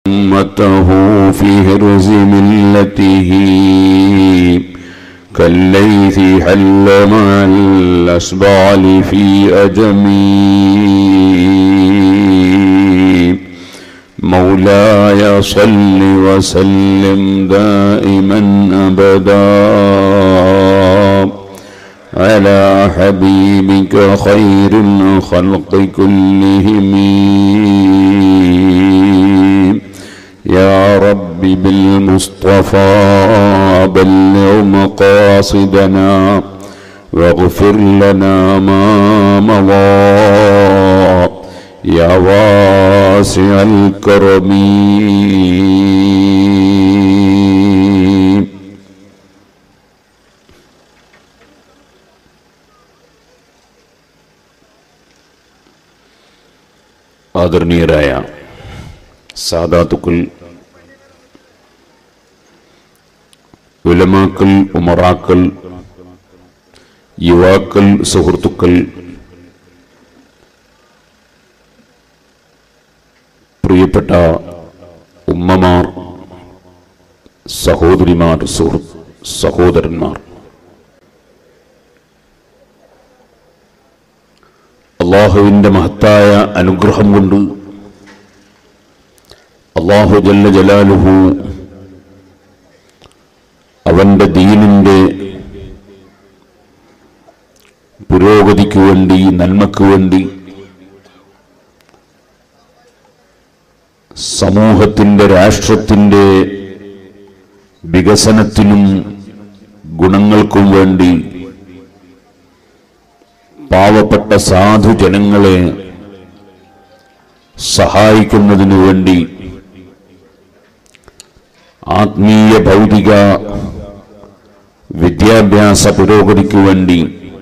أمته في هرز ملته كالليث حل مع الأسبال في أجمي مولاي صل وسلم دائما أبدا على حبيبك خير الخلق كلهم يا رب بالمصطفى بلغ مقاصدنا واغفر لنا ما مضى يا واسع الكرم ആദരണീയരായ സാദാത്തുക്കൾ ഉലമാക്കൾ ഉമറാക്കൾ യുവാക്കൾ സുഹൃത്തുക്കൾ പ്രിയപ്പെട്ട ഉമ്മമാർ സഹോദരിമാർ സുഹൃത്ത് സഹോദരന്മാർ അള്ളാഹുവിൻ്റെ മഹത്തായ അനുഗ്രഹം കൊണ്ട് അള്ളാഹു ജല്ല ജലാലുഹു അവന്റെ ദീനിന്റെ പുരോഗതിക്ക് വേണ്ടി നന്മക്ക് വേണ്ടി സമൂഹത്തിന്റെ രാഷ്ട്രത്തിന്റെ വികസനത്തിനും ഗുണങ്ങൾക്കും വേണ്ടി പാവപ്പെട്ട സാധുജനങ്ങളെ സഹായിക്കുന്നതിനു വേണ്ടി ആത്മീയ ഭൗതിക വിദ്യാഭ്യാസ പുരോഗതിക്ക് വേണ്ടി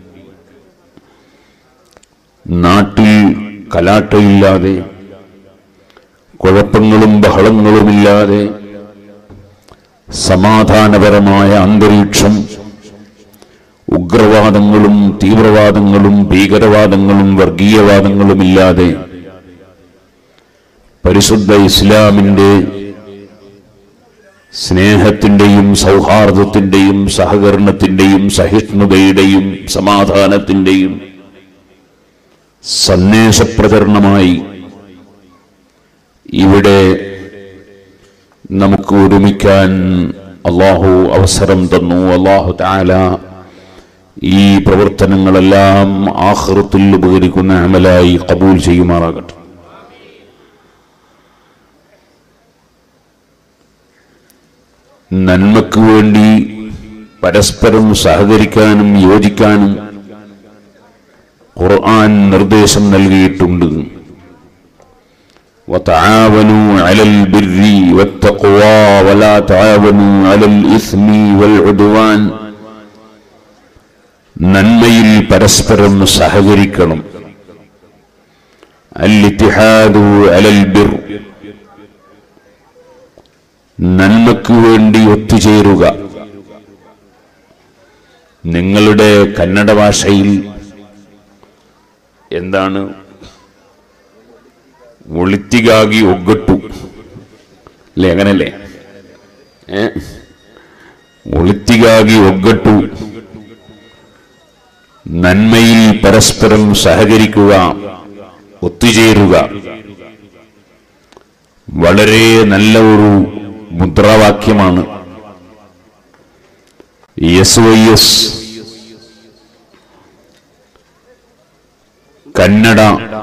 നാട്ടിൽ കലാട്ടയില്ലാതെ കുഴപ്പങ്ങളും ബഹളങ്ങളുമില്ലാതെ സമാധാനപരമായ അന്തരീക്ഷം ഉഗ്രവാദങ്ങളും തീവ്രവാദങ്ങളും ഭീകരവാദങ്ങളും വർഗീയവാദങ്ങളുമില്ലാതെ പരിശുദ്ധ ഇസ്ലാമിന്റെ സ്നേഹത്തിന്റെയും സൗഹാർദ്ദത്തിന്റെയും സഹകരണത്തിന്റെയും സഹിഷ്ണുതയുടെയും സമാധാനത്തിന്റെയും സന്ദേശപ്രചരണമായി ഇവിടെ നമുക്ക് ഒരുമിക്കാൻ അള്ളാഹു അവസരം തന്നു അള്ളാഹു താല ഈ പ്രവർത്തനങ്ങളെല്ലാം ആഹൃത്തിൽ ഉപകരിക്കുന്ന അമലായി കബൂൽ ചെയ്യുമാറാകട്ടെ നന്മക്ക് വേണ്ടി പരസ്പരം സഹകരിക്കാനും യോജിക്കാനും ഖുർആൻ നിർദ്ദേശം നൽകിയിട്ടുണ്ട് وتعاونوا على البر والتقوى ولا تعاونوا على الإثم والعدوان നന്മയിൽ പരസ്പരം സഹകരിക്കണം അല്ലിത്തിഹാദു അലൽ ബിർ നന്മക്ക് വേണ്ടി ഒത്തുചേരുക നിങ്ങളുടെ കന്നഡ ഭാഷയിൽ എന്താണ് ഒളിത്തികാകി ഒగ్గട്ടു അല്ലേ അങ്ങനല്ലേ ഏ ഒളിത്തികാകി ഒగ్గട്ടു നന്മയിൽ പരസ്പരം സഹകരിക്കുക ഒത്തുചേരുക വളരെ നല്ല ഒരു മുദ്രാവാക്യമാണ് എസ് വൈ എസ് കന്നഡ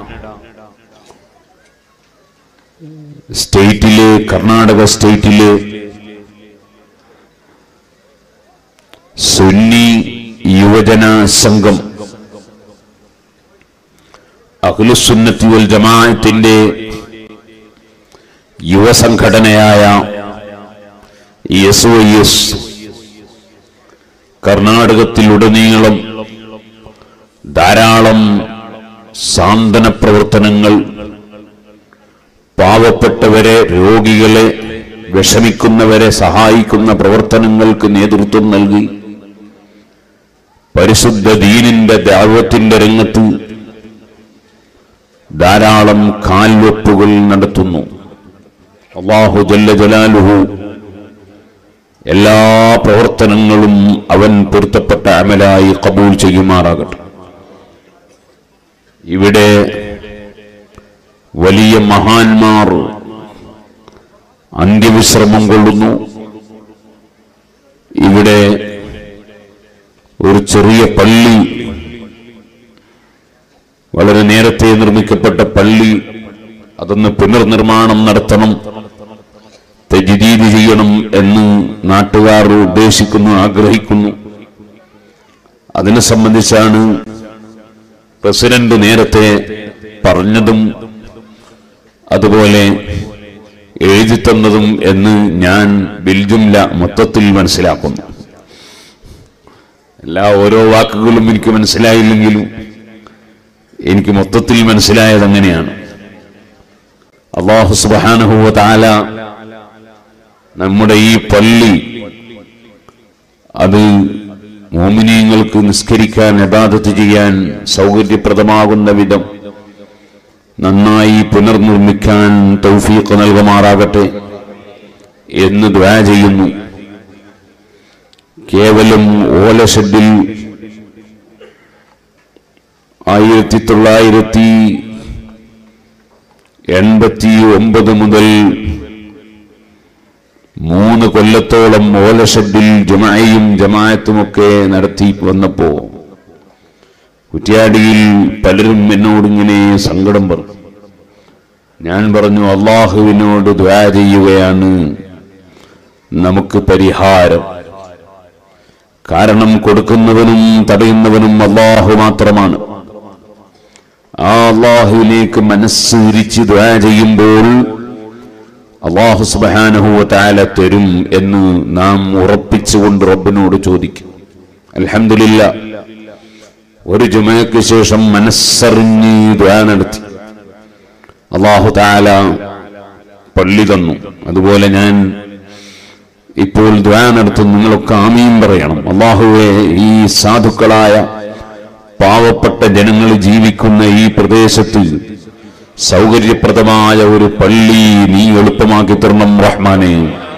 സ്റ്റേറ്റിലെ കർണാടക സ്റ്റേറ്റിലെ സുന്നി യുവജന സംഘം അഖിലുസുന്നത്തി വൽ ജമാഅത്തിന്റെ യുവസംഘടനയായ എസ് വൈ എസ് കർണാടകത്തിലുടനീളം ധാരാളം സാന്ത്വന പ്രവർത്തനങ്ങൾ പാവപ്പെട്ടവരെ രോഗികളെ വിഷമിക്കുന്നവരെ സഹായിക്കുന്ന പ്രവർത്തനങ്ങൾക്ക് നേതൃത്വം നൽകി പരിശുദ്ധ ദീനിന്റെ ദാവത്തിന്റെ രംഗത്ത് ധാരാളം കാൽവെപ്പുകൾ നടത്തുന്നു അള്ളാഹു ജല്ല ജലാലുഹു എല്ലാ പ്രവർത്തനങ്ങളും അവൻ പൊരുത്തപ്പെട്ട അമലായി കബൂൽ ചെയ്യുമാറാകട്ടെ ഇവിടെ വലിയ മഹാന്മാർ അന്ത്യവിശ്രമം കൊള്ളുന്നു ഇവിടെ ഒരു ചെറിയ പള്ളി വളരെ നേരത്തെ നിർമ്മിക്കപ്പെട്ട പള്ളി അതൊന്ന് പുനർനിർമ്മാണം നടത്തണം തെജിദീദ് ചെയ്യണം എന്ന് നാട്ടുകാർ ഉദ്ദേശിക്കുന്നു ആഗ്രഹിക്കുന്നു അതിനെ സംബന്ധിച്ചാണ് പ്രസിഡന്റ് നേരത്തെ പറഞ്ഞതും അതുപോലെ എഴുതി തന്നതും എന്ന് ഞാൻ ബിൽജുംല മൊത്തത്തിൽ മനസ്സിലാക്കുന്നു എല്ലാ ഓരോ വാക്കുകളും എനിക്ക് മനസ്സിലായില്ലെങ്കിലും എനിക്ക് മൊത്തത്തിൽ മനസ്സിലായത് അങ്ങനെയാണ് അള്ളാഹു സുബാനഹുവ താല നമ്മുടെ ഈ പള്ളി അത് മോമിനിയങ്ങൾക്ക് നിസ്കരിക്കാൻ യഥാർത്ഥത്ത് ചെയ്യാൻ സൗകര്യപ്രദമാകുന്ന വിധം നന്നായി പുനർനിർമ്മിക്കാൻ തൗഫീഖ് നൽകുമാറാകട്ടെ എന്ന് ദ്വാ ചെയ്യുന്നു കേവലം ഓലഷെഡിൽ ആയിരത്തി തൊള്ളായിരത്തി എൺപത്തി ഒമ്പത് മുതൽ മൂന്ന് കൊല്ലത്തോളം ഓലഷെഡിൽ ജമായും ജമായത്തുമൊക്കെ നടത്തി വന്നപ്പോ കുറ്റ്യാടിയിൽ പലരും എന്നോടിങ്ങനെ സങ്കടം പറഞ്ഞു ഞാൻ പറഞ്ഞു അള്ളാഹുവിനോട് ദ്വാ ചെയ്യുകയാണ് നമുക്ക് പരിഹാരം കാരണം കൊടുക്കുന്നവനും തടയുന്നവനും അള്ളാഹു മാത്രമാണ് ആ അള്ളാഹുവിലേക്ക് മനസ്സ് തിരിച്ച് ദ്വാ ചെയ്യുമ്പോൾ അള്ളാഹു സുബാനഹുവ താല തരും എന്ന് നാം ഉറപ്പിച്ചുകൊണ്ട് റബ്ബിനോട് ചോദിക്കും അലഹമില്ല ഒരു ജുമയ്ക്ക് ശേഷം മനസ്സറിഞ്ഞ് ദ്വാ നടത്തി അള്ളാഹു താല പള്ളി തന്നു അതുപോലെ ഞാൻ ഇപ്പോൾ ദ്വാ നടത്തും നിങ്ങളൊക്കെ ആമീൻ പറയണം അള്ളാഹുവെ ഈ സാധുക്കളായ പാവപ്പെട്ട ജനങ്ങൾ ജീവിക്കുന്ന ഈ പ്രദേശത്ത് സൗകര്യപ്രദമായ ഒരു പള്ളി നീ എളുപ്പമാക്കി തരണം റഹ്മാനെ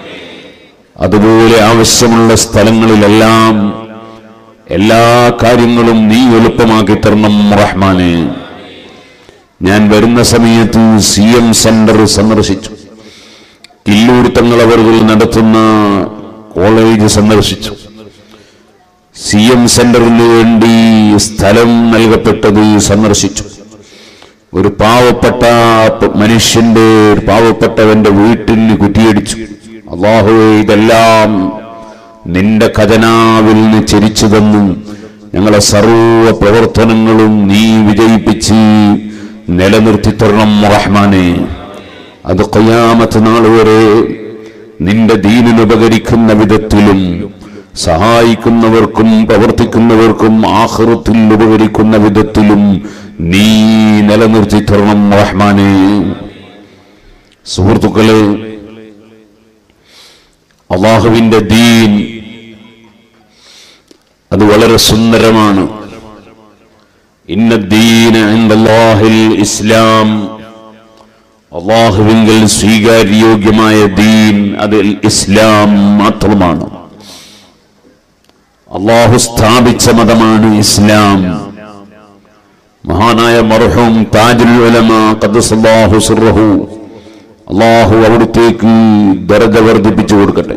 അതുപോലെ ആവശ്യമുള്ള സ്ഥലങ്ങളിലെല്ലാം എല്ലാ കാര്യങ്ങളും നീ എളുപ്പമാക്കി തരണം റഹ്മാനെ ഞാൻ വരുന്ന സമയത്ത് സി എം സെന്റർ സന്ദർശിച്ചു കില്ലൂർ തങ്ങളവർ നടത്തുന്ന കോളേജ് സന്ദർശിച്ചു സി എം സെന്ററിന് വേണ്ടി സ്ഥലം നൽകപ്പെട്ടത് സന്ദർശിച്ചു ഒരു പാവപ്പെട്ട മനുഷ്യന്റെ ഒരു പാവപ്പെട്ടവന്റെ വീട്ടിന് കുറ്റിയടിച്ചു അള്ളാഹുവെ ഇതെല്ലാം നിന്റെ ഖജനാവിൽ നിന്ന് ചിരിച്ചു തന്നു ഞങ്ങളെ സർവ പ്രവർത്തനങ്ങളും നീ വിജയിപ്പിച്ച് നിലനിർത്തി തരണം റഹ്മാനെ അത് കൊയ്യാമത്ത് നാൾ വരെ നിന്റെ ദീനിനുപകരിക്കുന്ന വിധത്തിലും സഹായിക്കുന്നവർക്കും പ്രവർത്തിക്കുന്നവർക്കും ആഹൃത്തിൽ ഉപകരിക്കുന്ന വിധത്തിലും നീ നിലനിർത്തി തരണം റഹ്മാനെ സുഹൃത്തുക്കളെ അള്ളാഹുവിന്റെ ദീൻ അത് വളരെ സുന്ദരമാണ് ഇന്ന ദീന ഇൻദല്ലാഹിൽ ഇസ്ലാം അള്ളാഹുവിങ്കൽ സ്വീകാര്യോഗ്യമായ ദീൻ അത് ഇസ്ലാം മാത്രമാണ് അള്ളാഹു സ്ഥാപിച്ച മതമാണ് ഇസ്ലാം മഹാനായ മർഹൂം താജുൽ ഉലമ ഖദ്ദസല്ലാഹു സിർറഹു അള്ളാഹു അവിടുത്തേക്ക് ദരജ വർദ്ധിപ്പിച്ചു കൊടുക്കട്ടെ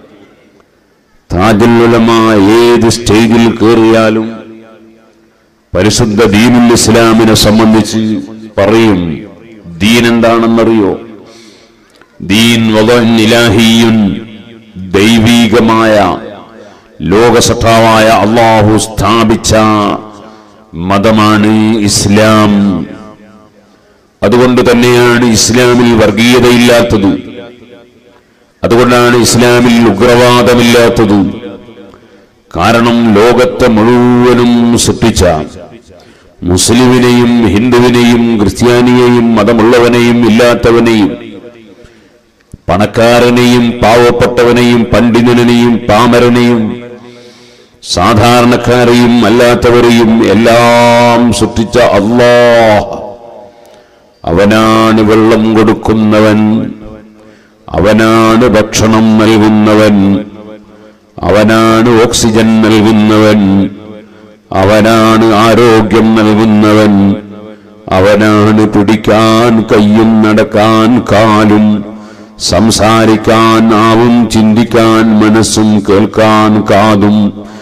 താജുൽ ഉലമ ഏത് സ്റ്റേജിൽ കയറിയാലും പരിശുദ്ധ ദീനുൽ ഇസ്ലാമിനെ സംബന്ധിച്ച് പറയും ദീൻ എന്താണെന്നറിയോ ദീൻ വദഅൻ ഇലാഹിയുൻ ദൈവീകമായ ലോകസഖാവായ അള്ളാഹു സ്ഥാപിച്ച മതമാണ് ഇസ്ലാം അതുകൊണ്ട് തന്നെയാണ് ഇസ്ലാമിൽ വർഗീയതയില്ലാത്തത് അതുകൊണ്ടാണ് ഇസ്ലാമിൽ ഉഗ്രവാദമില്ലാത്തത് കാരണം ലോകത്തെ മുഴുവനും സൃഷ്ടിച്ച മുസ്ലിമിനെയും ഹിന്ദുവിനെയും ക്രിസ്ത്യാനിയെയും മതമുള്ളവനെയും ഇല്ലാത്തവനെയും പണക്കാരനെയും പാവപ്പെട്ടവനെയും പണ്ഡിതനെയും പാമരനെയും സാധാരണക്കാരെയും അല്ലാത്തവരെയും എല്ലാം സൃഷ്ടിച്ച അള്ളാഹ് അവനാണ് വെള്ളം കൊടുക്കുന്നവൻ അവനാണ് ഭക്ഷണം നൽകുന്നവൻ അവനാണ് ഓക്സിജൻ നൽകുന്നവൻ അവനാണ് ആരോഗ്യം നൽകുന്നവൻ അവനാണ് പിടിക്കാൻ കയ്യും നടക്കാൻ കാലും സംസാരിക്കാൻ നാവും ചിന്തിക്കാൻ മനസ്സും കേൾക്കാൻ കാതും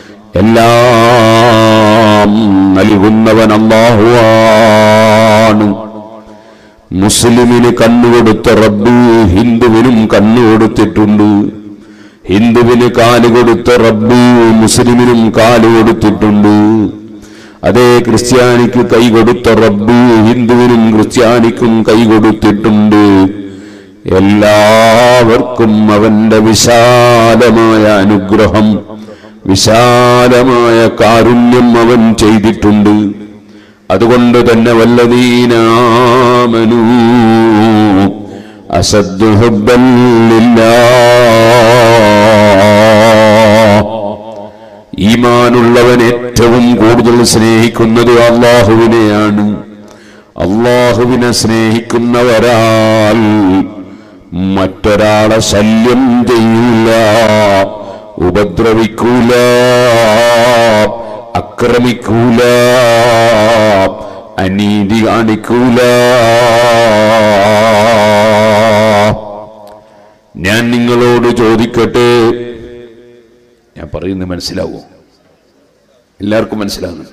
എല്ലാം നൽകുന്നവൻ അള്ളാഹുവാണ് മുസ്ലിമിന് കണ്ണുകൊടുത്ത റബ്ബ് ഹിന്ദുവിനും കണ്ണുകൊടുത്തിട്ടുണ്ട് ഹിന്ദുവിന് കാല് കൊടുത്ത റബ്ബ് മുസ്ലിമിനും കാല് കൊടുത്തിട്ടുണ്ട് അതേ ക്രിസ്ത്യാനിക്ക് കൈ കൊടുത്ത റബ്ബ് ഹിന്ദുവിനും ക്രിസ്ത്യാനിക്കും കൈ കൊടുത്തിട്ടുണ്ട് എല്ലാവർക്കും അവന്റെ വിശാലമായ അനുഗ്രഹം വിശാലമായ കാരുണ്യം അവൻ ചെയ്തിട്ടുണ്ട് അതുകൊണ്ട് തന്നെ വല്ലതീനാമനു അസദ് ഈമാനുള്ളവൻ ഏറ്റവും കൂടുതൽ സ്നേഹിക്കുന്നത് അള്ളാഹുവിനെയാണ് അള്ളാഹുവിനെ സ്നേഹിക്കുന്നവരാൽ മറ്റൊരാളെ ശല്യം ചെയ്യില്ല ഉപദ്രവിക്കൂല അക്രമിക്കൂല അനീതി കാണിക്കൂല ഞാൻ നിങ്ങളോട് ചോദിക്കട്ടെ ഞാൻ പറയുന്നത് മനസ്സിലാവോ എല്ലാവർക്കും മനസ്സിലാകുന്നുണ്ട്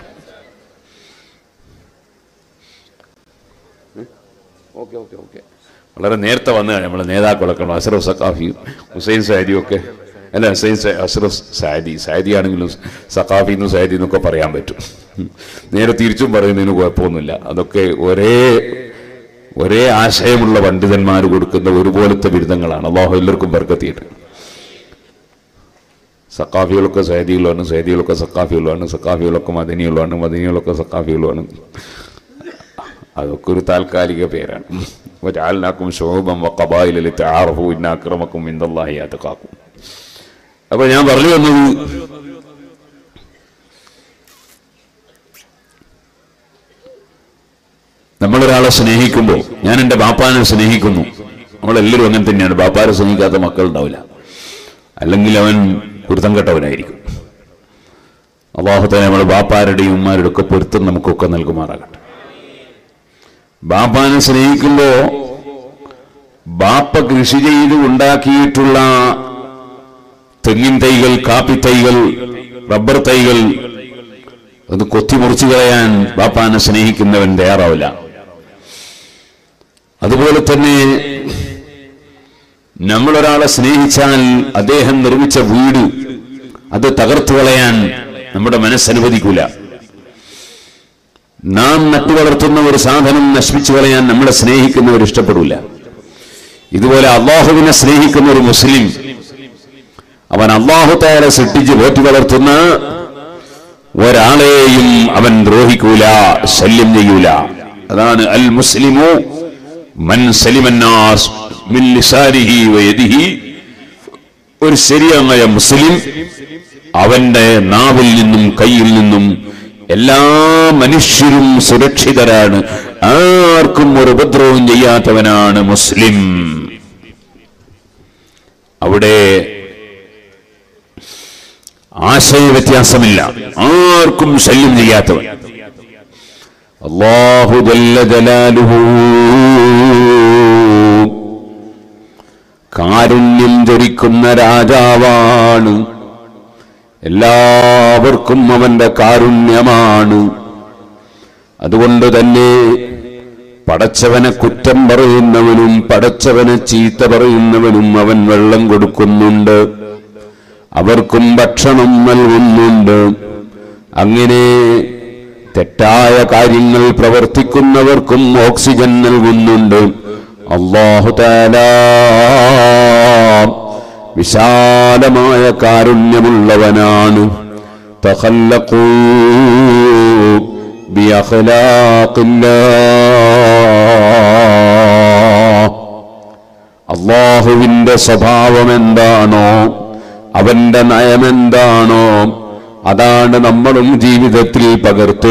ഓക്കെ ഓക്കെ ഓക്കെ വളരെ നേരത്തെ വന്നതാണ് നമ്മളെ നേതാക്കളൊക്കെ അസ്രഫ് സക്കാഫിയും ഹുസൈൻ സാരിയും ഒക്കെ അല്ല ഹുസൈൻ സ- അസ്രഫ് സാദി സാദി ആണെങ്കിലും സക്കാഫി എന്നും സാദി എന്നൊക്കെ പറയാൻ പറ്റും നേരെ തിരിച്ചും പറയുന്നതിന് കുഴപ്പമൊന്നുമില്ല അതൊക്കെ ഒരേ ഒരേ ആശയമുള്ള പണ്ഡിതന്മാർ കൊടുക്കുന്ന ഒരുപോലത്തെ ബിരുദങ്ങളാണ് അള്ളാഹു എല്ലാവർക്കും ബർക്കത്തിയിട്ട് സക്കാഫികളൊക്കെ സൈദികളുമാണ് സൈദികളൊക്കെ സക്കാഫികളുമാണ് സക്കാഫികളൊക്കെ മദനികളുമാണ് മദനികളൊക്കെ സക്കാഫികളുമാണ് അതൊക്കെ ഒരു താൽക്കാലിക പേരാണ് ഒരാളിനാക്കും ശോഭം വക്കബായിലെ താറഫു ഇന്നാക്രമക്കും ഇന്ദല്ലാഹി അതക്കാക്കും അപ്പൊ ഞാൻ പറഞ്ഞു വന്നത് നമ്മളൊരാളെ സ്നേഹിക്കുമ്പോൾ ഞാൻ എൻ്റെ ബാപ്പാനെ സ്നേഹിക്കുന്നു നമ്മളെല്ലാവരും അങ്ങനെ തന്നെയാണ് ബാപ്പാരെ സ്നേഹിക്കാത്ത മക്കൾ ഉണ്ടാവില്ല അല്ലെങ്കിൽ അവൻ പൊരുത്തം കെട്ടവനായിരിക്കും അള്ളാഹുത്തെ നമ്മുടെ ബാപ്പാരുടെയും ഉമ്മാരുടെ ഒക്കെ പൊരുത്തം നമുക്കൊക്കെ നൽകുമാറാകട്ടെ ബാപ്പാനെ സ്നേഹിക്കുമ്പോ ബാപ്പ കൃഷി ചെയ്ത് ഉണ്ടാക്കിയിട്ടുള്ള തെങ്ങിൻ തൈകൾ കാപ്പി തൈകൾ റബ്ബർ തൈകൾ അത് കൊത്തിമുറിച്ചു കളയാൻ ബാപ്പാനെ സ്നേഹിക്കുന്നവൻ തയ്യാറാവില്ല അതുപോലെ തന്നെ നമ്മളൊരാളെ സ്നേഹിച്ചാൽ അദ്ദേഹം നിർമ്മിച്ച വീട് അത് തകർത്തു കളയാൻ നമ്മുടെ മനസ്സനുവദിക്കൂല നാം നട്ടുവളർത്തുന്ന ഒരു സാധനം നശിപ്പിച്ചു കളയാൻ നമ്മളെ സ്നേഹിക്കുന്നവർ ഇഷ്ടപ്പെടില്ല ഇതുപോലെ അള്ളാഹുവിനെ സ്നേഹിക്കുന്ന ഒരു മുസ്ലിം അവൻ അള്ളാഹു താരെ സൃഷ്ടിച്ച് പോറ്റി വളർത്തുന്ന ഒരാളെയും അവൻ ദ്രോഹിക്കൂല ശല്യം ചെയ്യൂല അതാണ് അൽ മുസ്ലിമു മൻ സലിമന്നാസ് മിൻ ലിസാനിഹി വയദിഹി ഒരു ശരിയായ മുസ്ലിം അവന്റെ നാവിൽ നിന്നും കയ്യിൽ നിന്നും എല്ലാ മനുഷ്യരും സുരക്ഷിതരാണ് ആർക്കും ഒരു ഉപദ്രവവും ചെയ്യാത്തവനാണ് മുസ്ലിം അവിടെ ആശയ വ്യത്യാസമില്ല ആർക്കും ശല്യം ചെയ്യാത്തവൻ അള്ളാഹു ജല്ല ജലാലുഹു കാരുണ്യം ധരിക്കുന്ന രാജാവാണ് എല്ലാവർക്കും അവന്റെ കാരുണ്യമാണ് അതുകൊണ്ട് തന്നെ പടച്ചവനെ കുറ്റം പറയുന്നവനും പടച്ചവനെ ചീത്ത പറയുന്നവനും അവൻ വെള്ളം കൊടുക്കുന്നുണ്ട് അവർക്കും ഭക്ഷണം നൽകുന്നുണ്ട് അങ്ങനെ തെറ്റായ കാര്യങ്ങൾ പ്രവർത്തിക്കുന്നവർക്കും ഓക്സിജൻ നൽകുന്നുണ്ട് അള്ളാഹു താല വിശാലമായ കാരുണ്യമുള്ളവനാണ് തഖല്ലഖൂ ബിഅഖ്ലാഖില്ലാഹ് അള്ളാഹുവിന്റെ സ്വഭാവം എന്താണോ അവന്റെ നയമെന്താണോ അതാണ് നമ്മളും ജീവിതത്തിൽ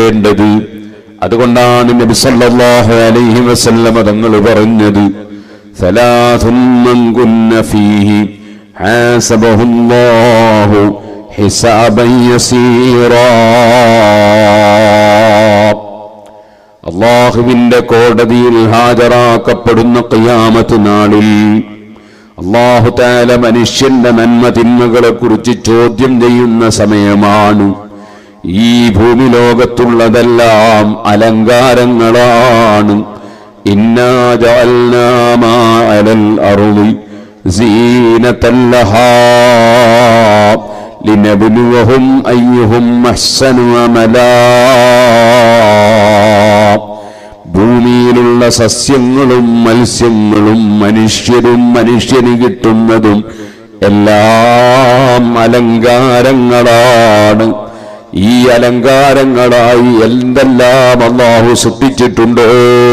പകർത്തേണ്ടത് അതുകൊണ്ടാണ് നബി സല്ലല്ലാഹു അലൈഹി വസല്ലമ തങ്ങൾ പറഞ്ഞത് ثلاث من كن فيه حاسبه الله حسابا يسيرا അള്ളാഹുവിന്റെ കോടതിയിൽ ഹാജരാക്കപ്പെടുന്ന ഖിയാമത്ത് നാളിൽ അള്ളാഹു താല മനുഷ്യന്റെ നന്മ തിന്മകളെ കുറിച്ച് ചോദ്യം ചെയ്യുന്ന സമയമാണ് ഈ ഭൂമി ലോകത്തുള്ളതെല്ലാം അലങ്കാരങ്ങളാണ് ഇന്നാ ജഅൽനാ മാ അലൽ അർളി സീനത്തൻ ലഹാ ലിനബ്ലുവഹും അയ്യുഹും അഹ്സനു അമലാ ഭൂമിയിലുള്ള സസ്യങ്ങളും മത്സ്യങ്ങളും മനുഷ്യരും മനുഷ്യന് കിട്ടുന്നതും എല്ലാം അലങ്കാരങ്ങളാണ് ഈ അലങ്കാരങ്ങളായി എന്തെല്ലാം അള്ളാഹു സൃഷ്ടിച്ചിട്ടുണ്ടോ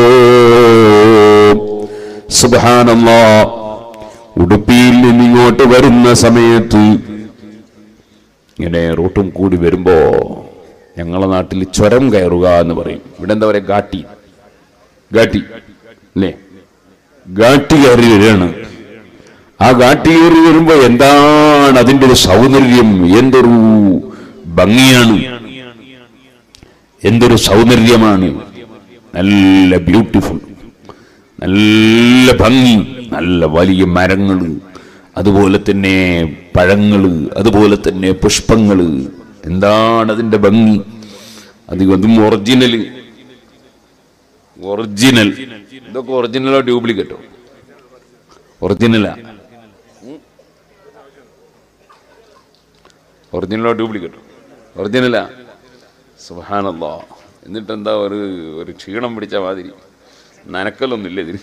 സുബാനല്ലാ ഉടുപ്പിയിൽ നിന്നിങ്ങോട്ട് വരുന്ന സമയത്ത് ഇങ്ങനെ റൂട്ടും കൂടി വരുമ്പോ ഞങ്ങളെ നാട്ടിൽ ചുരം കയറുക എന്ന് പറയും ഇവിടെ എന്താ പറയാ ഗാട്ടി ഗാട്ടി അല്ലേ ഗാട്ടി കയറി വരികയാണ് ആ ഗാട്ടി കയറി വരുമ്പോ എന്താണ് അതിന്റെ ഒരു സൗന്ദര്യം എന്തൊരു ഭംഗിയാണ് എന്തൊരു സൗന്ദര്യമാണ് നല്ല ബ്യൂട്ടിഫുൾ നല്ല ഭംഗി നല്ല വലിയ മരങ്ങള് അതുപോലെ തന്നെ പഴങ്ങള് അതുപോലെ തന്നെ പുഷ്പങ്ങള് എന്താണ് അതിന്റെ ഭംഗി അത് അതും ഒറിജിനല് ഒറിജിനൽ ഇതൊക്കെ ഒറിജിനലോ ഡ്യൂപ്ലിക്കേറ്റോ ഒറിജിനലാ ഒറിജിനലോ ഡ്യൂപ്ലിക്കേറ്റോ ഒറിജിനലാ സുഹാനല്ലോ എന്നിട്ട് എന്താ ഒരു ഒരു ക്ഷീണം പിടിച്ച മാതിരി നനക്കലൊന്നുമില്ല ഇതിന്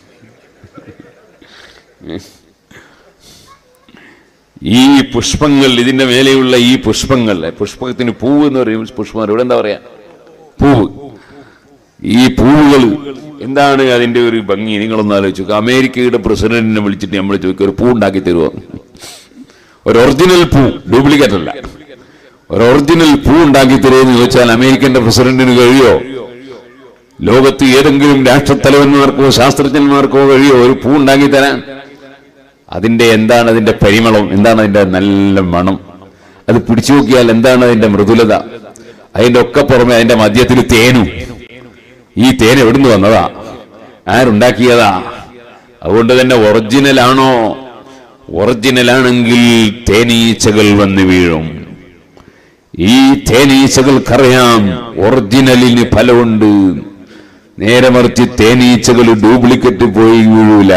ഈ പുഷ്പങ്ങൾ ഇതിന്റെ മേലെയുള്ള ഈ പുഷ്പങ്ങൾ പുഷ്പത്തിന് പൂവ് എന്ന് പറയും പുഷ്പം ഇവിടെ എന്താ പറയാ പൂവ് ഈ പൂവുകൾ എന്താണ് അതിന്റെ ഒരു ഭംഗി നിങ്ങളൊന്ന് ആലോചിച്ചു നോക്കുക. അമേരിക്കയുടെ പ്രസിഡന്റിനെ വിളിച്ചിട്ട് നമ്മൾ ചോദിക്കും ഒരു പൂ ഉണ്ടാക്കി തരുമോ ഒരു ഒറിജിനൽ പൂ ഡ്യൂപ്ലിക്കേറ്റ് അല്ല ഒരു ഒറിജിനൽ പൂ ഉണ്ടാക്കി തരുമെന്ന് ചോദിച്ചാൽ അമേരിക്കന്റെ പ്രസിഡന്റിന് കഴിയോ ലോകത്ത് ഏതെങ്കിലും രാഷ്ട്രത്തലവന്മാർക്കോ ശാസ്ത്രജ്ഞന്മാർക്കോ കഴിയോ ഒരു പൂ ഉണ്ടാക്കി തരാൻ അതിന്റെ എന്താണ് അതിന്റെ പരിമളം എന്താണ് അതിന്റെ നല്ല മണം അത് പിടിച്ചു നോക്കിയാൽ എന്താണ് അതിന്റെ മൃദുലത അതിന്റെ ഒക്കെ പുറമെ അതിന്റെ മധ്യത്തിൽ തേനും ഈ തേൻ എവിടുന്ന് വന്നതാ ആരുണ്ടാക്കിയതാ അതുകൊണ്ട് തന്നെ ഒറിജിനൽ ആണോ ഒറിജിനൽ ആണെങ്കിൽ തേനീച്ചകൾ വന്ന് വീഴും ഈ തേനീച്ചകൾക്കറിയാം ഒറിജിനലിന് ഫലമുണ്ട് നേരെ മറിച്ച് തേനീച്ചകൾ ഡ്യൂപ്ലിക്കേറ്റ് പോയി വീഴൂല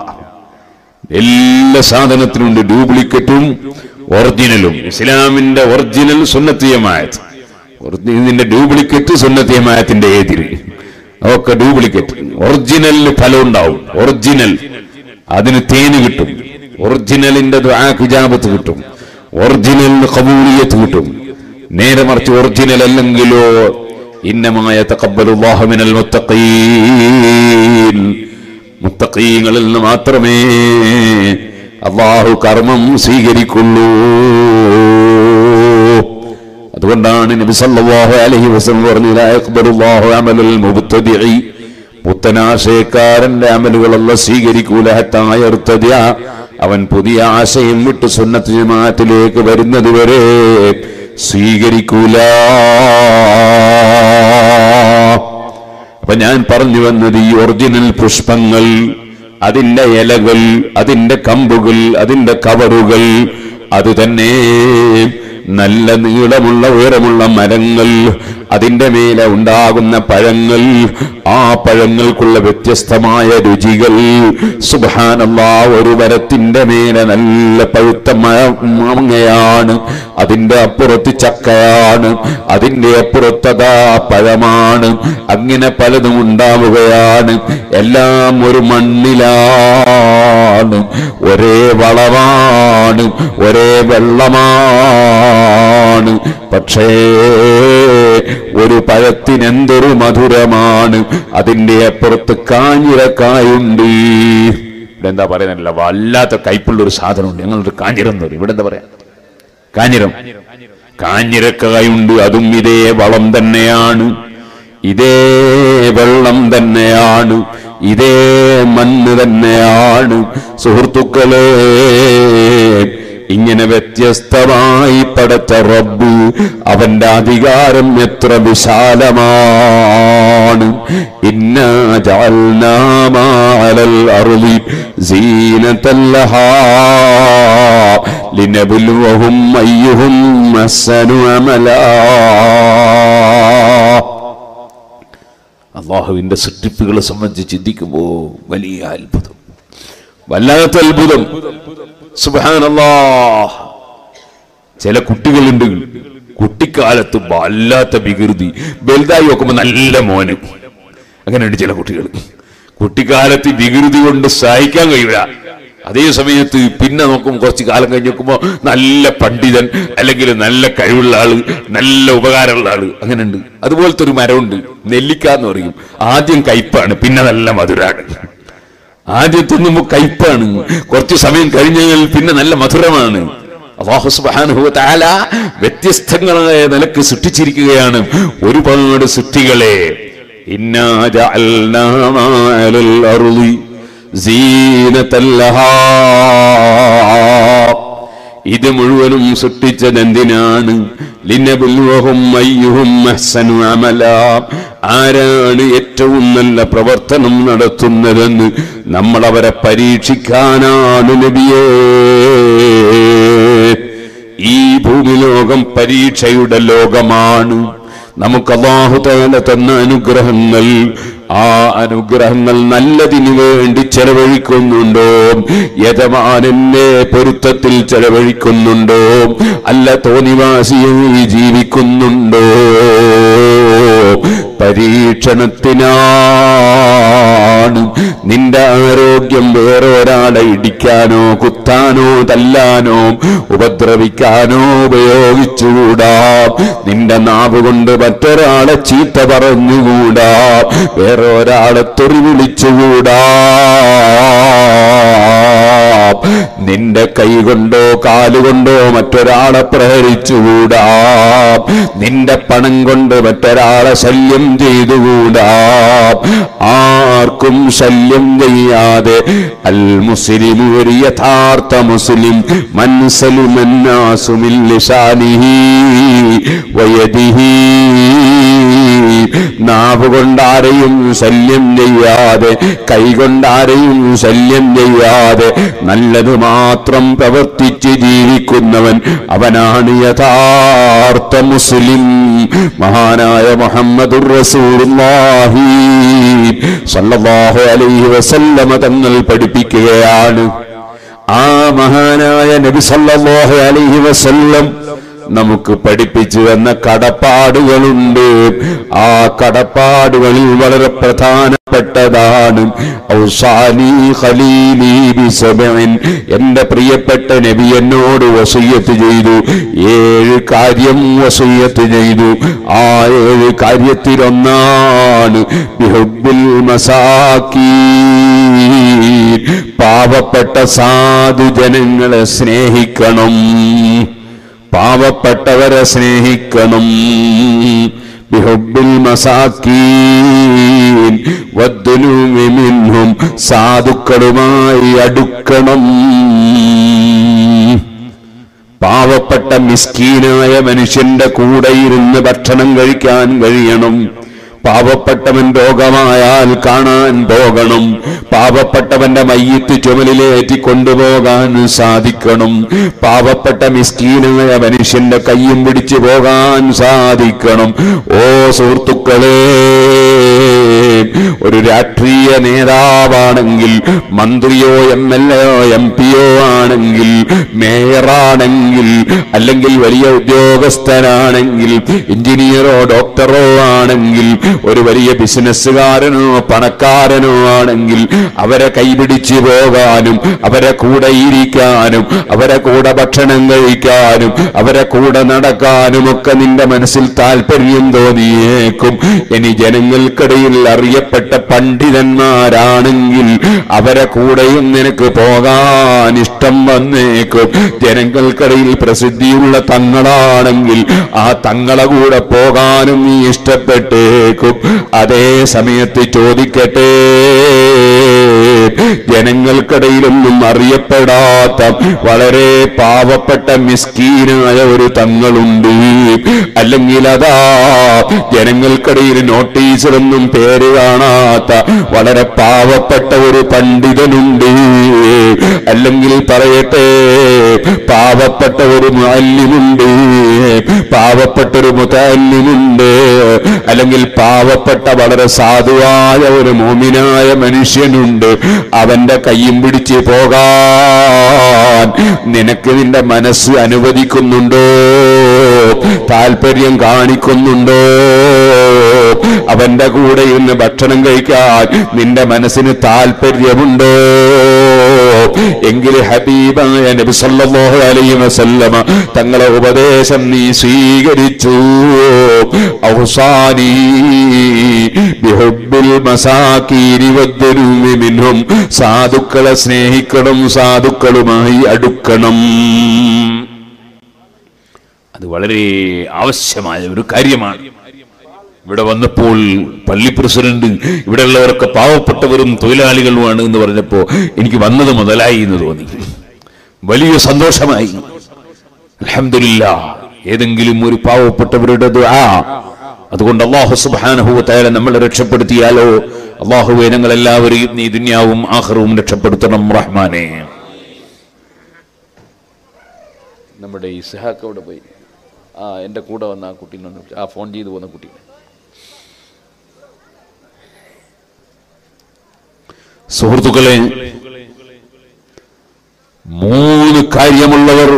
എല്ലാ സാധനത്തിനുണ്ട് ഡ്യൂപ്ലിക്കേറ്റും ഒറിജിനലും ഇസ്ലാമിന്റെ ഒറിജിനൽ സുന്നത്തിയമായത് ഇതിന്റെ ഡ്യൂപ്ലിക്കേറ്റ് സുന്നത്തിയമായത്തിന്റെ എതിര് ഒക്കെ ഡ്യൂപ്ലിക്കേറ്റ് ഒറിജിനലിന് ഫലം ഉണ്ടാവും ഒറിജിനൽ അതിന് തേന് കിട്ടും ഒറിജിനലിന്റെ ഹിജാബത്ത് കിട്ടും ഒറിജിനലിന് കബൂലിയത്ത് കിട്ടും നേരെ മറിച്ച് ഒറിജിനൽ അല്ലെങ്കിലോ ഇന്നമായ തക്കബലുല്ലാഹുമിനൽ മുത്തഖീൻ മുത്തഖീങ്ങളിൽ നിന്ന് മാത്രമേ അള്ളാഹു കർമ്മം സ്വീകരിക്കുള്ളൂ അതുകൊണ്ടാണ് നബി സല്ലല്ലാഹു അലൈഹി വസല്ലം പറഞ്ഞു ലാ യഖ്ബലുല്ലാഹു അമലൽ മുബ്തദിഇ പുത്തനാശയക്കാരന്റെ അമലുകളല്ല സ്വീകരിക്കൂല ഹത്താ യർത്തദിഅ അവൻ പുതിയ ആശയം വിട്ട് സുന്നത്ത് ജമാഅത്തിലേക്ക് വരുന്നത് വരെ സ്വീകരിക്കൂല അപ്പൊ ഞാൻ പറഞ്ഞു വന്നത് ഈ ഒറിജിനൽ പുഷ്പങ്ങൾ അതിന്റെ ഇലകൾ അതിന്റെ കമ്പുകൾ അതിന്റെ കവറുകൾ അത് തന്നെ നല്ല നീളമുള്ള ഉയരമുള്ള മരങ്ങൾ അതിന്റെ മേലെ ഉണ്ടാകുന്ന പഴങ്ങൾ ആ പഴങ്ങൾക്കുള്ള വ്യത്യസ്തമായ രുചികൾ സുബാനല്ല ഒരു മരത്തിന്റെ മേലെ നല്ല പഴുത്ത മ- മാങ്ങയാണ് അതിന്റെ അപ്പുറത്ത് ചക്കയാണ് അതിന്റെ അപ്പുറത്തതാ പഴമാണ് അങ്ങനെ പലതും ഉണ്ടാവുകയാണ് എല്ലാം ഒരു മണ്ണിലാണ് ഒരേ വളമാണ് ഒരേ വെള്ളമാണ് പക്ഷേ ഒരു പഴത്തിനെന്തൊരു മധുരമാണ് അതിന്റെ അപ്പുറത്ത് കാഞ്ഞിരക്കായുണ്ട് ഇവിടെ എന്താ പറയുന്നില്ല വല്ലാത്ത കയ്പുള്ള ഒരു സാധനമുണ്ട് ഞങ്ങളൊരു കാഞ്ഞിരം എന്ന് പറയും ഇവിടെ എന്താ പറയാ കാഞ്ഞിരം കാഞ്ഞിരക്കായുണ്ട് അതും ഇതേ വളം തന്നെയാണ് ഇതേ വെള്ളം തന്നെയാണ് ഇതേ മണ്ണ് തന്നെയാണ് സുഹൃത്തുക്കളെ ഇങ്ങനെ വ്യത്യസ്തമായി പടച്ച റബ്ബ് അവന്റെ അധികാരം എത്ര വിശാലമാണ് ഇന്ന ജഅൽനാമാലൽ അർളി സീനത്തല്ലഹാ ലിനബുലുവഹും അയ്യുഹും അഹ്സനു അമലാ അള്ളാഹുവിന്റെ സൃഷ്ടിപ്പുകളെ സംബന്ധിച്ച് ചിന്തിക്കുമ്പോൾ വലിയ അത്ഭുതം വല്ലാത്ത അത്ഭുതം സുബാനല്ലാ ചില കുട്ടികളുണ്ട് കുട്ടിക്കാലത്ത് വല്ലാത്ത വികൃതി വലുതായി നോക്കുമ്പോ നല്ല മോന് അങ്ങനെയുണ്ട് ചില കുട്ടികൾ കുട്ടിക്കാലത്ത് വികൃതി കൊണ്ട് സഹിക്കാൻ കഴിയില്ല അതേ സമയത്ത് പിന്നെ നോക്കും കുറച്ച് കാലം കഴിഞ്ഞ് നോക്കുമ്പോ നല്ല പണ്ഡിതൻ അല്ലെങ്കിൽ നല്ല കഴിവുള്ള ആള് നല്ല ഉപകാരമുള്ള ആള് അങ്ങനെയുണ്ട് അതുപോലത്തെ ഒരു മരമുണ്ട് നെല്ലിക്ക എന്ന് പറയും ആദ്യം കയ്പാണ് പിന്നെ നല്ല മധുരാണ് ആദ്യം തിന്നുമ്പോ കയ്പാണ് കുറച്ച് സമയം കഴിഞ്ഞാൽ പിന്നെ നല്ല മധുരമാണ് അള്ളാഹു സുബ്ഹാനഹു വ തആല വ്യത്യസ്തങ്ങളായ നിലക്ക് സൃഷ്ടിച്ചിരിക്കുകയാണ് ഒരുപാട് സൃഷ്ടികളെ ഇന്നാ ജഅൽനാ മാലൽ അർളി സീനത്തൻ ലഹാ ഇത് മുഴുവനും സൃഷ്ടിച്ചത് എന്തിനാണ് ലിനബുൽവഹും അയ്യുഹും അഹ്സനു അമല ആരാണ് ഏറ്റവും നല്ല പ്രവർത്തനം നടത്തുന്നതെന്ന് നമ്മൾ അവരെ പരീക്ഷിക്കാനാണ് നബിയേ ഈ ഭൂമിലോകം പരീക്ഷയുടെ ലോകമാണ് നമുക്ക് അള്ളാഹു തആല തന്ന അനുഗ്രഹങ്ങൾ ആ അനുഗ്രഹങ്ങൾ നല്ലതിനു വേണ്ടി ചെലവഴിക്കുന്നുണ്ടോ യജമാനന്റെ പൊരുത്തത്തിൽ ചെലവഴിക്കുന്നുണ്ടോ അല്ല തോന്നിവാസിയായി ജീവിക്കുന്നുണ്ടോ പരീക്ഷണത്തിനാണ് നിന്റെ ആരോഗ്യം വേറെ ഒരാളെ ഇടിക്കാനോ കുത്താനോ തല്ലാനോ ഉപദ്രവിക്കാനോ ഉപയോഗിച്ചുകൂടാ നിന്റെ നാവ് കൊണ്ട് മറ്റൊരാളെ ചീത്ത പറഞ്ഞുകൂടാ വേറെ ഒരാളെ തെറി വിളിച്ചുകൂടാ നിന്റെ കൈ കൊണ്ടോ കാലുകൊണ്ടോ മറ്റൊരാളെ പ്രഹരിച്ചുകൂടാ നിന്റെ പണം കൊണ്ട് മറ്റൊരാളെ ശല്യം ചെയ്തുകൂടാ ആർക്കും ശല്യം ചെയ്യാതെ അൽ മുസ്ലിം ഒരു യഥാർത്ഥ മുസ്ലിം മനസ്സലുമന്നാസുമിൽ ലിസാനിഹി വയദിഹി നാവ് കൊണ്ടാരെയും ശല്യം ചെയ്യാതെ കൈ കൊണ്ടാരെയും ശല്യം ചെയ്യാതെ നല്ലത് മാത്രം പ്രവർത്തിച്ച് ജീവിക്കുന്നവൻ അവനാണ് യഥാർത്ഥ മുസ്ലിം മഹാനായ മുഹമ്മദുർ റസൂലുള്ളാഹി സല്ലല്ലാഹു അലൈഹി വസല്ലമ തങ്ങൾ പഠിപ്പിക്കുകയാണ് ആ മഹാനായ നബി സല്ലല്ലാഹു അലൈഹി വസല്ലം നമുക്ക് പഠിപ്പിച്ചു എന്ന കടപ്പാടുകളുണ്ട് ആ കടപ്പാടുകളിൽ വളരെ പ്രധാനപ്പെട്ടതാണ് ഔസാനി ഖലീലി ബിസബഇൻ എന്റെ പ്രിയപ്പെട്ട നബി എന്നോട് വസയ്യത്ത് ചെയ്തു ഏഴ് കാര്യം വസയ്യത്ത് ചെയ്തു ആ ഏഴ് കാര്യത്തിലൊന്നാണ് ബിഹുബ്ബിൽ മസാക്കീൻ പാവപ്പെട്ട സാധുജനങ്ങളെ സ്നേഹിക്കണം പാവപ്പെട്ടവരെ സ്നേഹിക്കണം ബിഹുബിൽ മസാക്കീൻ വദ്ദുലൂമി മിൻഹും സാധുക്കളുമായി അടുക്കണം പാവപ്പെട്ട മിസ്കീനായ മനുഷ്യന്റെ കൂടെ ഇരുന്ന് ഭക്ഷണം കഴിക്കാൻ കഴിയണം പാവപ്പെട്ടവൻ രോഗമായാൽ കാണാൻ പോകണം പാവപ്പെട്ടവന്റെ മയ്യത്ത് ചുമലിലേറ്റി കൊണ്ടുപോകാൻ സാധിക്കണം പാവപ്പെട്ട മിസ്കീനായ മനുഷ്യന്റെ കയ്യും പിടിച്ചു പോകാൻ സാധിക്കണം ഓ സുഹൃത്തുക്കളെ ഒരു രാഷ്ട്രീയ നേതാവാണെങ്കിൽ മന്ത്രിയോ എം എൽ എയോ എം പിയോ ആണെങ്കിൽ മേയറാണെങ്കിൽ അല്ലെങ്കിൽ വലിയ ഉദ്യോഗസ്ഥനാണെങ്കിൽ എഞ്ചിനീയറോ ഡോക്ടറോ ആണെങ്കിൽ ഒരു വലിയ ബിസിനസ്സുകാരനോ പണക്കാരനോ ആണെങ്കിൽ അവരെ കൈപിടിച്ചു പോകാനും അവരെ കൂടെ ഇരിക്കാനും അവരെ കൂടെ ഭക്ഷണം കഴിക്കാനും അവരെ കൂടെ നടക്കാനും ഒക്കെ നിന്റെ മനസ്സിൽ താല്പര്യം തോന്നിയേക്കും ഇനി ജനങ്ങൾക്കിടയിൽ അറിയപ്പെട്ട പണ്ഡിതന്മാരാണെങ്കിൽ അവരെ കൂടെയും നിനക്ക് പോകാൻ ഇഷ്ടം സന്ദർഭം വന്നേക്കും ജനങ്ങൾക്കിടയിൽ പ്രസിദ്ധിയുള്ള തങ്ങളാണെങ്കിൽ ആ തങ്ങളെ കൂടെ പോകാനും നീ ഇഷ്ടപ്പെട്ടേക്കും അതേ സമയത്ത് ചോദിക്കട്ടെ ജനങ്ങൾക്കിടയിലൊന്നും അറിയപ്പെടാത്ത വളരെ പാവപ്പെട്ട മിസ്കീനായ ഒരു തങ്ങളുണ്ട് അല്ലെങ്കിൽ അതാ ജനങ്ങൾക്കിടയിൽ നോട്ടീസിലൊന്നും പേര് കാണാത്ത വളരെ പാവപ്പെട്ട ഒരു പണ്ഡിതനുണ്ട് അല്ലെങ്കിൽ പറയട്ടെ പാവപ്പെട്ട ഒരു മുഅല്ലിമുണ്ട് പാവപ്പെട്ട ഒരു മുതല്ലിമുണ്ട് അല്ലെങ്കിൽ പാവപ്പെട്ട വളരെ സാധുവായ ഒരു മോമിനായ മനുഷ്യനുണ്ട് അവന്റെ കയ്യും പിടിച്ച് പോകാൻ നിനക്ക് നിന്റെ മനസ്സ് അനുവദിക്കുന്നുണ്ടോ താല്പര്യം കാണിക്കുന്നുണ്ടോ അവന്റെ കൂടെ ഇന്ന് ഭക്ഷണം കഴിക്കാൻ നിന്റെ മനസ്സിന് താല്പര്യമുണ്ടോ എങ്കിൽ ഹബീബായ നബി സല്ലല്ലാഹു അലൈഹി വസല്ലമ തങ്ങളെ ഉപദേശം നീ സ്വീകരിച്ചു ഔസാനി ബിഹുബ്ബിൽ മസാകീരി വദ്ദുനൂമി മിൻഹും സാധുക്കളെ സ്നേഹിക്കണം സാധുക്കളുമായി അടുക്കണം അത് വളരെ ആവശ്യമായ ഒരു കാര്യമാണ് ഇവിടെ വന്നപ്പോൾ പള്ളി പ്രസിഡന്റ് ഇവിടെയുള്ളവരൊക്കെ പാവപ്പെട്ടവരും തൊഴിലാളികളുമാണ് എന്ന് പറഞ്ഞപ്പോ എനിക്ക് വന്നത് മുതലായി എന്ന് തോന്നി വലിയ സന്തോഷമായി അൽഹംദുലില്ല ഏതെങ്കിലും ഒരു പാവപ്പെട്ടവരുടെ ദുആ അതുകൊണ്ട് അള്ളാഹു സുബ്ഹാനഹു വതആല നമ്മളെ രക്ഷപ്പെടുത്തിയാലോ അള്ളാഹുവെ ഞങ്ങൾ എല്ലാവരെയും നീ ദുനിയാവും ആഖിറവും രക്ഷപ്പെടുത്തണം റഹ്മാനെ നമ്മുടെ ഇസ്ഹാക്ക് അവിടെ പോയി ആ എൻ്റെ കൂടെ വന്ന ആ കുട്ടീനെ ആ ഫോൺ ചെയ്ത് പോകുന്ന കുട്ടി സുഹൃത്തുക്കളെ മൂന്ന് കാര്യമുള്ളവർ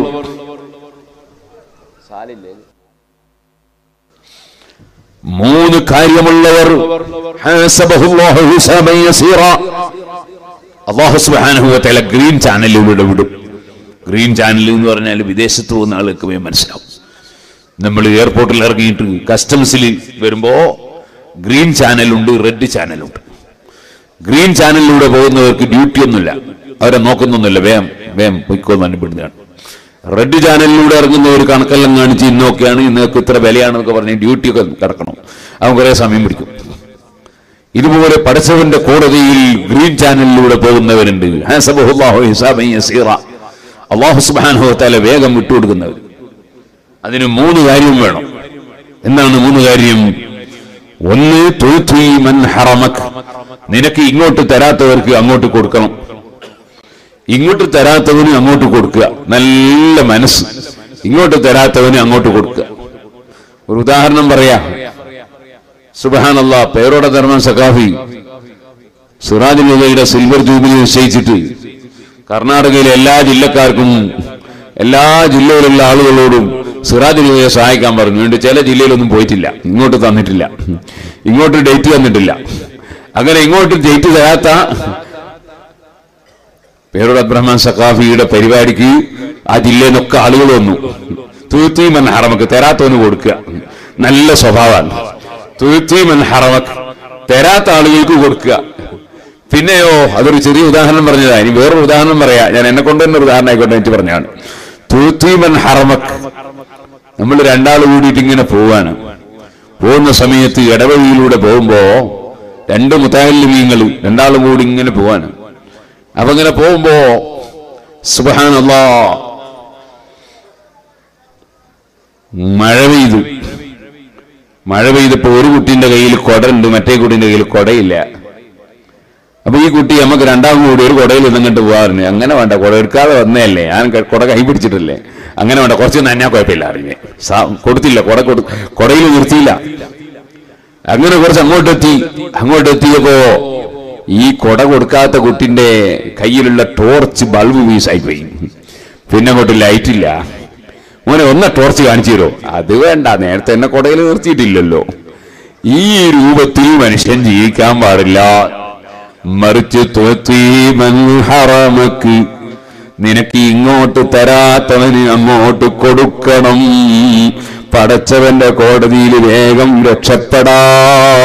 മൂന്ന് കാര്യമുള്ളവർ ഹാസബഹുല്ലാഹു ഹിസാബൻ യസീറ. അല്ലാഹു സുബ്ഹാനഹു വതആല ഗ്രീൻ ചാനലിലൂടെ വിടും ഗ്രീൻ ചാനൽ എന്ന് പറഞ്ഞാൽ വിദേശത്ത് പോകുന്ന ആൾക്ക് വേഗം മനസ്സിലാവും നമ്മൾ എയർപോർട്ടിൽ ഇറങ്ങിയിട്ട് കസ്റ്റംസിൽ വരുമ്പോ ഗ്രീൻ ചാനലുണ്ട് റെഡ് ചാനലുണ്ട് ഗ്രീൻ ചാനലിലൂടെ പോകുന്നവർക്ക് ഡ്യൂട്ടി ഒന്നുമില്ല അവരെ നോക്കുന്നൊന്നുമില്ല വേം വേം പൊയ്ക്കോന്ന് അനുപ്പെടുന്നതാണ് റെഡ് ചാനലിലൂടെ ഇറങ്ങുന്നവർ കണക്കെല്ലാം കാണിച്ച് ഇന്നൊക്കെയാണ് ഇന്നൊക്കെ ഇത്ര വിലയാണെന്നൊക്കെ പറഞ്ഞ് ഡ്യൂട്ടി ഒക്കെ കിടക്കണം അവൻ കുറെ സമയം പിടിക്കും ഇതുപോലെ പടച്ചവന്റെ കോടതിയിൽ ഗ്രീൻ ചാനലിലൂടെ പോകുന്നവരുണ്ട് ഹാസബഹുല്ലാഹു ഹിസാബൻ യസീറ. അള്ളാഹു സുബ്ഹാനഹു വതആല വേഗം വിട്ടുകൊടുക്കുന്നവർ അതിന് മൂന്ന് കാര്യം വേണം എന്താണ് മൂന്ന് കാര്യം ഒന്ന് തുഴ്ത്തി മൻ ഹറമക് നിനക്ക് ഇങ്ങോട്ട് തരാത്തവർക്ക് അങ്ങോട്ട് കൊടുക്കണം ഇങ്ങോട്ട് തരാത്തവന് അങ്ങോട്ട് കൊടുക്കുക നല്ല മനസ്സ് ഇങ്ങോട്ട് തരാത്തവന് അങ്ങോട്ട് കൊടുക്കുക ഒരു ഉദാഹരണം പറയാ സുബഹാനല്ല പേരോടെ ധർമ്മൻ സഖാഫി സിറാജ് മുതയുടെ സിൽവർ ജൂബിലി നിശ്ചയിച്ചിട്ട് കർണാടകയിലെ എല്ലാ ജില്ലക്കാർക്കും എല്ലാ ജില്ലയിലുള്ള ആളുകളോടും സിറാജ് ലുവയെ സഹായിക്കാൻ പറഞ്ഞു വേണ്ടി ചില ജില്ലയിലൊന്നും പോയിട്ടില്ല ഇങ്ങോട്ട് തന്നിട്ടില്ല ഇങ്ങോട്ട് ഡേറ്റ് തന്നിട്ടില്ല അങ്ങനെ ഇങ്ങോട്ട് ഡേറ്റ് തരാത്ത പേരോട് അബ്രഹ്മാൻ സഖാഫിയുടെ പരിപാടിക്ക് ആ ജില്ലയിൽ നിന്നൊക്കെ ആളുകൾ വന്നു തുരുത്തീമൻ ഹറമക്ക് തരാത്തവന് കൊടുക്കുക നല്ല സ്വഭാവമാണ് തുരുത്തീമൻ ഹറമക്ക് തരാത്ത ആളുകൾക്ക് കൊടുക്കുക പിന്നെയോ അതൊരു ചെറിയ ഉദാഹരണം പറഞ്ഞതാ ഇനി വേറൊരു ഉദാഹരണം പറയാ ഞാൻ എന്നെ കൊണ്ട് തന്നെ ഒരു ഉദാഹരണം ആയിക്കോട്ടെ എനിക്ക് പറഞ്ഞാണ് തുരുത്തീമൻ ഹറമക്ക് നമ്മൾ രണ്ടാൾ കൂടിയിട്ട് ഇങ്ങനെ പോവാണ് പോകുന്ന സമയത്ത് ഇടവഴിയിലൂടെ പോകുമ്പോ രണ്ട് മുത്താലിമീങ്ങൾ രണ്ടാളും കൂടി ഇങ്ങനെ പോവാണ് അപ്പൊ ഇങ്ങനെ പോകുമ്പോ സുബഹാനല്ലാ മഴ പെയ്തു മഴ പെയ്തപ്പോ ഒരു കുട്ടീന്റെ കയ്യിൽ കൊടയുണ്ട് മറ്റേ കുട്ടീന്റെ കയ്യിൽ കൊടയില്ല അപ്പൊ ഈ കുട്ടി നമുക്ക് രണ്ടാമത് കൂടി ഒരു കുടയിൽ നിന്നിട്ട് പോകാറുണ്ട് അങ്ങനെ വേണ്ട കുട എടുക്കാതെ വന്നതല്ലേ ഞാൻ ക- കുട കൈ പിടിച്ചിട്ടില്ലേ അങ്ങനെ വേണ്ട കുറച്ച് നന്നാ കുഴപ്പമില്ല അറിഞ്ഞേ കൊടുത്തില്ല കുട കൊടു കുടയിൽ നിർത്തിയില്ല അങ്ങനെ കുറച്ച് അങ്ങോട്ടെത്തി അങ്ങോട്ടെത്തിയപ്പോ ഈ കൊട കൊടുക്കാത്ത കുട്ടിന്റെ കയ്യിലുള്ള ടോർച്ച് ബൾബ് വീസായി പോയി പിന്നെ അങ്ങോട്ട് ലൈറ്റ് ഇല്ല മോനെ ഒന്ന് ടോർച്ച് കാണിച്ചു തരോ അത് വേണ്ട നേരത്തെ എന്നെ കൊടയിൽ നിർത്തിയിട്ടില്ലല്ലോ ഈ രൂപത്തിൽ മനുഷ്യൻ ജീവിക്കാൻ പാടില്ല മറിച്ച് തുഴത്തീമൻ ഹറമക്ക് നിനക്ക് ഇങ്ങോട്ട് തരാത്തവന് അങ്ങോട്ട് കൊടുക്കണം പടച്ചവന്റെ കോടതിയിൽ വേഗം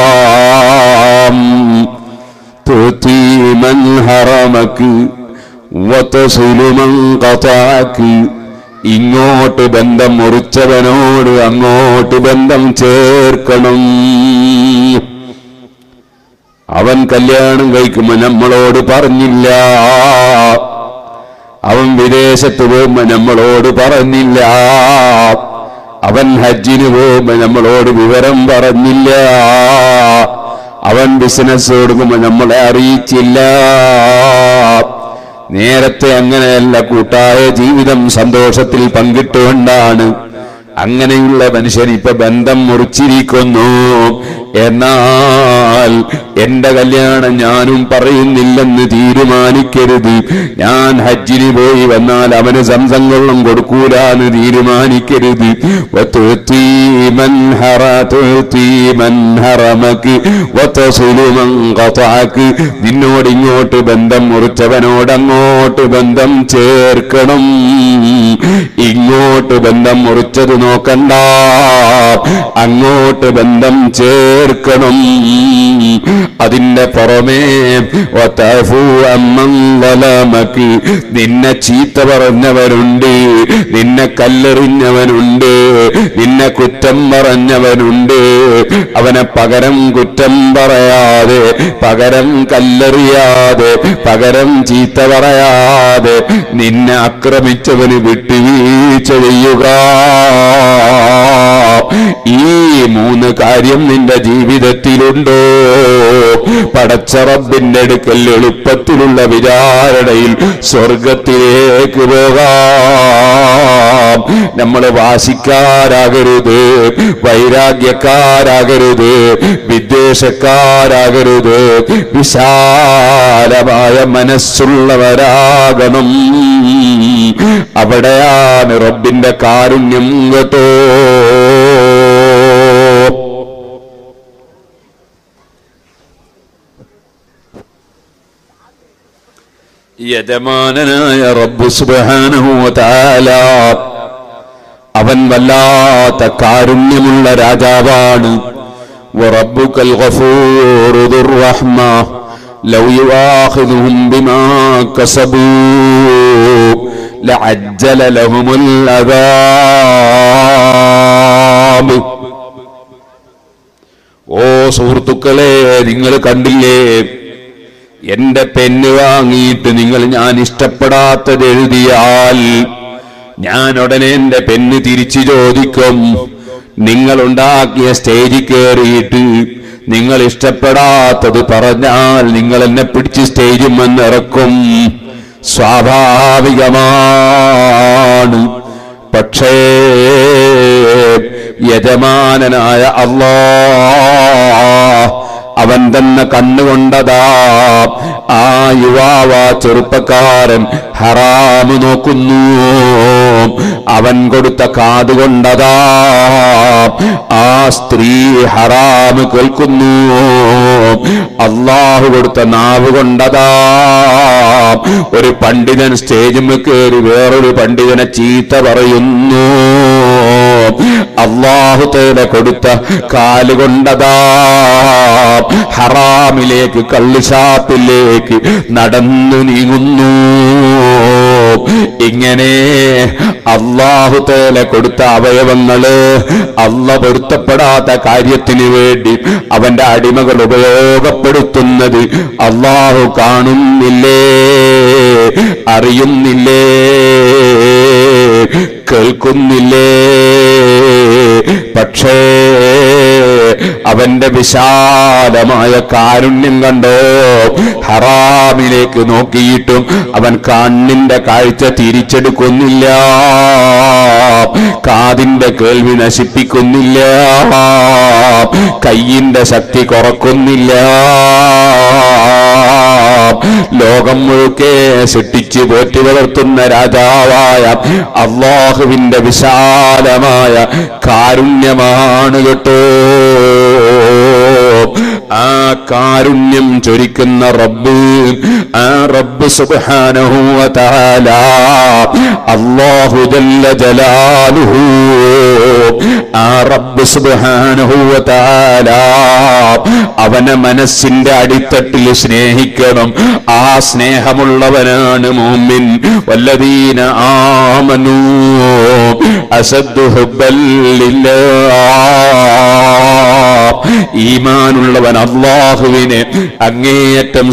രക്ഷപ്പെടാം തുഴത്തീമൻ ഹറമക്ക് വതസിലുമൻ ഖതഅക് ഇങ്ങോട്ട് ബന്ധം മുറിച്ചവനോട് അങ്ങോട്ട് ബന്ധം ചേർക്കണം അവൻ കല്യാണം കഴിക്കുമ്പോ നമ്മളോട് പറഞ്ഞില്ല അവൻ വിദേശത്ത് പോകുമ്പോ നമ്മളോട് പറഞ്ഞില്ല അവൻ ഹജ്ജിന് പോകുമ്പോ നമ്മളോട് വിവരം പറഞ്ഞില്ല അവൻ ബിസിനസ് കൊടുക്കുമ്പോ നമ്മളെ അറിയിച്ചില്ല നേരത്തെ അങ്ങനെയല്ല കൂട്ടായ ജീവിതം സന്തോഷത്തിൽ പങ്കിട്ടുകൊണ്ടാണ് അങ്ങനെയുള്ള മനുഷ്യൻ ഇപ്പൊ ബന്ധം മുറിച്ചിരിക്കുന്നു എന്നാൽ എന്റെ കല്യാണം ഞാനും പറയുന്നില്ലെന്ന് തീരുമാനിക്കരുത് ഞാൻ ഹജ്ജിന് പോയി വന്നാൽ അവന് സംസം കൊള്ളം കൊടുക്കൂലാന്ന് തീരുമാനിക്കരുത് വതുഅ്തി മൻ ഹറ തുഅ്തി മൻ ഹറമക് വതസിലു മൻ ഖതഅക് നിന്നോട് ഇങ്ങോട്ട് ബന്ധം മുറിച്ചവനോട് അങ്ങോട്ട് ബന്ധം ചേർക്കണം ഇങ്ങോട്ട് ബന്ധം മുറിച്ചത് നോക്കണ്ട അങ്ങോട്ട് ബന്ധം ചേർക്കണം അതിന്റെ പുറമേ വതഅഫു അമ്മൻ ളലമക് നിന്നെ ചീത്ത പറഞ്ഞവരുണ്ട് നിന്നെ കല്ലെറിഞ്ഞവനുണ്ട് നിന്നെ കുറ്റം പറഞ്ഞവനുണ്ട് അവനെ പകരം കുറ്റം പറയാതെ പകരം കല്ലെറിയാതെ പകരം ചീത്ത പറയാതെ നിന്നെ ആക്രമിച്ചവന് വിട്ടുവീഴ്ച ചെയ്യുക ഈ മൂന്ന് കാര്യം നിന്റെ ജീവിതത്തിലുണ്ടോ പടച്ചറബിന്റെ അടുക്കൽ എളുപ്പത്തിലുള്ള വിചാരണയിൽ സ്വർഗത്തിലേക്ക് പോകാം നമ്മൾ വാശിക്കാരാകരുത് വൈരാഗ്യക്കാരാകരുത് വിദ്വേഷക്കാരാകരുത് വിശാലമായ മനസ്സുള്ളവരാകണം അവിടെയാണ് റബ്ബിന്റെ കാരുണ്യം കേട്ടോ യജമാനനായ റബ്ബു സുബ്ഹാനഹു വതആല അവൻ വല്ലാത്ത കാരുണ്യമുള്ള രാജാവാണ് وربك الغفور ذو الرحمة لو يؤاخذهم بما كسبوا لعجل لهم العذاب ഓ സുഹൃത്തുക്കളെ നിങ്ങൾ കണ്ടില്ലേ എന്റെ പെന്ന് വാങ്ങിയിട്ട് നിങ്ങൾ ഞാൻ ഇഷ്ടപ്പെടാത്തത് എഴുതിയാൽ ഞാൻ ഉടനെ എന്റെ പെന്ന് തിരിച്ചു ചോദിക്കും നിങ്ങൾ ഉണ്ടാക്കിയ സ്റ്റേജിൽ കയറിയിട്ട് നിങ്ങൾ ഇഷ്ടപ്പെടാത്തത് പറഞ്ഞാൽ നിങ്ങൾ എന്നെ പിടിച്ച് സ്റ്റേജിൽ വന്നിറക്കും സ്വാഭാവികമാണ് പക്ഷേ യജമാനനായ അള്ളാ അവൻ തന്നെ കണ്ണുകൊണ്ടതാ ആ യുവാവ ചെറുപ്പക്കാരൻ ഹറാമ് നോക്കുന്നു അവൻ കൊടുത്ത കാതുകൊണ്ടതാ ആ സ്ത്രീ ഹറാമ് കേൾക്കുന്നു അള്ളാഹു കൊടുത്ത നാവ് കൊണ്ടതാ ഒരു പണ്ഡിതൻ സ്റ്റേജിൽ കയറി വേറൊരു പണ്ഡിതനെ ചീത്ത പറയുന്നു അള്ളാഹു തേല കൊടുത്ത കാലുകൊണ്ടതാ ഹറാമിലേക്ക് കള്ളുഷാപ്പിലേക്ക് നടന്നു നീങ്ങുന്നു ഇങ്ങനെ അള്ളാഹു തേല കൊടുത്ത അവയവങ്ങള് അല്ല പൊരുത്തപ്പെടാത്ത കാര്യത്തിന് വേണ്ടി അവന്റെ അടിമകൾ ഉപയോഗപ്പെടുത്തുന്നത് അള്ളാഹു കാണുന്നില്ലേ അറിയുന്നില്ലേ കേൾക്കുന്നില്ലേ പക്ഷേ അവന്റെ വിശാലമായ കാരുണ്യം കണ്ടോ ഹറാമിലേക്ക് നോക്കിയിട്ടും അവൻ കണ്ണിന്റെ കാഴ്ച തിരിച്ചെടുക്കുന്നില്ല കാതിന്റെ കേൾവി നശിപ്പിക്കുന്നില്ല കയ്യിന്റെ ശക്തി കുറക്കുന്നില്ല ലോകം മുഴുക്കെ സൃഷ്ടിച്ച് പോറ്റി വളർത്തുന്ന രാജാവായ അള്ളാഹുവിന്റെ വിശാലമായ കാരുണ്യമാണ് കേട്ടോ ആ കാരുണ്യം ചൊരിക്കുന്ന റബ്ബ് ആ റബ്ബ് സുബ്ഹാനഹു വ തആല അല്ലാഹു ജല്ല ജലാലുഹു ആ റബ്ബ് സുബ്ഹാനഹു വ തആല അവനെ മനസ്സിന്റെ അടിത്തട്ടിൽ സ്നേഹിക്കണം ആ സ്നേഹമുള്ളവനാണ് മുഅ്മിൻ വല്ലദീന ആമനൂ അസദ്ദു ഹുബ്ബൻ ലില്ലാഹ് ഈമാനുള്ളവൻ അള്ളാഹുവിനെ അങ്ങേയറ്റം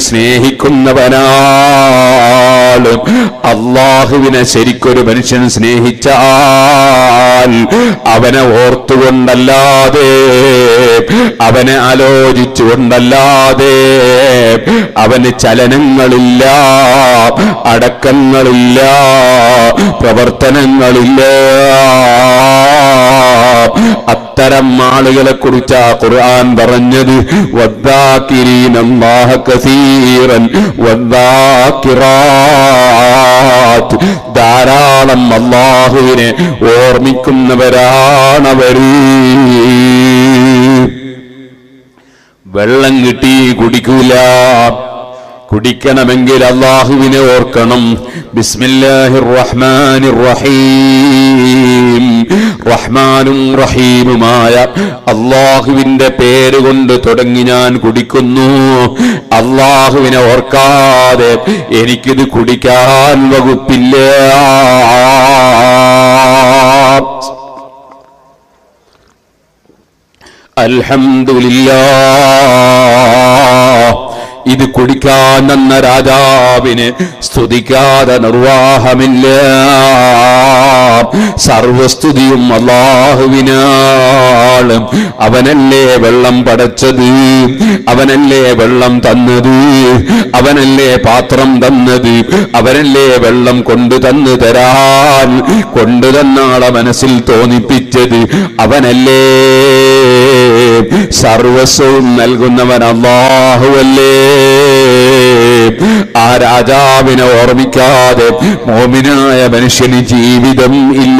സ്നേഹിക്കുന്നവനാണ് അള്ളാഹുവിനെ ശരിക്കൊരു മനുഷ്യൻ സ്നേഹിച്ചാൽ അവനെ ഓർത്തുകൊണ്ടല്ലാതെ അവനെ ആലോചിച്ചുകൊണ്ടല്ലാതെ അവന് ചലനങ്ങളില്ല അടക്കങ്ങളില്ല പ്രവർത്തനങ്ങളില്ല അത്തരം ആളുകളെ കുറിച്ച് ആ ഖുർആൻ പറഞ്ഞത് വദ്ദാകിരീന അല്ലാഹ കസീറൻ വദ്ദാകിറാത്ത് ധാരാളം അള്ളാഹുവിനെ ഓർമ്മിക്കുന്നവരാണവര് വെള്ളം കിട്ടി കുടിക്കൂല കുടിക്കണമെങ്കിൽ അള്ളാഹുവിനെ ഓർക്കണം ബിസ്മില്ലാഹിർ റഹ്മാനിർ റഹീം റഹ്മാനും റഹീമുമായ അള്ളാഹുവിന്റെ പേര് കൊണ്ട് തുടങ്ങി ഞാൻ കുടിക്കുന്നു അള്ളാഹുവിനെ ഓർക്കാതെ എനിക്കിത് കുടിക്കാൻ വകുപ്പില്ല അൽഹംദുലില്ലാ ഇത് കുടിക്കാൻ എന്ന രാജാവിന് സ്തുതിക്കാതെ നിർവാഹമില്ല സർവസ്തുതിയും അള്ളാഹുവിനാണ് അവനല്ലേ വെള്ളം പടച്ചത് അവനല്ലേ വെള്ളം തന്നത് അവനല്ലേ പാത്രം തന്നത് അവനല്ലേ വെള്ളം കൊണ്ടു തന്നു തരാൻ കൊണ്ടു തന്നാളെ മനസ്സിൽ തോന്നിപ്പിച്ചത് അവനല്ലേ സർവസ്വവും നൽകുന്നവൻ അള്ളാഹുവല്ലേ ആ രാജാവിനെ ഓർമ്മിക്കാതെ മോമിനായ മനുഷ്യന് ജീവിതം ഇല്ല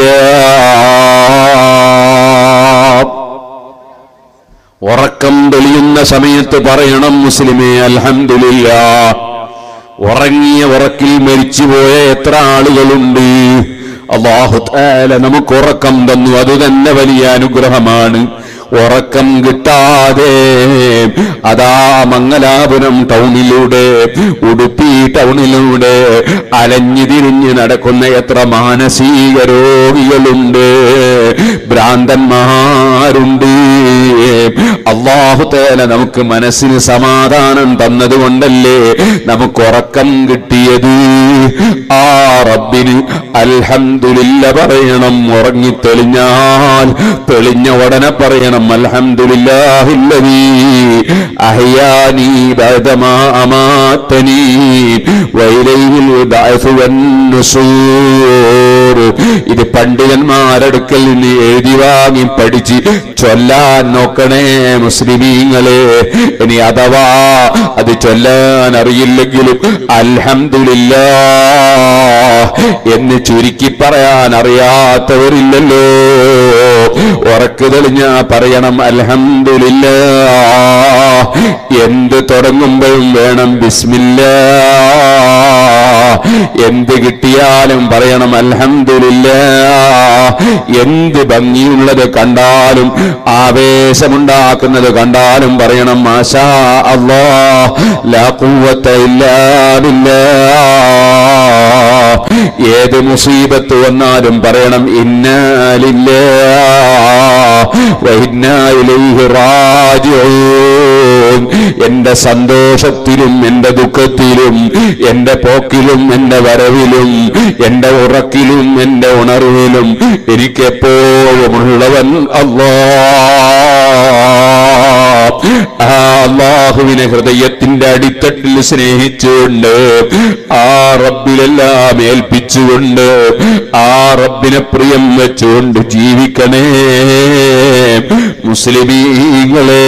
ഉറക്കം തെളിയുന്ന സമയത്ത് പറയണം മുസ്ലിമേ അൽഹംദുലില്ല ഉറങ്ങിയ ഉറക്കിൽ മരിച്ചുപോയ എത്ര ആളുകളുണ്ട് അള്ളാഹു താല നമുക്ക് ഉറക്കം തന്നു അത് തന്നെ വലിയ അനുഗ്രഹമാണ് ഉറക്കം കിട്ടാതെ അതാ മംഗലാപുരം ടൗണിലൂടെ ഉടുപ്പി ടൗണിലൂടെ അലഞ്ഞു തിരിഞ്ഞ് നടക്കുന്ന എത്ര മാനസിക രോഗികളുണ്ട് ഭ്രാന്തന്മാരുണ്ട് അള്ളാഹു തേല നമുക്ക് മനസ്സിന് സമാധാനം തന്നതുകൊണ്ടല്ലേ നമുക്ക് ഉറക്കം കിട്ടിയത് ആ റബ്ബിന് അൽഹംദുലില്ല പറയണം ഉറങ്ങി തെളിഞ്ഞാൽ തെളിഞ്ഞ ഉടനെ പറയണം അൽഹംദുലില്ലാഹില്ലദീ അഹ്യാനി ബഅദമാ അമാതനി വൈലൈഹിൽ ബഅസു വന്നുസൂർ ഇത് പണ്ഡിതന്മാരടുക്കൽ നിന്ന് എഴുതി വാങ്ങി പഠിച്ച് ചൊല്ലാൻ നോക്കണേ മുസ്ലിമീങ്ങളെ ഇനി അഥവാ അത് ചൊല്ലാൻ അറിയില്ലെങ്കിലും അൽഹംദുലില്ലാ എന്ന് ചുരുക്കി പറയാൻ അറിയാത്തവരില്ലല്ലോ ഉറക്കു തെളിഞ്ഞ പറയണം അൽഹംദുലില്ല എന്ത് തുടങ്ങുമ്പോഴും വേണം ബിസ്മില്ല എന്ത് കിട്ടിയാലും പറയണം അൽഹംദുലില്ല എന്ത് ഭംഗിയുള്ളത് കണ്ടാലും ആവേശമുണ്ടാക്കുന്നത് കണ്ടാലും പറയണം മാഷാ അല്ലാ ലാ ഖുവ്വത ഇല്ലാ ബില്ലാ ഏത് മുസീബത്ത് വന്നാലും പറയണം ഇന്നാലില്ല എന്റെ സന്തോഷത്തിലും എന്റെ ദുഃഖത്തിലും എന്റെ പോക്കിലും എന്റെ വരവിലും എന്റെ ഉറക്കിലും എന്റെ ഉണർവിലും എനിക്കെപ്പോഴും ഉള്ളവൻ അള്ളാ ആ അള്ളാഹുവിനെ ഹൃദയത്തിന്റെ അടിത്തട്ടിൽ സ്നേഹിച്ചുകൊണ്ട് ആ റബ്ബിലെല്ലാം ഏൽപ്പിച്ചുകൊണ്ട് ആ റബ്ബിനെ പ്രിയം വെച്ചുകൊണ്ട് ജീവിക്കണേ മുസ്ലിമീങ്ങളെ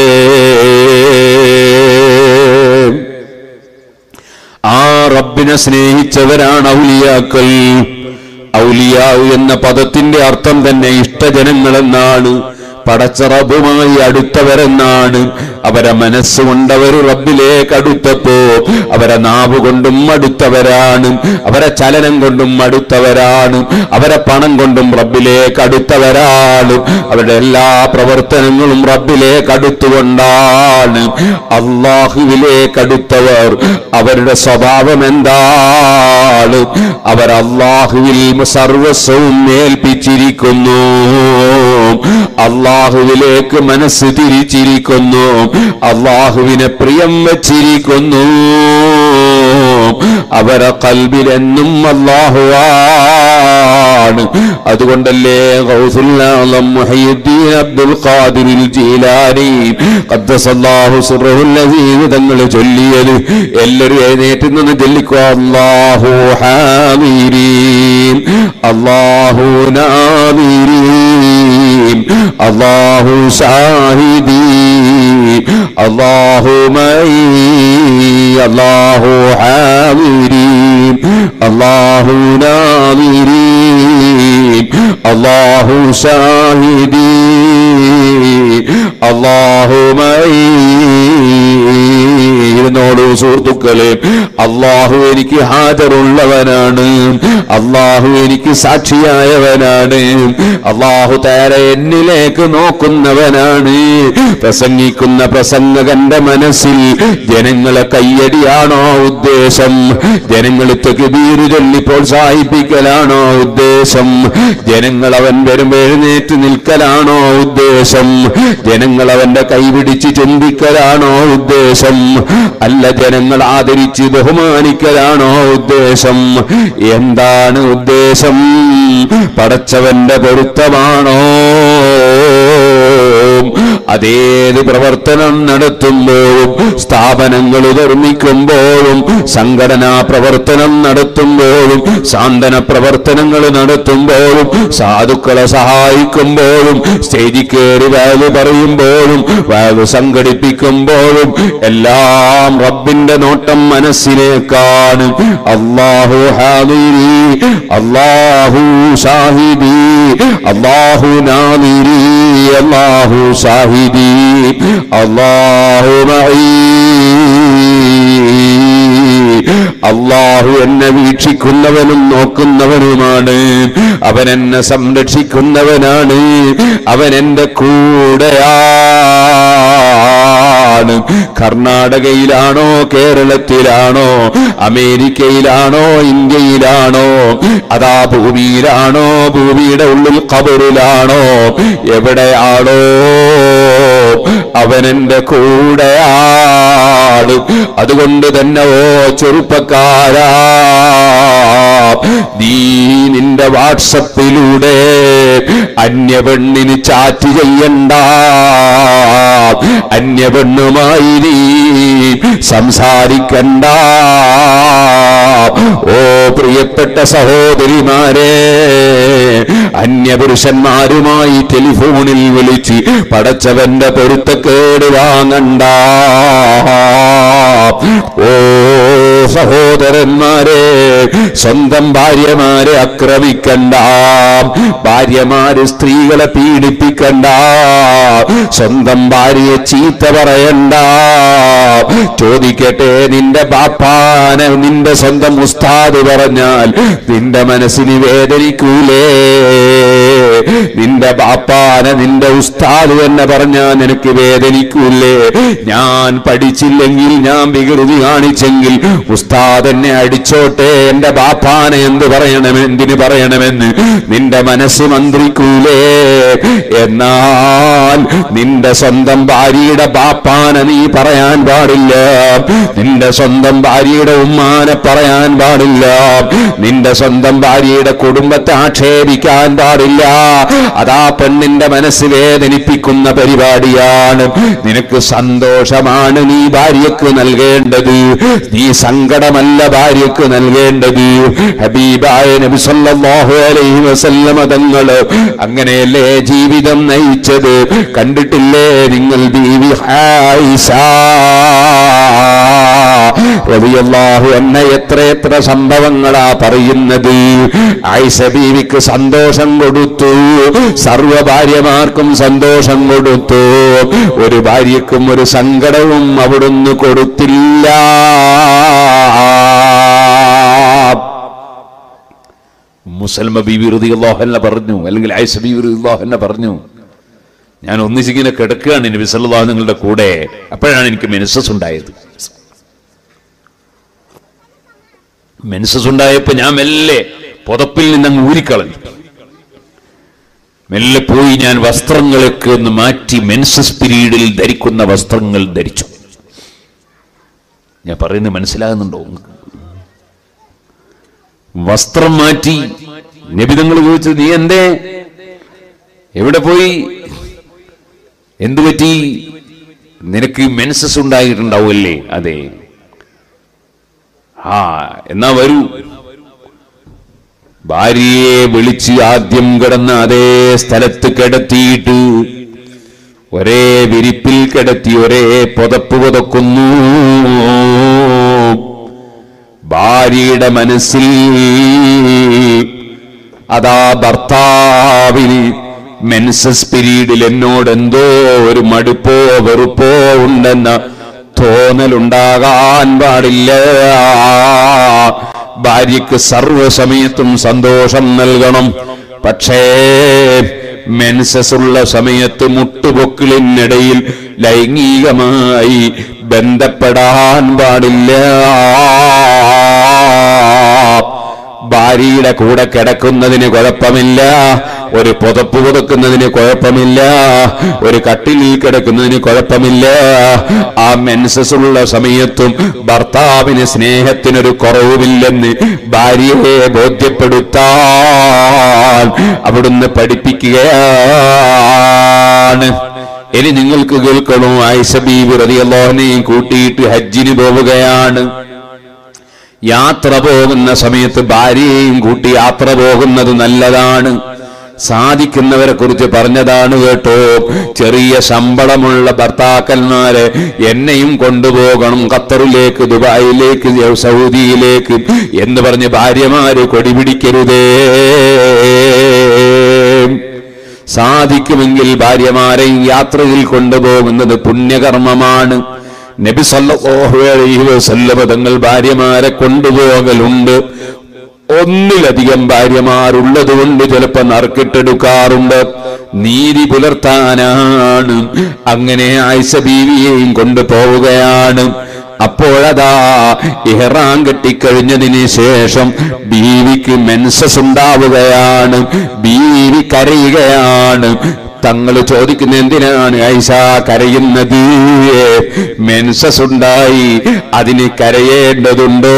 ആ റബ്ബിനെ സ്നേഹിച്ചവരാണ് ഔലിയാക്കൾ ഔലിയാവ് എന്ന പദത്തിന്റെ അർത്ഥം തന്നെ ഇഷ്ടജനങ്ങളെന്നാണ് പടച്ചറബുമായി അടുത്തവരെന്നാണ് അവരെ മനസ്സുകൊണ്ട് അവർ റബ്ബിലേക്ക് അടുത്തപ്പോ അവരെ നാവ് കൊണ്ടും അടുത്തവരാണ് അവരെ ചലനം കൊണ്ടും അടുത്തവരാണ് അവരെ പണം കൊണ്ടും റബ്ബിലേക്ക് അടുത്തവരാണ് അവരുടെ എല്ലാ പ്രവർത്തനങ്ങളും റബ്ബിലേക്ക് അടുത്തുകൊണ്ടാണ് അള്ളാഹുവിലേക്ക് അടുത്തവർ അവരുടെ സ്വഭാവം എന്താണ് അവർ അള്ളാഹുവിൽ സർവസ്വവും ഏൽപ്പിച്ചിരിക്കുന്നു അള്ളാഹുവിലേക്ക് മനസ്സ് തിരിച്ചിരിക്കുന്നു അള്ളാഹുവിനെ പ്രിയം വച്ചിരിക്കുന്നു അവരെ കൽബിലെന്നും അള്ളാഹുവാണ് അതുകൊണ്ടല്ലേ ഗൗസുൽ ആലം മുഹയ്യിദ്ദീൻ അബ്ദുൽ ഖാദിർ ജീലാനി ഖദ്ദസല്ലാഹു സിർറഹുൽ അസീസ് തങ്ങൾ ചൊല്ലിയത് എല്ലാവരും എഴുന്നേറ്റ് നിന്ന് ചൊല്ലിക്കോ അല്ലാഹു ഹാമിരീൻ അല്ലാഹു നാമിരീൻ അല്ലാഹു ഷാഹിദീ അല്ലാഹു മൈ അല്ലാഹു ഹാമിരീൻ അല്ലാഹു നാമിരീൻ അല്ലാഹു ഷാഹിദീ അല്ലാഹു മൈ ഇരുന്നോളൂ സുഹൃത്തുക്കളെ അള്ളാഹു എനിക്ക് ഹാജറുള്ളവനാണ് അള്ളാഹു എനിക്ക് സാക്ഷിയായവനാണ് അള്ളാഹു താര എന്നിലേക്ക് നോക്കുന്നവനാണ് പ്രസംഗിക്കുന്ന പ്രസംഗകന്റെ മനസ്സിൽ ജനങ്ങളെ കയ്യടിയാണോ ഉദ്ദേശം ജനങ്ങൾ തെക്കുബീര് ചൊല്ലി പ്രോത്സാഹിപ്പിക്കലാണോ ഉദ്ദേശം ജനങ്ങൾ അവൻ വരുമ്പോൾ എഴുന്നേറ്റ് നിൽക്കലാണോ ഉദ്ദേശം ജനങ്ങൾ അവന്റെ കൈപിടിച്ച് ചുംബിക്കലാണോ ഉദ്ദേശം അല്ല ജനങ്ങൾ ആദരിച്ച് ബഹുമാനിക്കലാണോ ഉദ്ദേശം എന്താണ് ഉദ്ദേശം പടച്ചവന്റെ പൊരുത്തമാണോ അതേത് പ്രവർത്തനം നടത്തുമ്പോഴും സ്ഥാപനങ്ങൾ നിർമ്മിക്കുമ്പോഴും സംഘടനാ പ്രവർത്തനം നടത്തുമ്പോഴും സാന്ത്വന പ്രവർത്തനങ്ങൾ നടത്തുമ്പോഴും സാധുക്കളെ സഹായിക്കുമ്പോഴും സ്റ്റേജിൽ കയറി വാല് പറയുമ്പോഴും വാല് സംഘടിപ്പിക്കുമ്പോഴും എല്ലാം റബ്ബിന്റെ നോട്ടം മനസ്സിലേക്കാണ് അള്ളാഹു ഹാദിരി അള്ളാഹു ഷാഹിദി അള്ളാഹു നാദിരി അള്ളാഹു ഷാഹിദി അള്ളാഹു അള്ളാഹു എന്നെ വീക്ഷിക്കുന്നവനും നോക്കുന്നവനുമാണ് അവൻ എന്നെ സംരക്ഷിക്കുന്നവനാണ് അവൻ എന്റെ കൂടെയാണ് കർണാടകയിലാണോ കേരളത്തിലാണോ അമേരിക്കയിലാണോ ഇന്ത്യയിലാണോ അതാ ഭൂമിയിലാണോ ഭൂമിയുടെ ഉള്ളിൽ കബറിലാണോ എവിടെയാണോ അവൻ എന്റെ കൂടെയാണ് അതുകൊണ്ട് തന്നെ ഓ ചെറുപ്പക്കാരാ നീ നിന്റെ വാട്സപ്പിലൂടെ അന്യപെണ്ണിന് ചാറ്റ് ചെയ്യണ്ട അന്യപെണ്ണുമായി നീ സംസാരിക്കണ്ട ഓ പ്രിയപ്പെട്ട സഹോദരിമാരെ അന്യപുരുഷന്മാരുമായി ടെലിഫോണിൽ വിളിച്ച് പടച്ചവന്റെ പൊരുത്തക്കേട് വാങ്ങണ്ട ഓ സഹോദരന്മാരെ സ്വന്തം ഭാര്യമാരെ ആക്രമിക്കണ്ട ഭാര്യമാര് സ്ത്രീകളെ പീഡിപ്പിക്കണ്ട സ്വന്തം ഭാര്യയെ ചീത്ത പറയണ്ട ചോദിക്കട്ടെ നിന്റെ ബാപ്പാനെ നിന്റെ സ്വന്തം ഉസ്താദ് പറഞ്ഞാൽ നിന്റെ മനസ്സിന് വേദനിക്കൂലേ നിന്റെ ബാപ്പാനെ നിന്റെ ഉസ്താദ് തന്നെ പറഞ്ഞാൽ നിനക്ക് വേദനിക്കൂലേ ഞാൻ പഠിച്ചില്ലെങ്കിൽ ഞാൻ വികൃതി കാണിച്ചെങ്കിൽ ഉസ്താദ് എന്നെ അടിച്ചോട്ടെ എന്റെ ബാപ്പാനെ എന്ത് പറയണം എന്തിന് പറയണമെന്ന് നിന്റെ മനസ്സ് മന്ത്രിക്കൂലേ എന്നാൽ നിന്റെ സ്വന്തം ഭാര്യയുടെ ബാപ്പാനെ നീ പറയാൻ പാടില്ല നിന്റെ സ്വന്തം ഭാര്യയുടെ ഉമ്മാനെ പറയാൻ പാടില്ല നിന്റെ സ്വന്തം ഭാര്യയുടെ കുടുംബത്തെ ആക്ഷേപിക്കാൻ പാടില്ല അതാ പെണ്ണിന്റെ മനസ്സ് വേദനിപ്പിക്കുന്ന പരിപാടിയാണ് നിനക്ക് സന്തോഷമാണ് നീ ഭാര്യക്ക് നൽകേണ്ടത് നീ സങ്കടമല്ല ഭാര്യക്ക് നൽകേണ്ടത് ഹബീബായ നബി സല്ലല്ലാഹു അലൈഹി വസല്ലമ തങ്ങള് അങ്ങനെയല്ലേ ജീവിതം നയിച്ചത് കണ്ടിട്ടില്ലേ നിങ്ങൾ ബീവി ആയിഷ റളിയല്ലാഹു അൻഹ എത്ര എത്ര സംഭവങ്ങളാ പറയുന്നത് ആയിഷ ബീവിക്ക് സന്തോഷം കൊടുത്തു സർവ ഭാര്യമാർക്കും സന്തോഷം കൊടുത്തു ഒരു ഭാര്യക്കും ഒരു സങ്കടവും അവിടുന്ന് കൊടുത്തില്ല മുസൽമ ബീവി റളിയല്ലാഹു പറഞ്ഞു അല്ലെങ്കിൽ ആയിഷ ബീവി റളിയല്ലാഹു പറഞ്ഞു ഞാൻ ഒന്നിച്ചിങ്ങനെ കിടക്കുകയാണ് നബി സല്ലല്ലാഹു നിങ്ങളുടെ കൂടെ അപ്പോഴാണ് എനിക്ക് മെൻസസ് ഉണ്ടായത് മെൻസസ് ഉണ്ടായപ്പോ ഞാൻ മെല്ലെ പുതപ്പിൽ നിന്ന് അങ്ങ് ഊരിക്കളഞ്ഞു മെല്ലെ പോയി ഞാൻ വസ്ത്രങ്ങളൊക്കെ ഒന്ന് മാറ്റി മെൻസസ് പീരീഡിൽ ധരിക്കുന്ന വസ്ത്രങ്ങൾ ധരിച്ചു ഞാൻ പറയുന്നത് മനസ്സിലാകുന്നുണ്ടോ വസ്ത്രം മാറ്റി നബിതങ്ങൾ ചോദിച്ചു നീ എന്തേ എവിടെ പോയി എന്തു പറ്റി നിനക്ക് മെൻസസ് ഉണ്ടായിട്ടുണ്ടാവുമല്ലേ അതെ ആ എന്നാ വരൂ ഭാര്യയെ വിളിച്ച് ആദ്യം കിടന്ന അതേ സ്ഥലത്ത് കിടത്തിയിട്ട് ഒരേ വിരിപ്പിൽ കിടത്തി ഒരേ പുതപ്പ് പുതക്കുന്നു ഭാര്യയുടെ മനസ്സിൽ അതാ ഭർത്താവിൽ മെൻസസ് പീരീഡിൽ എന്നോട് എന്തോ ഒരു മടുപ്പോ വെറുപ്പോ ഉണ്ടെന്ന തോന്നലുണ്ടാകാൻ പാടില്ല ഭാര്യയ്ക്ക് സർവ്വസമയത്തും സന്തോഷം നൽകണം പക്ഷേ മെൻസസ് ഉള്ള സമയത്ത് മുട്ടുപൊക്കിളിനിടയിൽ ലൈംഗികമായി ബന്ധപ്പെടാൻ പാടില്ല ഭാര്യയുടെ കൂടെ കിടക്കുന്നതിന് കുഴപ്പമില്ല ഒരു പുതപ്പ് കൊടുക്കുന്നതിന് കുഴപ്പമില്ല ഒരു കട്ടിലിൽ കിടക്കുന്നതിന് കുഴപ്പമില്ല ആ മെൻസസ് ഉള്ള സമയത്തും ഭർത്താവിന് സ്നേഹത്തിനൊരു കുറവുമില്ലെന്ന് ഭാര്യയെ ബോധ്യപ്പെടുത്താൻ അവിടുന്ന് പഠിപ്പിക്കുകയാണ് ഇനി നിങ്ങൾക്ക് കേൾക്കണോ ആയിഷ ബീബി റളിയല്ലാഹുവിനെയും കൂട്ടിയിട്ട് ഹജ്ജിന് പോവുകയാണ് യാത്ര പോകുന്ന സമയത്ത് ഭാര്യയെയും കൂട്ടി യാത്ര പോകുന്നത് നല്ലതാണ് സാധിക്കുന്നവരെ കുറിച്ച് പറഞ്ഞതാണ് കേട്ടോ ചെറിയ ശമ്പളമുള്ള ഭർത്താക്കന്മാരെ എന്നെയും കൊണ്ടുപോകണം ഖത്തറിലേക്ക് ദുബായിലേക്ക് സൗദിയിലേക്ക് എന്ന് പറഞ്ഞ് ഭാര്യമാര് കൊടിപിടിക്കരുതേ സാധിക്കുമെങ്കിൽ ഭാര്യമാരെയും യാത്രയിൽ കൊണ്ടുപോകുന്നത് പുണ്യകർമ്മമാണ് നബി സല്ലല്ലാഹു അലൈഹി വസല്ലമ തങ്ങൾ ഭാര്യമാരെ കൊണ്ടുപോകലുണ്ട് ഒന്നിലധികം ഭാര്യമാരുള്ളത് കൊണ്ട് ചിലപ്പോ നറുക്കിട്ടെടുക്കാറുണ്ട് നീതി പുലർത്താനാണ് അങ്ങനെ ആയിഷ ബീവിയെയും കൊണ്ടുപോവുകയാണ് അപ്പോഴതാ ഇഹ്റാം കെട്ടിക്കഴിഞ്ഞതിന് ശേഷം ബീവിക്ക് മെൻസസ് ഉണ്ടാവുകയാണ് ബീവി കരയുകയാണ് തങ്ങൾ ചോദിക്കുന്ന എന്തിനാണ് ഐഷ കരയുന്നത് മെൻസസ് ഉണ്ടായി അതിന് കരയേണ്ടതുണ്ടോ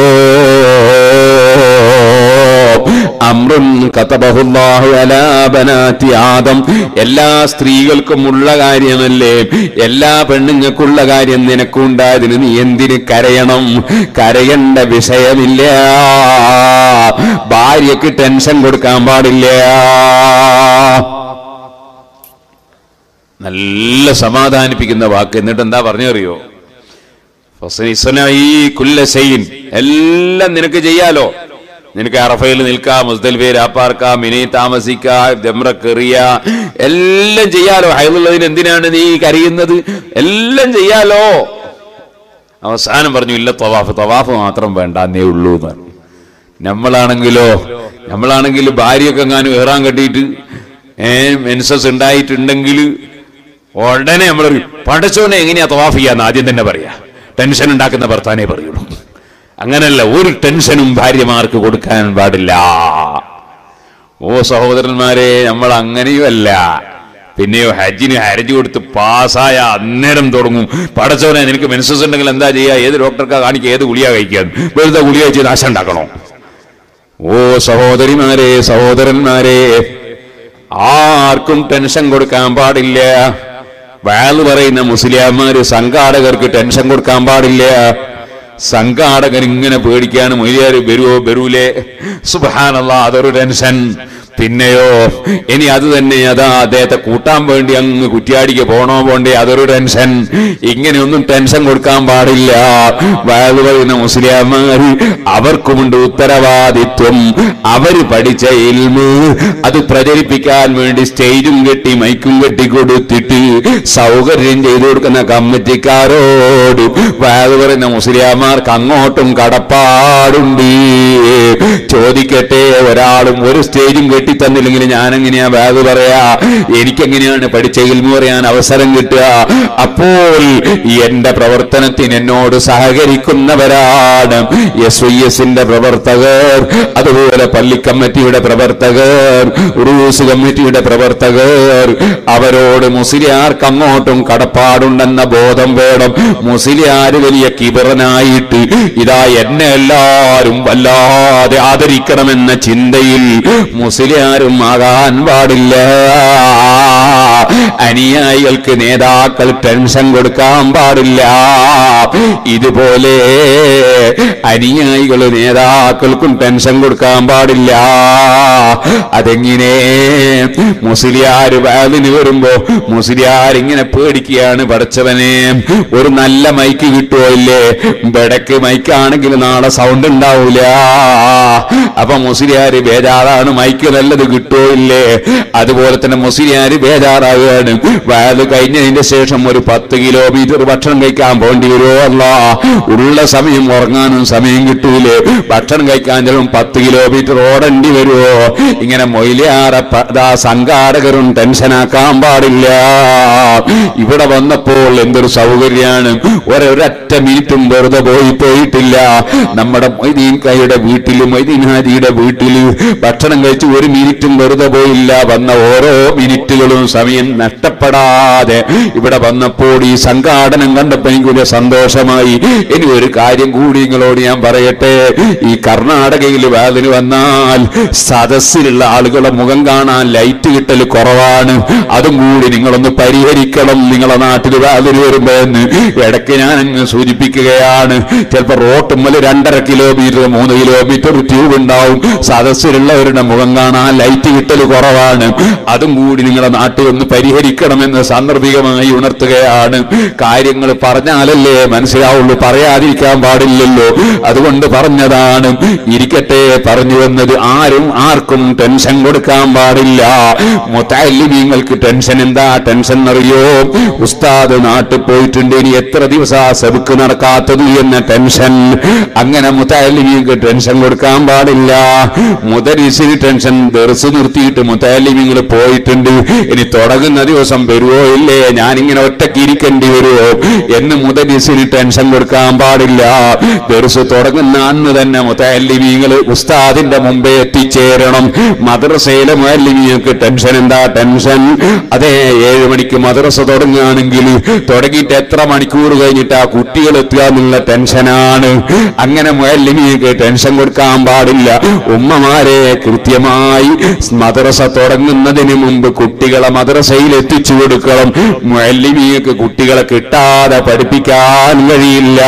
അമ്രുൻ കതബഹുല്ലാഹു അലാ ബനാത്തി ആദം എല്ലാ സ്ത്രീകൾക്കും ഉള്ള കാര്യമല്ലേ എല്ലാ പെണ്ണുങ്ങൾക്കുള്ള കാര്യം നിനക്കുണ്ടായതിന് നീ എന്തിന് കരയണം കരയേണ്ട വിഷയമില്ല ഭാര്യക്ക് ടെൻഷൻ കൊടുക്കാൻ പാടില്ല നല്ല സമാധാനിപ്പിക്കുന്ന വാക്ക് എന്നിട്ട് എന്താ പറഞ്ഞറിയോ ഫസനിസനായി കുല്ല ചെയ്യിൻ എല്ലാം നിനക്ക് ചെയ്യാലോ നിനക്ക് അറഫയിൽ നിൽക്കാം മുസ്തൽഫയിൽ ആപ്പാർക്കാം മിനി താമസിക്കാം ജമ്രക്കെറിയ എല്ലാം ചെയ്യാലോ ഹൈലുള്ളതിന് എന്തിനാണ് നീ കരയുന്നത് എല്ലാം ചെയ്യാലോ അവസാനം പറഞ്ഞു ഇല്ല തവാഫ് തവാഫ് മാത്രം വേണ്ടാന്നേ ഉള്ളൂ എന്ന് പറഞ്ഞു നമ്മളാണെങ്കിലോ നമ്മളാണെങ്കിൽ ഭാര്യയൊക്കെ എങ്ങാനും ഏറാൻ കെട്ടിയിട്ട് ഏ മെൻസസ് ഉണ്ടായിട്ടുണ്ടെങ്കിൽ ഉടനെ നമ്മൾ പടച്ചോനെ എങ്ങനെയാ തവാഫ് ചെയ്യാന്ന് ആദ്യം തന്നെ പറയാ ടെൻഷൻ ഉണ്ടാക്കുന്ന ഭർത്താനെ പറയുള്ളൂ അങ്ങനല്ല ഒരു ടെൻഷനും ഭാര്യമാർക്ക് കൊടുക്കാൻ പാടില്ല ഓ സഹോദരന്മാരെ നമ്മൾ അങ്ങനെയുമല്ല പിന്നെയോ ഹജ്ജിന് ഹരജ് കൊടുത്ത് പാസ്സായ അന്നേരം തുടങ്ങും പടച്ചോനെ നിനക്ക് മെൻസസ് ഉണ്ടെങ്കിൽ എന്താ ചെയ്യുക ഏത് ഡോക്ടർക്കാ കാണിക്കുക ഏത് ഗുളിക കഴിക്കാൻ വെറുതെ ഗുളിക കഴിച്ച് നാശം ഉണ്ടാക്കണോ ഓ സഹോദരിമാരെ സഹോദരന്മാരെ ആർക്കും ടെൻഷൻ കൊടുക്കാൻ പാടില്ല വയല് പറയുന്ന മുസ്ലിംമാര് സംഘാടകർക്ക് ടെൻഷൻ കൊടുക്കാൻ പാടില്ല സംഘാടകൻ ഇങ്ങനെ പേടിക്കാണ് മൊയ്യാര് വരുവോ വരൂലേ സുബാനല്ല അതൊരു ടെൻഷൻ പിന്നെയോ ഇനി അത് തന്നെ അതാ അദ്ദേഹത്തെ കൂട്ടാൻ വേണ്ടി അങ്ങ് കുറ്റിയാടിക്ക് പോണോ പോണ്ടേ അതൊരു ടെൻഷൻ ഇങ്ങനെയൊന്നും ടെൻഷൻ കൊടുക്കാൻ പാടില്ല വയത് പറയുന്ന മുസ്ലിംമാർ അവർക്കുമുണ്ട് ഉത്തരവാദിത്വം അവര് പഠിച്ച ഇൽമ് അത് പ്രചരിപ്പിക്കാൻ വേണ്ടി സ്റ്റേജും കെട്ടി മൈക്കും കെട്ടി കൊടുത്തിട്ട് സൗകര്യം ചെയ്തു കൊടുക്കുന്ന കമ്മിറ്റിക്കാരോട് വയത് പറയുന്ന മുസ്ലിംമാർക്ക് അങ്ങോട്ടും കടപ്പാടുണ്ട് ചോദിക്കട്ടെ ഒരാളും ഒരു സ്റ്റേജും കെട്ടി തന്നില്ലെങ്കിൽ ഞാൻ എങ്ങനെയാ ബാഗ് പറയാ എനിക്കെങ്ങനെയാണ് പഠിച്ച ഇൽമു പറയാൻ അവസരം കിട്ടുക അപ്പോൾ എന്റെ പ്രവർത്തനത്തിന് എന്നോട് സഹകരിക്കുന്നവരാണ് എസ് വൈ എസിന്റെ പ്രവർത്തകർ അതുപോലെ പള്ളി കമ്മിറ്റിയുടെ പ്രവർത്തകർ ഉറൂസ് കമ്മിറ്റിയുടെ പ്രവർത്തകർ അവരോട് മുസ്ലിയാർക്ക് അങ്ങോട്ടും കടപ്പാടുണ്ടെന്ന ബോധം വേണം മുസ്ലിയാര് വലിയ കിബറനായിട്ട് ഇതാ എന്നെ എല്ലാരും വല്ലാതെ ആദരിക്കണമെന്ന ചിന്തയിൽ മുസ്ലിയാരും ആകാൻ പാടില്ല അനുയായികൾക്ക് നേതാക്കൾ ടെൻഷൻ കൊടുക്കാൻ പാടില്ല ഇതുപോലെ അനുയായികൾ നേതാക്കൾക്കും ടെൻഷൻ കൊടുക്കാൻ പാടില്ല അതെങ്ങനെ മുസ്ലിയാർ വാലിന് വരുമ്പോ മുസ്ലിയാർ ഇങ്ങനെ പേടിക്കുകയാണ് പഠിച്ചവനെ ഒരു നല്ല മൈക്ക് കിട്ടുമോ ഇല്ലേ ബെടക്ക് മൈക്കാണെങ്കിൽ നാളെ സൗണ്ട് ഉണ്ടാവൂല അപ്പൊ മുസ്ലിയാര് ബേജാറാണ് മൈക്ക് നല്ലത് കിട്ടുമോ ഇല്ലേ അതുപോലെ തന്നെ മുസ്ലിയാര് ബേജാറാവുകയാണ് വയത് കഴിഞ്ഞതിന്റെ ശേഷം ഒരു പത്ത് കിലോമീറ്റർ ഭക്ഷണം കഴിക്കാൻ പോണ്ടി വരുമോ അല്ല ഉള്ള സമയം ഉറങ്ങാനും സമയം കിട്ടൂലേ ഭക്ഷണം കഴിക്കാൻ ചിലപ്പം പത്ത് കിലോമീറ്റർ ഓടേണ്ടി വരുമോ ഇങ്ങനെ മൊയിലാറെ സംഘാടകരും ടെൻഷനാക്കാൻ പാടില്ല ഇവിടെ വന്നപ്പോൾ എന്തൊരു സൗകര്യമാണ് ഒരൊരൊറ്റ മിനിറ്റും വെറുതെ പോയി പോയിട്ടില്ല നമ്മുടെ മൊയ്തീൻ കൈയുടെ വീട്ടില് മൊയ്തീൻ ഹാജിയുടെ വീട്ടില് ഭക്ഷണം കഴിച്ച് ഒരു മിനിറ്റും വെറുതെ പോയില്ല വന്ന ഓരോ മിനിറ്റുകളും സമയം നഷ്ടപ്പെടാതെ ഇവിടെ വന്നപ്പോൾ ഈ സംഘാടനം കണ്ടപ്പോൾ എനിക്ക് വലിയ സന്തോഷമായി ഇനി ഒരു കാര്യം കൂടി നിങ്ങളോട് ഞാൻ പറയട്ടെ ഈ കർണാടകയിൽ വേദന വന്നാൽ സദസ്സിലുള്ള ആളുകളുടെ മുഖം കാണാൻ ലൈറ്റ് കിട്ടൽ കുറവാണ് അതും കൂടി നിങ്ങളൊന്ന് പരിഹരിക്കണം നിങ്ങളെ നാട്ടിൽ വേദന വരുമ്പോ എന്ന് ഇടയ്ക്ക് ഞാൻ അങ്ങ് സൂചിപ്പിക്കുകയാണ് ചിലപ്പോ റോട്ടുമ്മൽ രണ്ടര കിലോമീറ്റർ മൂന്ന് കിലോമീറ്റർ ട്യൂബ് ഉണ്ടാവും സദസ്സിലുള്ളവരുടെ മുഖം കാണാൻ ലൈറ്റ് കിട്ടൽ കുറവാണ് അതും കൂടി നിങ്ങളെ നാട്ടിൽ ഒന്ന് പരിഹരിക്കണമെന്ന് സാന്ദർഭികമായി ഉണർത്തുകയാണ് കാര്യങ്ങൾ പറഞ്ഞാലല്ലേ മനസ്സിലാവുള്ളൂ പറയാതിരിക്കാൻ പാടില്ലല്ലോ അതുകൊണ്ട് പറഞ്ഞതാണ് ഇരിക്കട്ടെ പറഞ്ഞു വന്നത് ആരും ആർക്കും ടെൻഷൻ കൊടുക്കാൻ പാടില്ല മുത്താലിമീങ്ങൾക്ക് ടെൻഷൻ എന്താ ടെൻഷൻ അറിയോ ഉസ്താദ് നാട്ടിൽ പോയിട്ടുണ്ട് ഇനി എത്ര ദിവസം ആ സെബുക്ക് നടക്കാത്തത് എന്ന ടെൻഷൻ അങ്ങനെ മുത്താലിമീങ്ങൾക്ക് ടെൻഷൻ കൊടുക്കാൻ പാടില്ല മുതരിസിന് ടെൻഷൻ ദർസ് നിർത്തിയിട്ട് മുത്താലിമീങ്ങൾ പോയിട്ടുണ്ട് ഇനി തുടങ്ങുന്ന ദിവസം വരുവോ ഇല്ലേ ഞാനിങ്ങനെ ഒറ്റയ്ക്ക് ഇരിക്കേണ്ടി വരുമോ എന്ന് മുതലിസിന് ടെൻഷൻ കൊടുക്കാൻ പാടില്ല ദർസ് തുടങ്ങുന്ന അന്ന് തന്നെ മുത്തല്ലിമീങ്ങൾ ഉസ്താദിന്റെ മുമ്പേ എത്തിച്ചേരണം മദ്രസയിലെ മുഅല്ലിമീങ്ങൾക്ക് ടെൻഷൻ എന്താ ടെൻഷൻ അതെ ഏഴ് മണിക്ക് മദ്രസ തുടങ്ങുകയാണെങ്കിൽ തുടങ്ങിയിട്ട് എത്ര മണിക്കൂർ കഴിഞ്ഞിട്ട് ആ കുട്ടികൾ എത്തുക എന്നുള്ള ടെൻഷനാണ് അങ്ങനെ മുഅല്ലിമീങ്ങൾക്ക് ടെൻഷൻ കൊടുക്കാൻ പാടില്ല ഉമ്മമാരെ കൃത്യമായി മദ്രസ തുടങ്ങുന്നതിന് മുമ്പ് കുട്ടികളെ മദ്രസയിൽ എത്തിച്ചു കൊടുക്കണം മുഅല്ലിമീങ്ങൾക്ക് കുട്ടികളെ കിട്ടാതെ പഠിപ്പിക്കാൻ കഴിയില്ല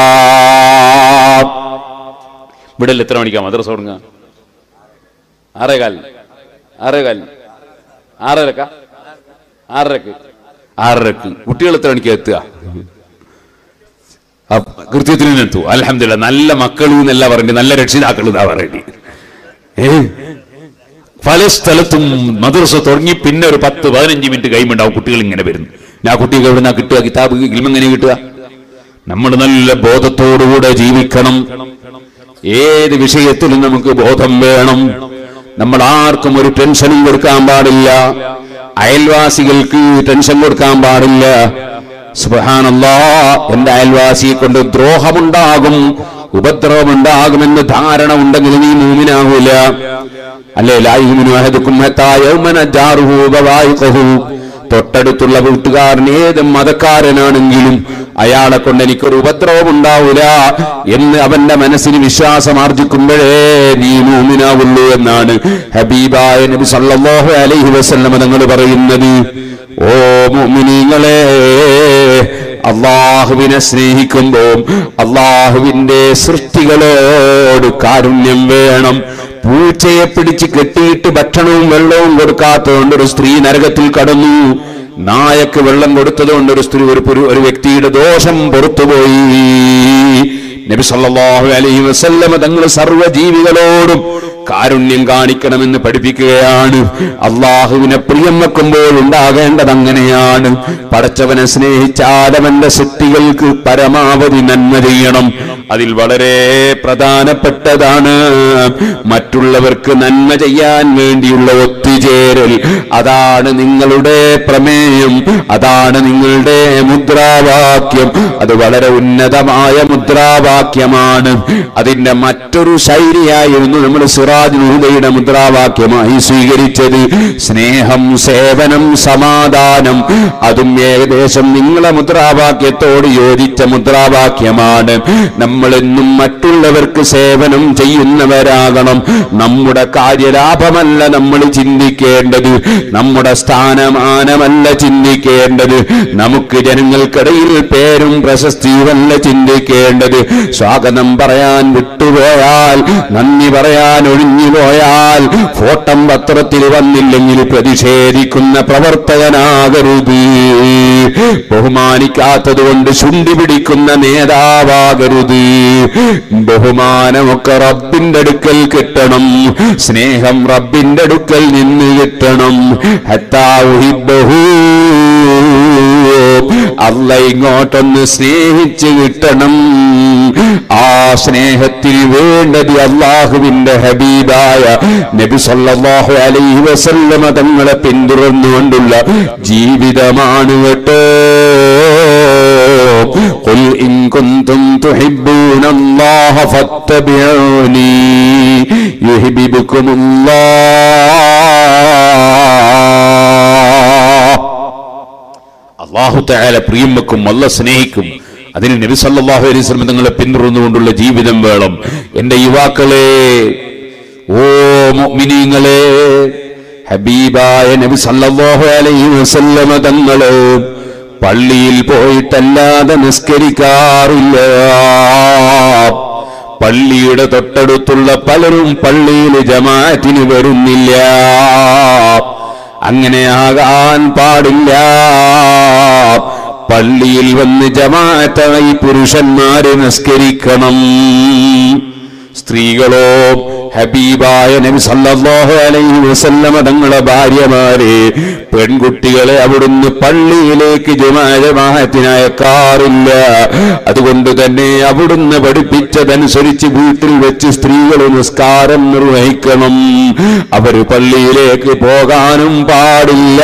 ഇവിടെ എത്ര മണിക്കാ മദ്രസ തുടങ്ങുക ആറേകാൽ ആറേകാൽ ആറരക്ക ആറരക്ക് ആറരക്ക് കുട്ടികൾ എത്ര മണിക്കാ എത്തുക അപ്പ- കൃത്യത്തിന് എത്തു അലഹമില്ല നല്ല മക്കൾ എന്നല്ല പറയണ്ടി നല്ല രക്ഷിതാക്കൾ എന്നാ പറയണ്ടി ഏ പല സ്ഥലത്തും മദ്രസ തുടങ്ങി പിന്നെ ഒരു പത്ത് പതിനഞ്ച് മിനിറ്റ് കഴിയുമ്പോണ്ടാവും കുട്ടികൾ ഇങ്ങനെ വരുന്നു ഞാൻ കുട്ടികൾ എവിടെ നിന്നാ കിട്ടുക കിതാബ് ഇൽമെങ്ങനെ കിട്ടുക നമ്മൾ നല്ല ബോധത്തോടുകൂടെ ജീവിക്കണം ഏത് വിഷയത്തിലും നമുക്ക് ബോധം വേണം നമ്മൾ ആർക്കും ഒരു ടെൻഷനും കൊടുക്കാൻ പാടില്ല അയൽവാസികൾക്ക് ടെൻഷൻ കൊടുക്കാൻ പാടില്ല സുബഹാനല്ലാ എന്റെ അയൽവാസിയെ കൊണ്ട് ദ്രോഹമുണ്ടാകും ഉപദ്രവമുണ്ടാകുമെന്ന് ധാരണ ഉണ്ടെങ്കിൽ നീ മൂമിനാകൂല അല്ലേ ലായുമിനു അഹദുക്കും ഹത്താ യൗമന ജാറുഹു ബവായിഖഹു തൊട്ടടുത്തുള്ള വീട്ടുകാരൻ ഏത് മതക്കാരനാണെങ്കിലും അയാളെ കൊണ്ട് എനിക്കൊരു ഉപദ്രവം ഉണ്ടാവൂല എന്ന് അവന്റെ മനസ്സിന് വിശ്വാസം ആർജിക്കുമ്പോഴേ നീ മൂമിനാവുള്ളൂ എന്നാണ് ഹബീബായ നബി സല്ലല്ലാഹു അലൈഹി വസല്ലമ തങ്ങൾ പറയുന്നത് ഓ മുഅ്മിനീങ്ങളെ അള്ളാഹുവിനെ സ്നേഹിക്കുമ്പോൾ അള്ളാഹുവിന്റെ സൃഷ്ടികളോട് കാരുണ്യം വേണം പൂച്ചയെ പിടിച്ച് കെട്ടിയിട്ട് ഭക്ഷണവും വെള്ളവും കൊടുക്കാത്തതുകൊണ്ട് ഒരു സ്ത്രീ നരകത്തിൽ കടന്നു നായക്ക് വെള്ളം കൊടുത്തതുകൊണ്ട് ഒരു സ്ത്രീ ഒരു പുരു- ഒരു വ്യക്തിയുടെ ദോഷം പുറത്തുപോയി നബി സല്ലല്ലാഹു അലൈഹി വസല്ലമ തങ്ങൾ സർവ്വജീവികളോടും കാരുണ്യം കാണിക്കണമെന്ന് പഠിപ്പിക്കുകയാണ് അള്ളാഹുവിനെ പ്രിയം വെക്കുമ്പോൾ ഉണ്ടാകേണ്ടത് അങ്ങനെയാണ് പടച്ചവനെ സ്നേഹിച്ചാലവന്റെ ശക്തികൾക്ക് പരമാവധി നന്മ ചെയ്യണം അതിൽ വളരെ പ്രധാനപ്പെട്ടതാണ് മറ്റുള്ളവർക്ക് നന്മ ചെയ്യാൻ വേണ്ടിയുള്ള ഒത്തുചേരൽ അതാണ് നിങ്ങളുടെ പ്രമേയം അതാണ് നിങ്ങളുടെ മുദ്രാവാക്യം അത് വളരെ ഉന്നതമായ മുദ്രാവാക്യമാണ് അതിന്റെ മറ്റൊരു ശൈലിയായിരുന്നു നമ്മൾ സിറാജ് നൂതയുടെ മുദ്രാവാക്യമായി സ്വീകരിച്ചത് സ്നേഹം സേവനം സമാധാനം അതും ഏകദേശം നിങ്ങളെ മുദ്രാവാക്യത്തോട് യോജിച്ച മുദ്രാവാക്യമാണ് നമ്മൾ എന്നും മറ്റുള്ളവർക്ക് സേവനം ചെയ്യുന്നവരാകണം നമ്മുടെ കാര്യലാഭമല്ല നമ്മൾ ചിന്തിക്കേണ്ടത് നമ്മുടെ സ്ഥാനമാനമല്ല ചിന്തിക്കേണ്ടത് നമുക്ക് ജനങ്ങൾക്കിടയിൽ പേരും പ്രശസ്തിയുമല്ല ചിന്തിക്കേണ്ടത് സ്വാഗതം പറയാൻ വിട്ടുപോയാൽ നന്ദി പറയാൻ ഒഴിഞ്ഞുപോയാൽ ഫോട്ടം പത്രത്തിൽ വന്നില്ലെങ്കിൽ പ്രതിഷേധിക്കുന്ന പ്രവർത്തകനാകരുത് ബഹുമാനിക്കാത്തത് കൊണ്ട് ശുണ്ടി പിടിക്കുന്ന നേതാവാകരുത് ബഹുമാനമൊക്കെ റബ്ബിന്റെ അടുക്കൽ കിട്ടണം സ്നേഹം റബ്ബിന്റെ അടുക്കൽ നിന്ന് കിട്ടണം ഹത്താ ഉഹിബ്ബഹു. അല്ല ഇങ്ങോട്ടൊന്ന് സ്നേഹിച്ച് കിട്ടണം ആ സ്നേഹത്തിന് വേണ്ടത് അള്ളാഹുവിന്റെ ഹബീബായ നബി സല്ലല്ലാഹു അലൈഹി വസല്ലമ തങ്ങളെ പിന്തുടർന്നുകൊണ്ടുള്ള ജീവിതമാണ് കേട്ടോ قل إن كنتم تحبون الله فاتبعوني يحببكم الله അള്ളാഹു തആല പ്രിയം വെക്കും അല്ല സ്നേഹിക്കും അതിന് നബി സല്ലല്ലാഹു അലൈഹി വസല്ലം തങ്ങളെ പിന്തുടർന്നുകൊണ്ടുള്ള ജീവിതം വേണം എന്റെ യുവാക്കളെ ഓ മുഅ്മിനീങ്ങളെ ഹബീബായ നബി സല്ലല്ലാഹു അലൈഹി വസല്ലമ തങ്ങള് പള്ളിയിൽ പോയിട്ടല്ലാതെ നിസ്കരിക്കാറില്ല പള്ളിയുടെ തൊട്ടടുത്തുള്ള പലരും പള്ളിയിൽ ജമാഅത്തിന് വരുന്നില്ല അങ്ങനെ ആകാൻ പാടില്ല പള്ളിയിൽ വന്ന് ജമാഅത്തായി പുരുഷന്മാര് നിസ്കരിക്കണം സ്ത്രീകളോ ഹബീബായ നബി സല്ലല്ലാഹു അലൈഹി വസല്ലമ തങ്ങളെ ഭാര്യമാരെ പെൺകുട്ടികളെ അവിടുന്ന് പള്ളിയിലേക്ക് ജമാഅത്തിന് അയക്കാറില്ല അതുകൊണ്ട് തന്നെ അവിടുന്ന് പഠിപ്പിച്ചതനുസരിച്ച് വീട്ടിൽ വെച്ച് സ്ത്രീകൾ നിസ്കാരം നിർവഹിക്കണം അവര് പള്ളിയിലേക്ക് പോകാനും പാടില്ല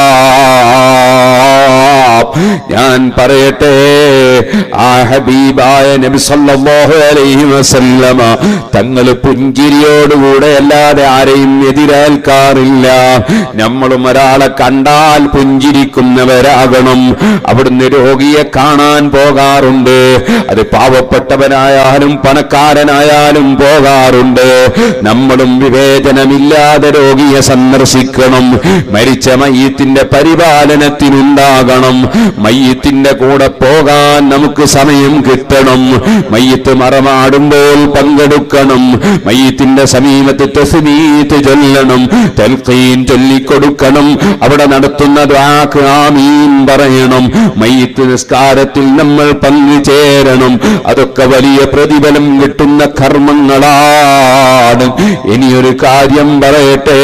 ഞാൻ പറയട്ടെ ആ ഹബീബായ നബി സല്ലല്ലാഹു അലൈഹി വസല്ലമ തങ്ങൾ പുഞ്ചിരിയോടുകൂടെ അല്ലാതെ ആരെയും എതിരേൽക്കാറില്ല നമ്മളും ഒരാളെ കണ്ടാൽ പുഞ്ചിരിക്കുന്നവരാകണം അവിടുന്ന് രോഗിയെ കാണാൻ പോകാറുണ്ട് അത് പാവപ്പെട്ടവനായാലും പണക്കാരനായാലും പോകാറുണ്ട് നമ്മളും വിവേചനമില്ലാതെ രോഗിയെ സന്ദർശിക്കണം മരിച്ച മയ്യത്തിന്റെ പരിപാലനത്തിനുണ്ടാകണം മയ്യത്തിന്റെ കൂടെ പോകാൻ നമുക്ക് സമയം കിട്ടണം മയ്യത്ത് മറമാടുമ്പോൾ പങ്കെടുക്കണം മയ്യത്തിന്റെ സമീപത്ത് തസ്മീത്ത് ചൊല്ലണം തൽക്കീൻ ചൊല്ലിക്കൊടുക്കണം അവിടെ നടത്തുന്ന ദ്വാക്ക് ആമീൻ പറയണം മയ്യത്ത് നിസ്കാരത്തിൽ നമ്മൾ പങ്കുചേരണം അതൊക്കെ വലിയ പ്രതിഫലം കിട്ടുന്ന കർമ്മങ്ങളാണ് ഇനിയൊരു കാര്യം പറയട്ടെ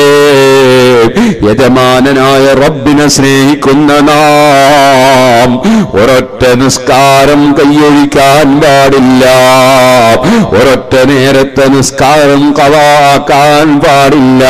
യജമാനനായ റബ്ബിനെ സ്നേഹിക്കുന്ന നാം ഒരൊറ്റ നിസ്കാരം കൈയൊഴിക്കാൻ പാടില്ല ഒരൊറ്റ നേരത്തെ നിസ്കാരം കവാക്കാൻ പാടില്ല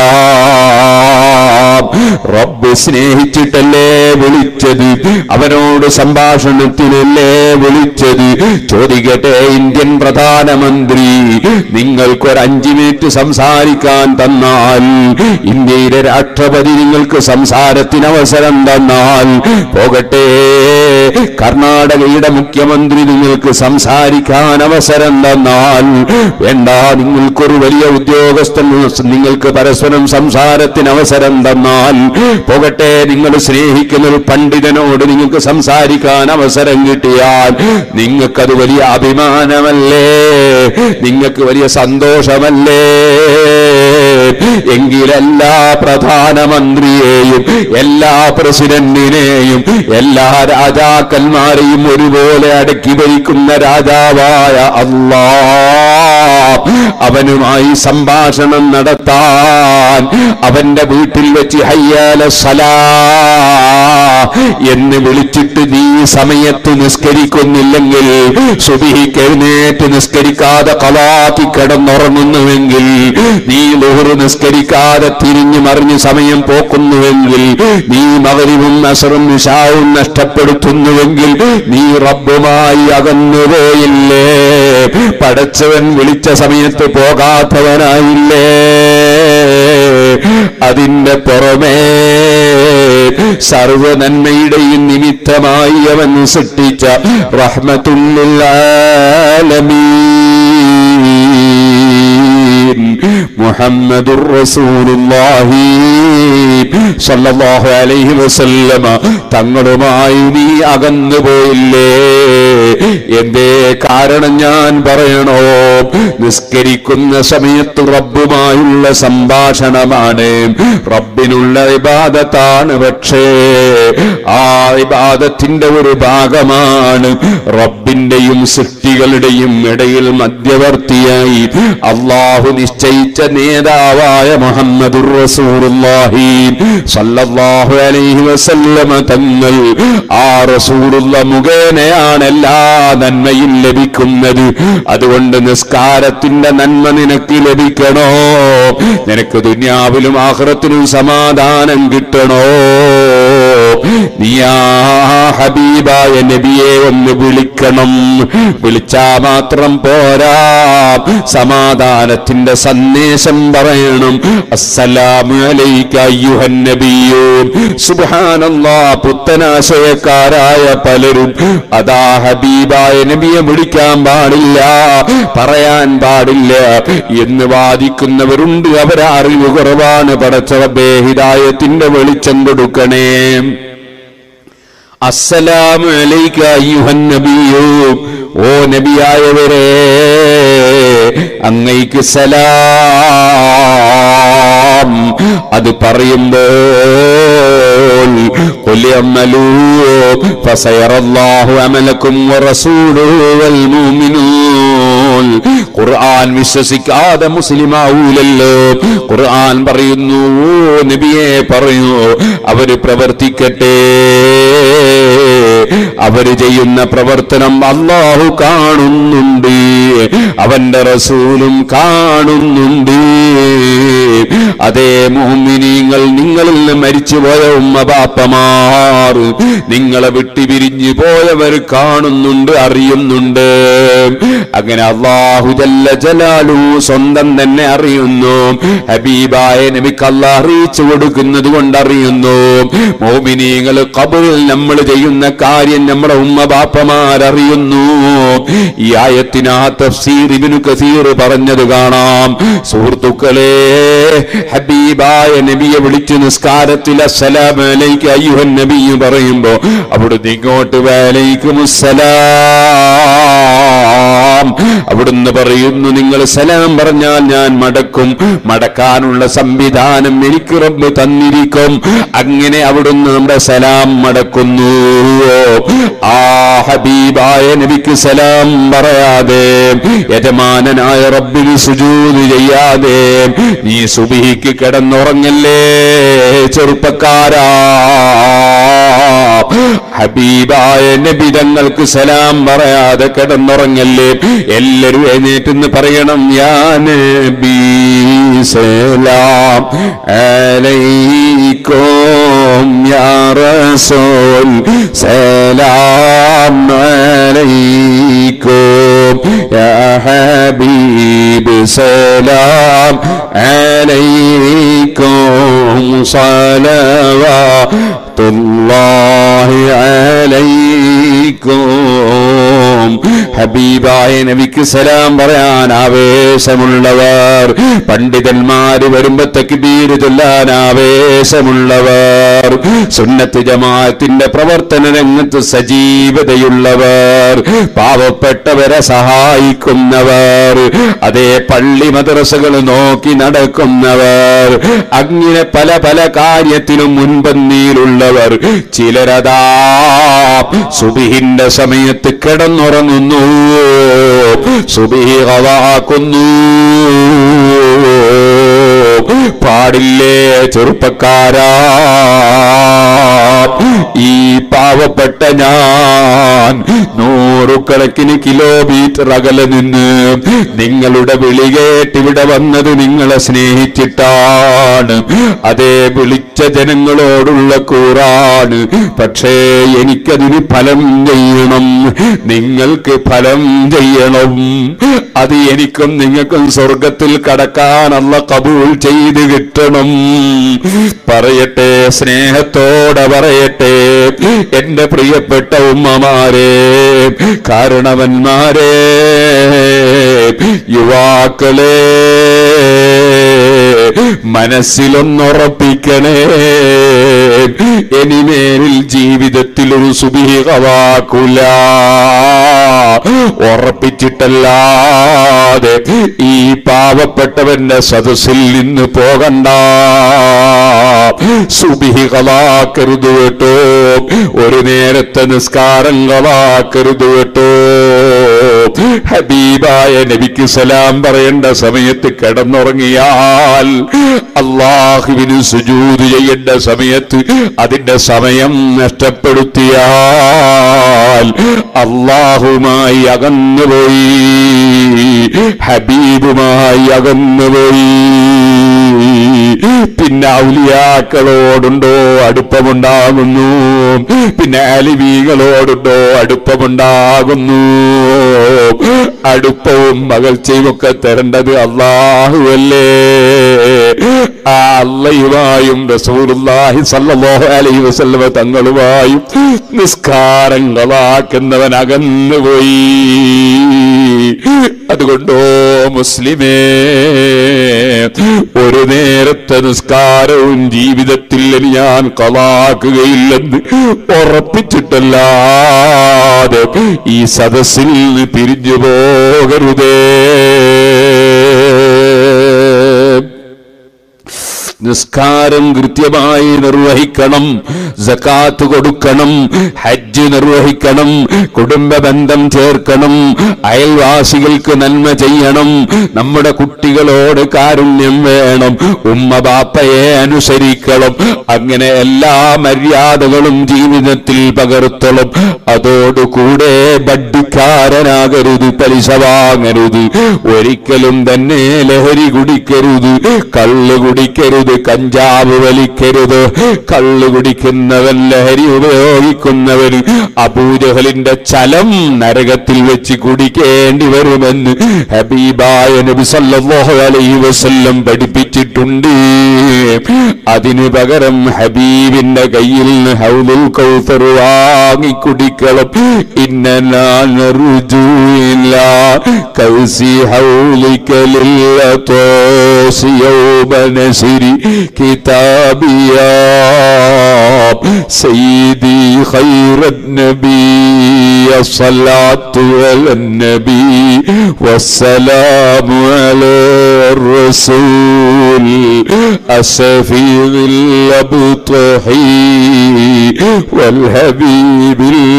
റബ്ബ് സ്നേഹിച്ചിട്ടല്ലേ വിളിച്ചത് അവനോട് സംഭാഷണത്തിനല്ലേ വിളിച്ചത് ചോദിക്കട്ടെ ഇന്ത്യൻ പ്രധാനമന്ത്രി നിങ്ങൾക്കൊരു അഞ്ചു മിനിറ്റ് സംസാരിക്കാൻ തന്നാൽ ഇന്ത്യയിലെ രാഷ്ട്രപതി നിങ്ങൾക്ക് സംസാരത്തിന് അവസരം തന്നാൽ പോകട്ടെ കർണാടകയുടെ മുഖ്യമന്ത്രി നിങ്ങൾക്ക് സംസാരിക്കാൻ അവസരം തന്നാൽ വേണ്ട നിങ്ങൾക്കൊരു വലിയ ഉദ്യോഗസ്ഥൻ നിങ്ങൾക്ക് പരസ്പരം സംസാരത്തിന് അവസരം തന്നാൽ പോകട്ടെ നിങ്ങൾ സ്നേഹിക്കുന്ന ഒരു പണ്ഡിതനോട് നിങ്ങൾക്ക് സംസാരിക്കാൻ അവസരം കിട്ടിയാൽ നിങ്ങൾക്കത് വലിയ അഭിമാനമല്ലേ നിങ്ങൾക്ക് വലിയ സന്തോഷമല്ലേ എങ്കിലെല്ലാ പ്രധാനമന്ത്രിയെയും എല്ലാ പ്രസിഡന്റിനെയും എല്ലാ രാജാക്കന്മാരെയും ഒരുപോലെ അടക്കി ഭരിക്കുന്ന രാജാവായ അള്ളാ അവനുമായി സംഭാഷണം നടത്താൻ അവന്റെ വീട്ടിൽ വെച്ച് ഹയ്യാല സലാ എന്ന് വിളിച്ചിട്ട് നീ സമയത്ത് നിസ്കരിക്കുന്നില്ലെങ്കിൽ സുബിഹിക്ക് എഴുന്നേറ്റ് നിസ്കരിക്കാതെ കലാക്കി കിടന്നുറങ്ങുന്നുവെങ്കിൽ നീ ലുഹറ് നിസ്കരിക്കാതെ തിരിഞ്ഞു മറിഞ്ഞ് സമയം പോക്കുന്നുവെങ്കിൽ നീ മകരിവും അസറും നിശാവും നഷ്ടപ്പെടുത്തുന്നുവെങ്കിൽ നീ റബ്ബുമായി അകന്നുപോയില്ലേ പടച്ചവൻ വിളിച്ച സമയത്ത് പോകാത്തവനായില്ലേ അതിന്റെ പുറമേ സർവ നന്മയുടെയും നിമിത്തമായി അവൻ സൃഷ്ടിച്ച റഹ്മത്തുല്ലാലമീൻ മുഹമ്മദുർ റസൂലുള്ളാഹി സല്ലല്ലാഹു അലൈഹി വസല്ലമ തങ്ങളുമായി നീ അകന്നു പോയില്ലേ എന്തേ കാരണം ഞാൻ പറയണോ നിസ്കരിക്കുന്ന സമയത്ത് റബ്ബുമായുള്ള സംഭാഷണമാണ് റബ്ബിനുള്ള ഇബാദത്താണ് പക്ഷേ ആ ഇബാദത്തിന്റെ ഒരു ഭാഗമാണ് റബ്ബിന്റെയും സൃഷ്ടികളുടെയും ഇടയിൽ മധ്യവർത്തിയായി അള്ളാഹു നിശ്ചയിച്ച നേതാവായ മുഹമ്മദുർ റസൂലുള്ളാഹി സല്ലല്ലാഹു അലൈഹി വസല്ലമ തങ്ങൾ ആ റസൂലുള്ള മുഖേനയാണ് എല്ലാ നന്മയും ലഭിക്കുന്നത് അതുകൊണ്ട് നിസ്കാരത്തിന്റെ നന്മ നിനക്ക് ലഭിക്കണോ നിനക്ക് ദുന്യാവിലും ആഹ്റത്തിലും സമാധാനം കിട്ടണോ നീയാ ഹബീബായ നബിയെ ഒന്ന് വിളിക്കണം വിളിച്ചാ മാത്രം പോരാ സമാധാനത്തിന്റെ സന്ദേശം പറയണം അസ്സലാമു അലൈക അയ്യുഹൻ നബിയോ സുബ്ഹാനല്ലാ പുത്തനാശയക്കാരായ പലരും അതാ ഹബീബായ നബിയെ വിളിക്കാൻ പാടില്ല പറയാൻ പാടില്ല എന്ന് വാദിക്കുന്നവരുണ്ട് അവരെ അറിവ് കുറവാണ് പടച്ചവബേ ഹിദായത്തിന്റെ വെളിച്ചം കൊടുക്കണേ അസ്സലാമു അലൈക അയ്യുഹൻ നബിയോ ഓ നബിയായവരെ അങ്ങയ്ക്ക് സലാം അത് പറയുമ്പോൾ قل اعملوا فسيرى الله عملكم ورسوله والمؤمنون ഖുർആൻ വിശ്വസിക്കാതെ മുസ്ലിമാവൂലല്ലോ ഖുർആൻ പറയുന്നു "ഓ നബിയെ പറയൂ അവര് പ്രവർത്തിക്കട്ടെ അവര് ചെയ്യുന്ന പ്രവർത്തനം അള്ളാഹു കാണുന്നുണ്ട് അവന്റെ റസൂലും കാണുന്നുണ്ട് അതേ മോമിനിങ്ങൾ നിങ്ങളിൽ നിന്ന് മരിച്ചുപോയ ഉമ്മ ബാപ്പമാർ നിങ്ങളെ വിട്ടുപിരിഞ്ഞു പോയവർ കാണുന്നുണ്ട് അറിയുന്നുണ്ട് അങ്ങനെ അള്ളാഹു ജല്ല ജലാലു സ്വന്തം തന്നെ അറിയുന്നു ഹബീബായ നബിക്ക് അള്ളാഹ് അറിയിച്ചു കൊടുക്കുന്നത് കൊണ്ട് അറിയുന്നു മോമിനികൾ കബറിൽ നമ്മൾ ചെയ്യുന്ന കാര്യം നമ്മുടെ ഉമ്മ ബാപ്പമാരറിയുന്നു ഈ ആയത്തിനാ തഫ്സീർ ഇബ്നു കസീർ പറഞ്ഞത് കാണാം സുഹൃത്തുക്കളെ ഹബീബായ നബിയെ വിളിച്ച് നിസ്കാരത്തിൽ അസ്സലാം അലൈക അയ്യുഹൻ നബി പറയുമ്പോ അവിടുന്ന് ഇങ്ങോട്ട് വലൈക്കും സലാം അവിടുന്ന് പറയുന്നു നിങ്ങൾ സലാം പറഞ്ഞാൽ ഞാൻ മടക്കും മടക്കാനുള്ള സംവിധാനം എനിക്ക് റബ്ബ് തന്നിരിക്കും അങ്ങനെ അവിടുന്ന് നമ്മുടെ സലാം മടക്കുന്നു ആ ഹബീബായ നബിക്ക് സലാം പറയാതെ യജമാനനായ റബ്ബിന് സുജൂത് ചെയ്യാതെ നീ സുബിഹിക്ക് കിടന്നുറങ്ങല്ലേ ചെറുപ്പക്കാരാ ഹബീബായ നബിതങ്ങൾക്ക് സലാം പറയാതെ കിടന്നുറങ്ങല്ലേ എല്ലാരും എഴുന്നേറ്റെന്ന് പറയണം യാ നബി സലാം അലൈക്കും യാ റസൂൽ സലാം അലൈക്കും യാ ഹബീബ് സലാം അലൈക്കും صلوات الله عليكم ഹബീബായ നബിക്ക് സലാം പറയാൻ ആവേശമുള്ളവർ പണ്ഡിതന്മാര് വരുമ്പോ തക്ബീര് ചൊല്ലാൻ ആവേശമുള്ളവർ സുന്നത്ത് ജമാഅത്തിന്റെ പ്രവർത്തന രംഗത്ത് സജീവതയുള്ളവർ പാവപ്പെട്ടവരെ സഹായിക്കുന്നവർ അതേ പള്ളി മദ്രസകൾ നോക്കി നടക്കുന്നവർ അങ്ങനെ പല പല കാര്യത്തിനും മുൻപന്തിയിലുള്ളവർ ചിലരതാ സുബിഹിന്റെ സമയത്ത് കിടന്നുറങ്ങുന്നു സുബിഹി ഹവാക്കുന്നു പാടില്ലേ ചെറുപ്പക്കാരാ ഈ പാവപ്പെട്ട ഞാൻ നൂറുകണക്കിന് കിലോമീറ്റർ അകലെ നിന്ന് നിങ്ങളുടെ വിളി കേട്ട് ഇവിടെ വന്നത് നിങ്ങളെ സ്നേഹിച്ചിട്ടാണ് അതേ വിളിച്ച ജനങ്ങളോടുള്ള കൂറാണ് പക്ഷേ എനിക്കതിന് ഫലം ചെയ്യണം നിങ്ങൾക്ക് ഫലം ചെയ്യണം അത് എനിക്കും നിങ്ങൾക്കും സ്വർഗത്തിൽ കടക്കാനുള്ള കബൂൾ ചെയ്ത് കിട്ടണം പറയട്ടെ സ്നേഹത്തോടെ പറയട്ടെ എന്റെ പ്രിയപ്പെട്ട ഉമ്മമാരെ കാരണവന്മാരെ യുവാക്കളെ മനസ്സിലൊന്നുറപ്പിക്കണേ ഇനിമേലിൽ ജീവിതത്തിൽ ഒരു സുബീഹവാക്കൂല ഉറപ്പിച്ചിട്ടല്ലാതെ ഈ പാവപ്പെട്ടവന്റെ സദസ്സിൽ നിന്ന് പോകണ്ട സുബിഹികളാക്കരുത് കേട്ടോ ഒരു നേരത്തെ നിസ്കാരങ്ങളാക്കരുത് കേട്ടോ ഹബീബായ നബിക്ക് സലാം പറയേണ്ട സമയത്ത് കിടന്നുറങ്ങിയാൽ അള്ളാഹുവിന് സുജൂത് ചെയ്യേണ്ട സമയത്ത് അതിന്റെ സമയം നഷ്ടപ്പെടുത്തിയാൽ അള്ളാഹുമായി അകന്നുപോയി ഹബീബുമായി അകന്നുപോയി പിന്നെ ഔലിയാക്കളോടുണ്ടോ അടുപ്പമുണ്ടാകുന്നു പിന്നെ അലിവികളോടുണ്ടോ അടുപ്പമുണ്ടാകുന്നു അടുപ്പവും മകൾച്ചയും ഒക്കെ തരേണ്ടത് അള്ളാഹുവല്ലേ ആ അള്ളയുമായും റസൂലുള്ളാഹി സല്ലല്ലാഹു അലൈഹി വസല്ലമ തങ്ങളുമായും നിസ്കാരങ്ങളാക്കുന്നവൻ അകന്നുപോയി അതുകൊണ്ടോ മുസ്ലിമേ ഒരു നേരത്തെ നിസ്കാരവും ജീവിതത്തിൽ ഇനി ഞാൻ കളാക്കുകയില്ലെന്ന് ഉറപ്പിച്ചിട്ടല്ലാതെ ഈ സദസ്സിൽ നിന്ന് പിരിഞ്ഞു പോകരുതേ നിസ്കാരം കൃത്യമായി നിർവഹിക്കണം ജക്കാത്ത് കൊടുക്കണം ഹജ്ജ് നിർവഹിക്കണം കുടുംബ ബന്ധം ചേർക്കണം അയൽവാസികൾക്ക് നന്മ ചെയ്യണം നമ്മുടെ കുട്ടികളോട് കാരുണ്യം വേണം ഉമ്മ ബാപ്പയെ അനുസരിക്കണം അങ്ങനെ എല്ലാ മര്യാദകളും ജീവിതത്തിൽ പകർത്തണം അതോടുകൂടെ ബഡ്ഡിക്കാരനാകരുത് പലിശ വാങ്ങരുത് ഒരിക്കലും തന്നെ ലഹരി കുടിക്കരുത് കള്ള് കുടിക്കരുത് കഞ്ചാവ് വലിക്കരുത് കള്ള് കുടിക്കുന്നവൻ ലഹരി ഉപയോഗിക്കുന്നവൻ അബൂജഹലിന്റെ ചലം നരകത്തിൽ വെച്ച് കുടിക്കേണ്ടി വരുമെന്ന് ഹബീബായ നബി സല്ലല്ലാഹു അലൈഹി വസല്ലം പഠിപ്പിച്ചിട്ടുണ്ട് അതിനു പകരം ഹബീബിന്റെ കയ്യിൽ നിന്ന് ഹൗലുൽ കൗസർ വാങ്ങി കുടിക്കണം ഇന്നലാനറുജൂല കൗസി ഹൗലിക്കലില്ല തോസി യൗമനസിരി കിതാബിയാ سيدي خير النبي الصلاة على النبي والسلام على الرسول السفير الأبطحي والحبيب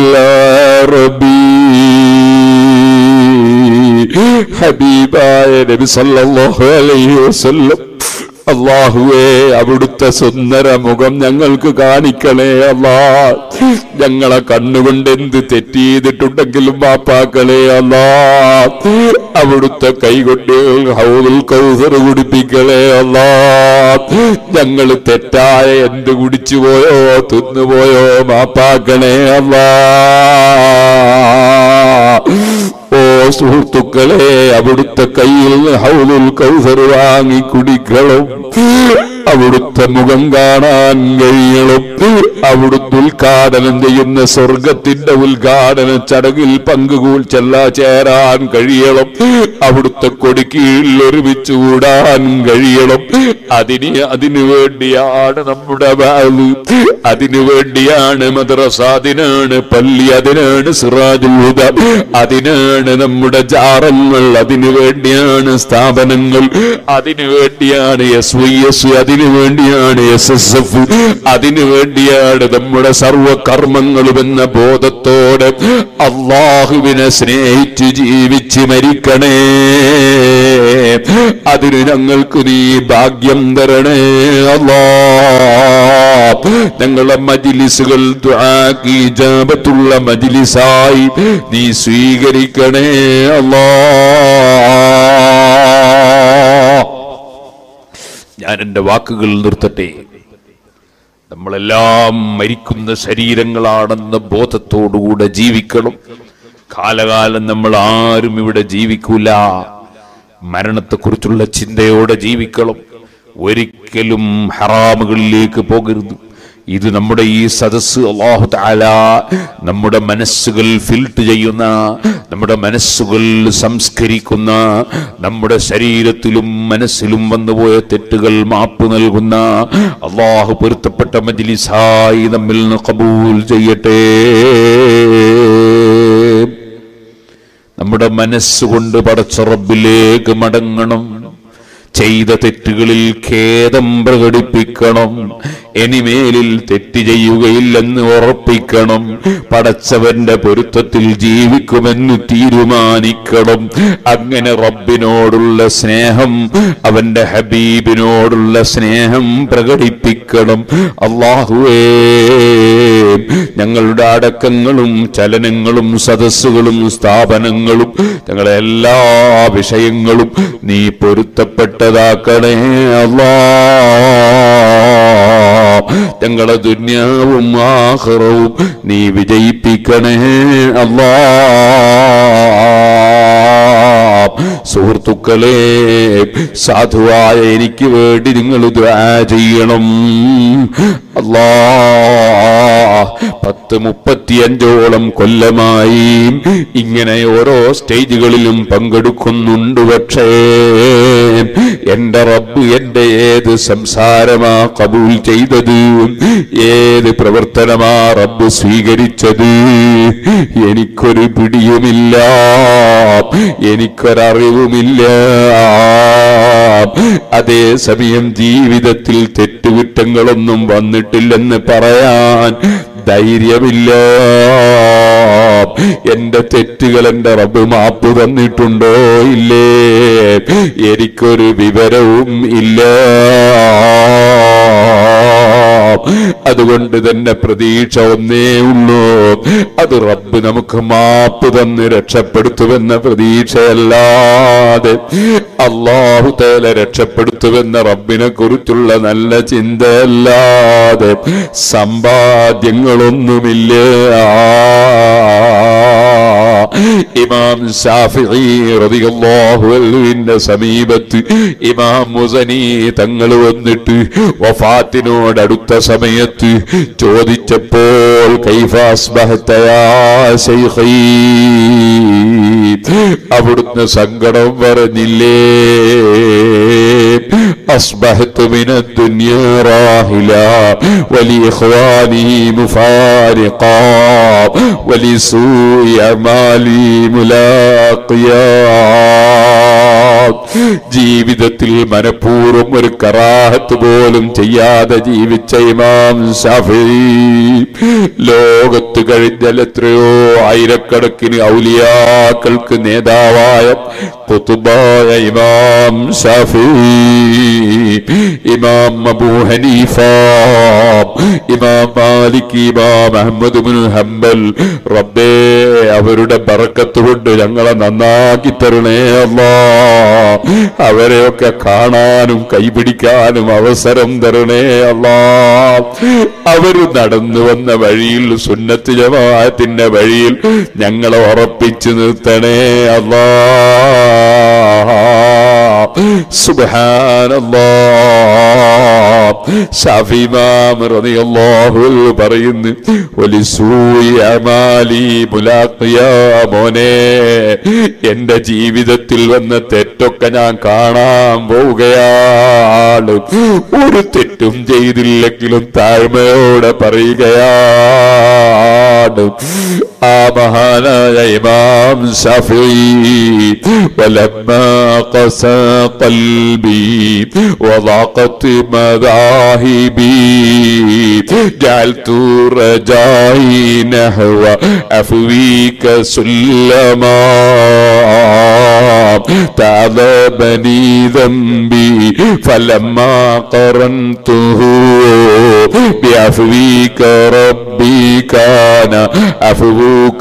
العربي ഹബീബായ നബി സല്ലല്ലാഹു അലൈഹി വസല്ലം അള്ളാഹുവേ അവിടുത്തെ സുന്ദര മുഖം ഞങ്ങൾക്ക് കാണിക്കണേ അല്ലാ ഞങ്ങളെ കണ്ണുകൊണ്ട് എന്ത് തെറ്റ് ചെയ്തിട്ടുണ്ടെങ്കിലും മാപ്പാക്കളെ അല്ലാ അവിടുത്തെ കൈകൊണ്ട് ഹൗദുൽ കൗസർ കുടിപ്പിക്കണേ അല്ലാ ഞങ്ങൾ തെറ്റായ എന്ത് കുടിച്ചു പോയോ തിന്നുപോയോ മാപ്പാക്കണേ അല്ലാ ഓ സുഹൃത്തുക്കളെ അവിടുത്തെ കയ്യിൽ നിന്ന് ഹൗലുൽ കൗസർ വാങ്ങി കുടിക്കണം അവിടുത്തെ മുഖം കാണാൻ കഴിയണം അവിടുത്തെ ഉദ്ഘാടനം ചെയ്യുന്ന സ്വർഗത്തിന്റെ ഉദ്ഘാടന ചടങ്ങിൽ പങ്കുകൂൽ ചെല്ലാ ചേരാൻ കഴിയണം അവിടുത്തെ കൊടിക്കീഴിൽ ഒരുമിച്ച് കൂടാൻ കഴിയണം അതിന് അതിനു വേണ്ടിയാണ് നമ്മുടെ വാല് അതിനു വേണ്ടിയാണ് മദ്രസ അതിനാണ് പള്ളി അതിനാണ് സിറാജുൽ ഹുദ അതിനാണ് നമ്മുടെ ജാറങ്ങൾ അതിനു വേണ്ടിയാണ് സ്ഥാപനങ്ങൾ അതിനു വേണ്ടിയാണ് എസ് വൈ എസ് അതിനു വേണ്ടിയാണ് എസ് എസ് എഫ് അതിനു വേണ്ടിയാണ് നമ്മുടെ സർവകർമ്മങ്ങളും എന്ന ബോധത്തോടെ അള്ളാഹുവിനെ സ്നേഹിച്ച് ജീവിച്ച് മരിക്കണേ അതിന് ഞങ്ങൾക്ക് നീ ഭാഗ്യം തരണേ അല്ലാ ഞങ്ങളുടെ മജിലിസുകൾ ദുആക്ക് ഇജാബത്തുള്ള മജിലിസായി നീ സ്വീകരിക്കണേ അല്ലാ ഞാൻ എൻ്റെ വാക്കുകൾ നിർത്തട്ടെ നമ്മളെല്ലാം മരിക്കുന്ന ശരീരങ്ങളാണെന്ന ബോധത്തോടുകൂടെ ജീവിക്കണം കാലകാലം നമ്മൾ ആരും ഇവിടെ ജീവിക്കൂല മരണത്തെക്കുറിച്ചുള്ള ചിന്തയോടെ ജീവിക്കണം ഒരിക്കലും ഹറാമുകളിലേക്ക് പോകരുത് ഇത് നമ്മുടെ ഈ സദസ്സ് അള്ളാഹു താല നമ്മുടെ മനസ്സുകൾ ഫിൽട്ട് ചെയ്യുന്ന നമ്മുടെ മനസ്സുകൾ സംസ്കരിക്കുന്ന നമ്മുടെ ശരീരത്തിലും മനസ്സിലും വന്നുപോയ തെറ്റുകൾ മാപ്പ് നൽകുന്ന അള്ളാഹു പൊരുത്തപ്പെട്ട മജിലിസായി നമ്മിൽ നിന്ന് കബൂൽ ചെയ്യട്ടെ നമ്മുടെ മനസ്സുകൊണ്ട് പടച്ച റബ്ബിലേക്ക് മടങ്ങണം ചെയ്ത തെറ്റുകളിൽ ഖേദം പ്രകടിപ്പിക്കണം ഇനിമേലിൽ തെറ്റ് ചെയ്യുകയില്ലെന്ന് ഉറപ്പിക്കണം പടച്ചവന്റെ പൊരുത്തത്തിൽ ജീവിക്കുമെന്ന് തീരുമാനിക്കണം അങ്ങനെ റബ്ബിനോടുള്ള സ്നേഹം അവന്റെ ഹബീബിനോടുള്ള സ്നേഹം പ്രകടിപ്പിക്കണം അള്ളാഹുവേ ഞങ്ങളുടെ അടക്കങ്ങളും ചലനങ്ങളും സദസ്സുകളും സ്ഥാപനങ്ങളും ഞങ്ങളെ എല്ലാ വിഷയങ്ങളും നീ പൊരുത്തപ്പെട്ടതാക്കണേ അല്ലാ ഞങ്ങളെ ദുന്യാവും ആഹ്റവും നീ വിജയിപ്പിക്കണേ അല്ലാ സുഹൃത്തുക്കളെ സാധുവായ എനിക്ക് വേണ്ടി നിങ്ങൾ ദ്വാ ചെയ്യണം അല്ലാ പത്ത് മുപ്പത്തിയഞ്ചോളം കൊല്ലമായി ഇങ്ങനെ ഓരോ സ്റ്റേജുകളിലും പങ്കെടുക്കുന്നുണ്ട് പക്ഷേ എന്റെ റബ്ബ് എന്റെ ഏത് സംസാരമാ കബൂൽ ചെയ്തത് ഏത് പ്രവർത്തനമാ റബ്ബ് സ്വീകരിച്ചത് എനിക്കൊരു പിടിയുമില്ല എനിക്കൊരറിവുമില്ല അതേസമയം ജീവിതത്തിൽ തെറ്റുകുറ്റങ്ങളൊന്നും വന്നിട്ടില്ലെന്ന് പറയാൻ ധൈര്യമില്ല എന്റെ തെറ്റുകൾ എന്റെ റബ്ബ് മാപ്പ് തന്നിട്ടുണ്ടോ ഇല്ലേ എനിക്കൊരു വിവരവും ഇല്ല അതുകൊണ്ട് തന്നെ പ്രതീക്ഷ ഒന്നേ ഉള്ളൂ അത് റബ്ബ് നമുക്ക് മാപ്പ് തന്ന് രക്ഷപ്പെടുത്തുമെന്ന പ്രതീക്ഷയല്ലാതെ അള്ളാഹു തേല രക്ഷപ്പെടുത്തുമെന്ന റബ്ബിനെ കുറിച്ചുള്ള നല്ല ചിന്തയല്ലാതെ സമ്പാദ്യങ്ങളൊന്നുമില്ല ഇമാം ഷാഫിഈ റളിയല്ലാഹു അൻഹുവിന്റെ സമീപത്ത് ഇമാം മുസനി തങ്ങൾ വന്നിട്ട് വഫാത്തിനോട് അടുത്ത സമയത്ത് ചോദിച്ചപ്പോൾ കൈഫ അസ്ബഹത യാ ശൈഖീ അവിടുന്ന് സങ്കടം പറഞ്ഞില്ലേ أصبحت من الدنيا راحلا ولإخواني مفارقا ولسوء أعمالي ملاقيا ജീവിതത്തിൽ മനഃപൂർവ്വം ഒരു കറാഹത്ത് പോലും ചെയ്യാതെ ജീവിച്ച ഇമാം ഷാഫി ലോകത്ത് കഴിഞ്ഞാൽ എത്രയോ ആയിരക്കണക്കിന് ഔലിയാക്കൾക്ക് നേതാവായ കുത്തുബായ ഇമാം ഷാഫി ഇമാം അബൂ ഹനീഫ ഇമാം മാലിക് ഇമാം അഹമ്മദ് ബിൻ ഹംബൽ റബ്ബേ അവരുടെ ബറക്കത്ത് കൊണ്ട് ഞങ്ങളെ നന്നാക്കി തരണേ അല്ലാ അവരെയൊക്കെ കാണാനും കൈപിടിക്കാനും അവസരം തരണേ അല്ലാ അവര് നടന്നു വന്ന വഴിയിൽ സുന്നത്ത് ജമാഅത്തിന്റെ വഴിയിൽ ഞങ്ങളെ ഉറപ്പിച്ചു നിർത്തണേ അല്ലാ സുബ്ഹാനല്ലാ ഷാഫി ഇമാം റളിയല്ലാഹു അൻഹു പറയുന്നു ഒലിസൂയി അമാലി മുലാഖിയ മോനെ എന്റെ ജീവിതത്തിൽ വന്ന തെറ്റൊക്കെ ഞാൻ കാണാൻ പോവുകയാണ് ഒരു തെറ്റും ചെയ്തില്ലെങ്കിലും താഴ്മയോടെ പറയുകയാണ് ആ മഹാനായ ഇമാം ഷാഫി ولما قسى قلبي وضاقت مذاهبي جعلت رجائي نحو عفويك سلما تعذبني ذنبي فلما قرنته بعفويك ربي كان عفوك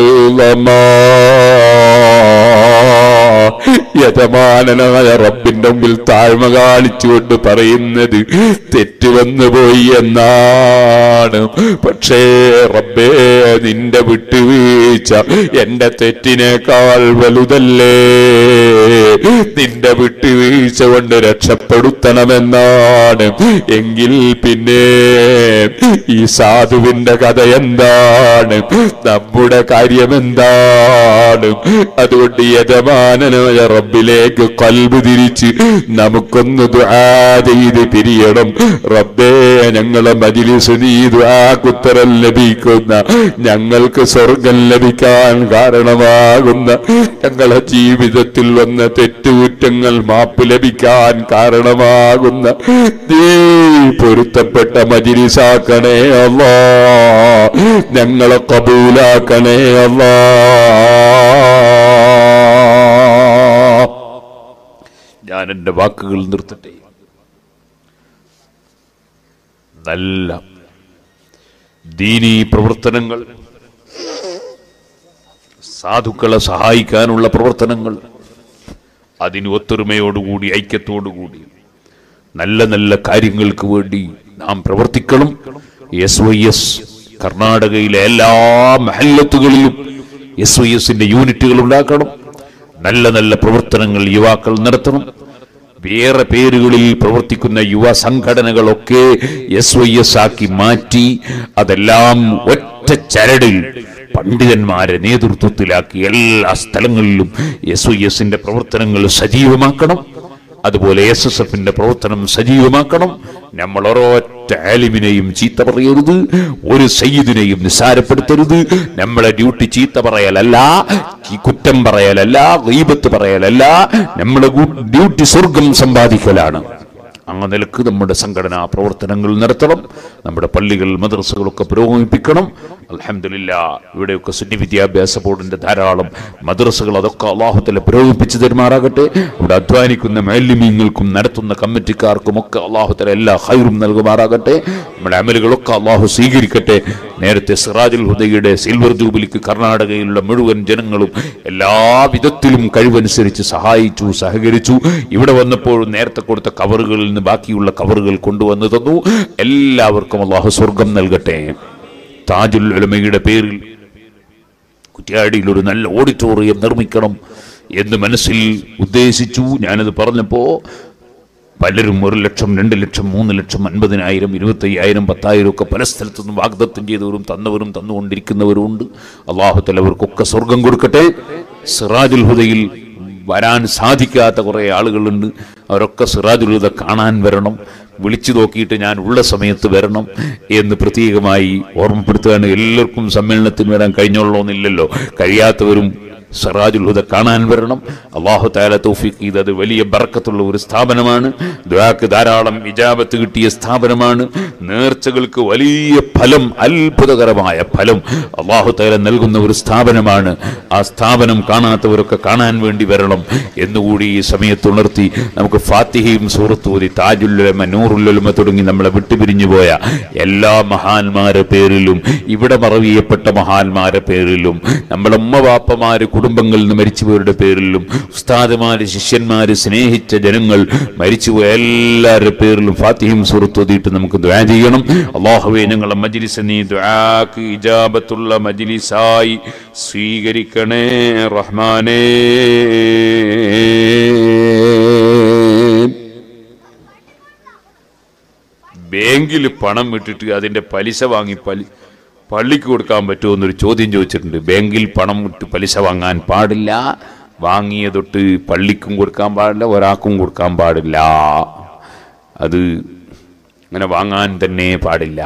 عظما യജമാനനായ റബ്ബിന്റെ മുമ്പിൽ താഴ്മ കാണിച്ചുകൊണ്ട് പറയുന്നത് തെറ്റുവന്നു പോയി എന്നാണ് പക്ഷേ റബ്ബേ നിന്റെ വിട്ടുവീഴ്ച എന്റെ തെറ്റിനേക്കാൾ വലുതല്ലേ നിന്റെ വിട്ടുവീഴ്ച കൊണ്ട് രക്ഷപ്പെടുത്തണമെന്നാണ് എങ്കിൽ പിന്നെ ഈ സാധുവിന്റെ കഥ എന്താണ് നമ്മുടെ കാര്യം എന്താണ് അതുകൊണ്ട് യജമാനനായ റബ്ബിലേക്ക് കൽബ് തിരിച്ച് നമുക്കൊന്ന് ദുആ ചെയ്ത് പിരിയണം റബ്ബേ ഞങ്ങളെ മജിലിസ് നീ ദുആക്കുത്തരം ലഭിക്കുന്ന ഞങ്ങൾക്ക് സ്വർഗം ലഭിക്കാൻ കാരണമാകുന്ന ഞങ്ങളെ ജീവിതത്തിൽ വന്ന തെറ്റുകുറ്റങ്ങൾ മാപ്പ് ലഭിക്കാൻ കാരണമാകുന്ന നീ പൊരുത്തപ്പെട്ട മജിലിസാക്കണേ അല്ലാ ഞങ്ങളെ കബൂലാക്കണേ അല്ലാ ഞാൻ എൻ്റെ വാക്കുകൾ നിർത്തട്ടെ നല്ല ദീനീ പ്രവർത്തനങ്ങൾ സാധുക്കളെ സഹായിക്കാനുള്ള പ്രവർത്തനങ്ങൾ അതിന് ഒത്തൊരുമയോടുകൂടി ഐക്യത്തോടുകൂടി നല്ല നല്ല കാര്യങ്ങൾക്ക് വേണ്ടി നാം പ്രവർത്തിക്കണം എസ് വൈ എസ് കർണാടകയിലെ എല്ലാ മഹല്ലത്തുകളിലും എസ് വൈ എസിന്റെ യൂണിറ്റുകൾ ഉണ്ടാക്കണം നല്ല നല്ല പ്രവർത്തനങ്ങൾ യുവാക്കൾ നടത്തണം വേറെ പേരുകളിൽ പ്രവർത്തിക്കുന്ന യുവ സംഘടനകളൊക്കെ എസ് വൈ എസ് ആക്കി മാറ്റി അതെല്ലാം ഒറ്റ ചരടിൽ പണ്ഡിതന്മാരെ നേതൃത്വത്തിലാക്കി എല്ലാ സ്ഥലങ്ങളിലും എസ് വൈ എസിന്റെ പ്രവർത്തനങ്ങൾ സജീവമാക്കണം അതുപോലെ എസ് എസ് എഫിന്റെ പ്രവർത്തനം സജീവമാക്കണം നമ്മൾ ഒരൊറ്റ ആലിമിനെയും ചീത്ത പറയരുത് ഒരു സയ്യിദിനെയും നിസ്സാരപ്പെടുത്തരുത് നമ്മളെ ഡ്യൂട്ടി ചീത്ത പറയലല്ല ഈ കുറ്റം പറയലല്ല ഗീബത്ത് പറയലല്ല നമ്മളെ ഗു- ഡ്യൂട്ടി സ്വർഗം സമ്പാദിക്കലാണ് ആ നിലക്ക് നമ്മുടെ സംഘടനാ പ്രവർത്തനങ്ങൾ നടത്തണം നമ്മുടെ പള്ളികൾ മദ്രസകളൊക്കെ പുരോഗമിപ്പിക്കണം അലഹമില്ല ഇവിടെയൊക്കെ സുന്നി വിദ്യാഭ്യാസ ബോർഡിന്റെ ധാരാളം മദ്രസകൾ അതൊക്കെ അള്ളാഹുത്തല പുരോഗമിപ്പിച്ചു തരുമാറാകട്ടെ ഇവിടെ അധ്വാനിക്കുന്ന മേലിമീങ്ങൾക്കും നടത്തുന്ന കമ്മിറ്റിക്കാർക്കും ഒക്കെ അള്ളാഹുത്തല എല്ലാ ഹൈറും നൽകുമാറാകട്ടെ നമ്മുടെ അമലുകളൊക്കെ അള്ളാഹു സ്വീകരിക്കട്ടെ നേരത്തെ സിറാജുൽ ഹുദയുടെ സിൽവർ ജൂബിലിക്ക് കർണാടകയിലുള്ള മുഴുവൻ ജനങ്ങളും എല്ലാ വിധത്തിലും കഴിവനുസരിച്ച് സഹായിച്ചു സഹകരിച്ചു ഇവിടെ വന്നപ്പോഴും നേരത്തെ കൊടുത്ത കവറുകളിൽ നിന്ന് ബാക്കിയുള്ള കവറുകൾ കൊണ്ടുവന്നു തന്നു എല്ലാവർക്കും അള്ളാഹു സ്വർഗം നൽകട്ടെ താജുൽ ഉലമയുടെ പേരിൽ കുറ്റ്യാടിയിൽ ഒരു നല്ല ഓഡിറ്റോറിയം നിർമ്മിക്കണം എന്ന് മനസ്സിൽ ഉദ്ദേശിച്ചു ഞാനത് പറഞ്ഞപ്പോ പലരും ഒരു ലക്ഷം രണ്ട് ലക്ഷം മൂന്ന് ലക്ഷം അൻപതിനായിരം ഇരുപത്തയ്യായിരം പത്തായിരം ഒക്കെ പല സ്ഥലത്തുനിന്നും വാഗ്ദത്തം ചെയ്തവരും തന്നവരും തന്നുകൊണ്ടിരിക്കുന്നവരും ഉണ്ട് അള്ളാഹുത്തലവർക്കൊക്കെ സ്വർഗം കൊടുക്കട്ടെ സിറാജുൽ ഹുദയിൽ വരാൻ സാധിക്കാത്ത കുറേ ആളുകളുണ്ട് അവരൊക്കെ സിറാജുൽ ഹുദ കാണാൻ വരണം വിളിച്ചു നോക്കിയിട്ട് ഞാൻ ഉള്ള സമയത്ത് വരണം എന്ന് പ്രത്യേകമായി ഓർമ്മപ്പെടുത്തുകയാണ് എല്ലാവർക്കും സമ്മേളനത്തിന് വരാൻ കഴിഞ്ഞോളണമെന്നില്ലല്ലോ കഴിയാത്തവരും സറാജുൽ ഹുദ കാണാൻ വരണം അള്ളാഹു താല തൗഫീഖ് ചെയ്ത് അത് വലിയ ബർക്കത്തുള്ള ഒരു സ്ഥാപനമാണ് ദ്വാക്ക് ധാരാളം ഇജാബത്ത് കിട്ടിയ സ്ഥാപനമാണ് നേർച്ചകൾക്ക് വലിയ ഫലം അത്ഭുതകരമായ ഫലം അള്ളാഹു താല നൽകുന്ന ഒരു സ്ഥാപനമാണ് ആ സ്ഥാപനം കാണാത്തവരൊക്കെ കാണാൻ വേണ്ടി വരണം എന്നുകൂടി ഈ സമയത്ത് ഉണർത്തി നമുക്ക് ഫാത്തിഹയും സൂറത്തൂരി താജുല്ലുലമ നൂറുല്ലുലമ തുടങ്ങി നമ്മളെ വിട്ടുപിരിഞ്ഞു പോയ എല്ലാ മഹാന്മാരെ പേരിലും ഇവിടെ മറവിയപ്പെട്ട മഹാന്മാരെ പേരിലും നമ്മുടെ ഉമ്മ വാപ്പമാര് കുടുംബങ്ങളിൽ നിന്ന് മരിച്ചുപോയവരുടെ പേരിലും ഉസ്താദുമാര് ശിഷ്യന്മാര് സ്നേഹിച്ച ജനങ്ങൾ മരിച്ചുപോയ എല്ലാവരുടെ പേരിലും ഫാത്തിഹയും സുഹൃത്തൊതിയിട്ട് നമുക്ക് ദ്വാ ചെയ്യണം അള്ളാഹുവെ ഞങ്ങളെ മജിലിസ് നീ ദ്വാക്ക് ഇജാബത്തുള്ള മജിലിസായി സ്വീകരിക്കണേ റഹ്മാനേ ബാങ്കിൽ പണം വിട്ടിട്ട് അതിന്റെ പലിശ വാങ്ങി പലി പള്ളിക്ക് കൊടുക്കാൻ പറ്റുമോ എന്നൊരു ചോദ്യം ചോദിച്ചിട്ടുണ്ട് ബാങ്കിൽ പണം വിട്ട് പലിശ വാങ്ങാൻ പാടില്ല വാങ്ങിയ തൊട്ട് പള്ളിക്കും കൊടുക്കാൻ പാടില്ല ഒരാൾക്കും കൊടുക്കാൻ പാടില്ല അത് അങ്ങനെ വാങ്ങാൻ തന്നെ പാടില്ല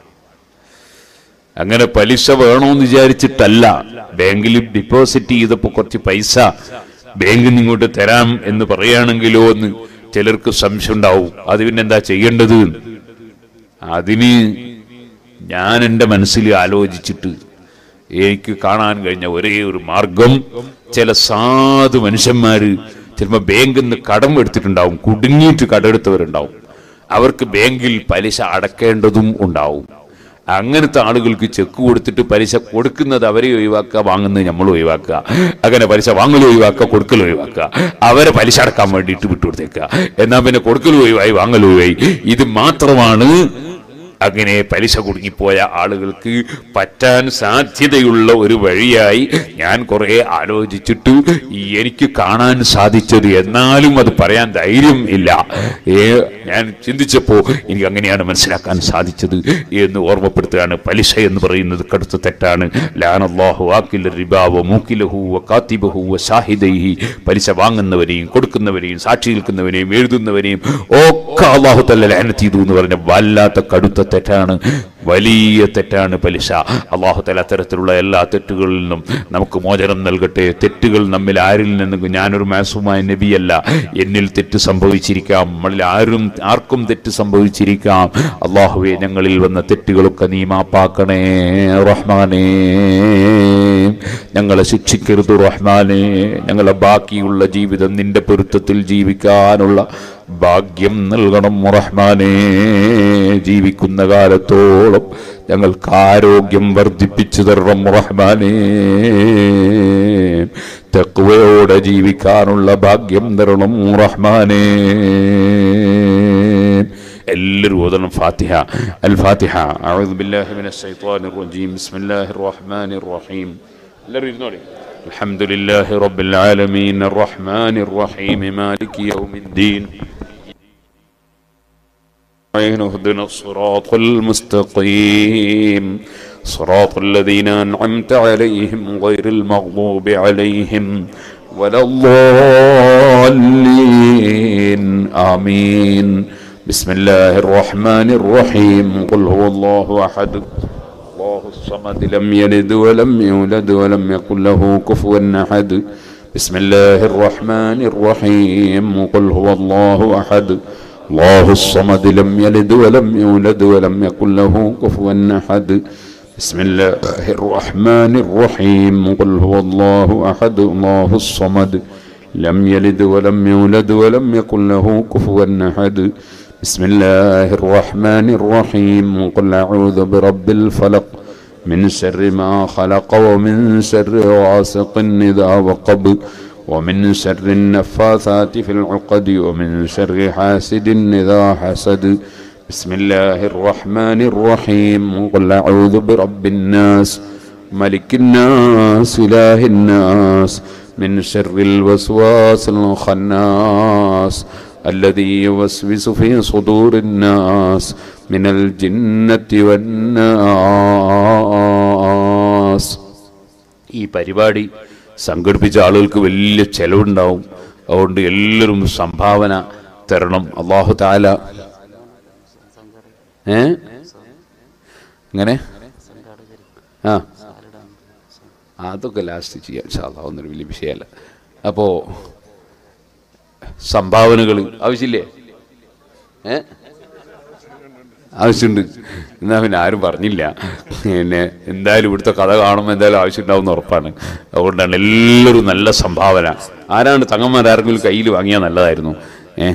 അങ്ങനെ പലിശ വേണമെന്ന് വിചാരിച്ചിട്ടല്ല ബാങ്കിൽ ഡിപ്പോസിറ്റ് ചെയ്തപ്പോൾ കുറച്ച് പൈസ ബാങ്കിൽ നിന്ന് ഇങ്ങോട്ട് തരാം എന്ന് പറയുകയാണെങ്കിലോ എന്ന് ചിലർക്ക് സംശയം ഉണ്ടാവും അത് പിന്നെന്താ ചെയ്യേണ്ടത് അതിന് ഞാൻ എൻ്റെ മനസ്സിൽ ആലോചിച്ചിട്ട് എനിക്ക് കാണാൻ കഴിഞ്ഞ ഒരേ ഒരു മാർഗം ചില സാധു മനുഷ്യന്മാര് ചിലപ്പോൾ ബാങ്കിൽ നിന്ന് കടം എടുത്തിട്ടുണ്ടാവും കുടുങ്ങിയിട്ട് കടമെടുത്തവരുണ്ടാവും അവർക്ക് ബാങ്കിൽ പലിശ അടക്കേണ്ടതും ഉണ്ടാവും അങ്ങനത്തെ ആളുകൾക്ക് ചെക്ക് കൊടുത്തിട്ട് പലിശ കൊടുക്കുന്നത് അവരെ ഒഴിവാക്കുക വാങ്ങുന്നത് നമ്മൾ ഒഴിവാക്കുക അങ്ങനെ പലിശ വാങ്ങൽ ഒഴിവാക്കുക കൊടുക്കൽ ഒഴിവാക്കുക അവരെ പലിശ അടക്കാൻ വേണ്ടിയിട്ട് വിട്ടുകൊടുത്തേക്കുക എന്നാൽ പിന്നെ കൊടുക്കൽ ഒഴിവായി വാങ്ങൽ ഒഴിവായി ഇത് മാത്രമാണ് അങ്ങനെ പലിശ കുടുങ്ങിപ്പോയ ആളുകൾക്ക് പറ്റാൻ സാധ്യതയുള്ള ഒരു വഴിയായി ഞാൻ കുറെ ആലോചിച്ചിട്ട് ഈ എനിക്ക് കാണാൻ സാധിച്ചത് എന്നാലും അത് പറയാൻ ധൈര്യം ഇല്ല ഏ ഞാൻ ചിന്തിച്ചപ്പോൾ എനിക്ക് അങ്ങനെയാണ് മനസ്സിലാക്കാൻ സാധിച്ചത് എന്ന് ഓർമ്മപ്പെടുത്തുകയാണ് പലിശ എന്ന് പറയുന്നത് കടുത്ത തെറ്റാണ് ലാനല്ലാഹു ആക്കില്ല റിബാവ മൂക്കിലഹു കാത്തിബഹു ഷാഹിദൈഹി പലിശ വാങ്ങുന്നവരെയും കൊടുക്കുന്നവരെയും സാക്ഷി നിൽക്കുന്നവരെയും എഴുതുന്നവരെയും ഒക്കെ അള്ളാഹു തല്ല ലാനത്ത് ചെയ്തു എന്ന് പറഞ്ഞ വല്ലാത്ത കടുത്ത തെറ്റാണ് വലിയ തെറ്റാണ് പലിശ അള്ളാഹു തല അത്തരത്തിലുള്ള എല്ലാ തെറ്റുകളിൽ നിന്നും നമുക്ക് മോചനം നൽകട്ടെ തെറ്റുകൾ നമ്മിൽ ആരിൽ നിന്നും ഞാനൊരു മാസുമായ നബിയല്ല എന്നിൽ തെറ്റ് സംഭവിച്ചിരിക്കാം നമ്മളിൽ ആരും ആർക്കും തെറ്റ് സംഭവിച്ചിരിക്കാം അള്ളാഹുവെ ഞങ്ങളിൽ വന്ന തെറ്റുകളൊക്കെ നീ മാപ്പാക്കണേ റഹ്മാനേ ഞങ്ങളെ ശിക്ഷിക്കരുത് റഹ്മാനെ ഞങ്ങളെ ബാക്കിയുള്ള ജീവിതം നിന്റെ പൊരുത്തത്തിൽ ജീവിക്കാനുള്ള ഭാഗ്യം നൽകണം റഹ്മാനെ ജീവിക്കുന്ന കാലത്തോളം ഞങ്ങൾക്ക് ആരോഗ്യം വർദ്ധിപ്പിച്ചു തരണം റഹ്മാനെ തെക്കുവയോടെ ജീവിക്കാനുള്ള ഭാഗ്യം തരണം റഹ്മാനെ എല്ലാവരും ഓതണം ഫാത്തിഹ അൽ ഫാത്തിഹ അഊദു ബില്ലാഹി മിനശ് ശൈത്വാനിർ റജീം ബിസ്മില്ലാഹിർ റഹ്മാനിർ റഹീം എല്ലാവരും ഇരുന്നോളി الحمد لله رب العالمين الرحمن الرحيم مالك يوم الدين اهدنا الصراط المستقيم صراط الذين أنعمت عليهم غير المغضوب عليهم ولا الضالين آمين بسم الله الرحمن الرحيم قل هو الله أحد الله الصمد لم يلد ولم يولد ولم يكن له كفوا أحد بسم الله الرحمن الرحيم قل هو الله أحد الله الصمد لم يلد ولم يولد ولم يكن له كفوا أحد بسم الله الرحمن الرحيم قل هو الله أحد الله الصمد لم يلد ولم يولد ولم يكن له كفوا أحد بسم الله الرحمن الرحيم قل أعوذ برب الفلق من شر ما خلق ومن شر غاسق إذا وقب ومن شر النفاثات في العقد ومن شر حاسد إذا حسد بسم الله الرحمن الرحيم قل أعوذ برب الناس ملك الناس إله الناس من شر الوسواس الخناس الذي يوسوس في صدور الناس من الجنة والناس ഈ പരിപാടി സംഘടിപ്പിച്ച ആളുകൾക്ക് വലിയ ചെലവുണ്ടാവും അതുകൊണ്ട് എല്ലാവരും സംഭാവന തരണം അള്ളാഹു താല ഏ എങ്ങനെ ആ ആ അതൊക്കെ ലാസ്റ്റ് ചെയ്യാം ഇൻഷാല്ലാ ഒന്നൊരു വലിയ വിഷയമല്ല അപ്പോൾ സംഭാവനകൾ ആവശ്യമില്ലേ ഏ ആവശ്യമുണ്ട് എന്നാൽ പിന്നെ ആരും പറഞ്ഞില്ല പിന്നെ എന്തായാലും ഇവിടുത്തെ കഥ കാണുമ്പോൾ എന്തായാലും ആവശ്യമുണ്ടാവും ഉറപ്പാണ് അതുകൊണ്ടാണ് എല്ലാവരും നല്ല സംഭാവന ആരാണ് തങ്ങന്മാർ ആരെങ്കിലും കയ്യിൽ വാങ്ങിയാൽ നല്ലതായിരുന്നു ഏ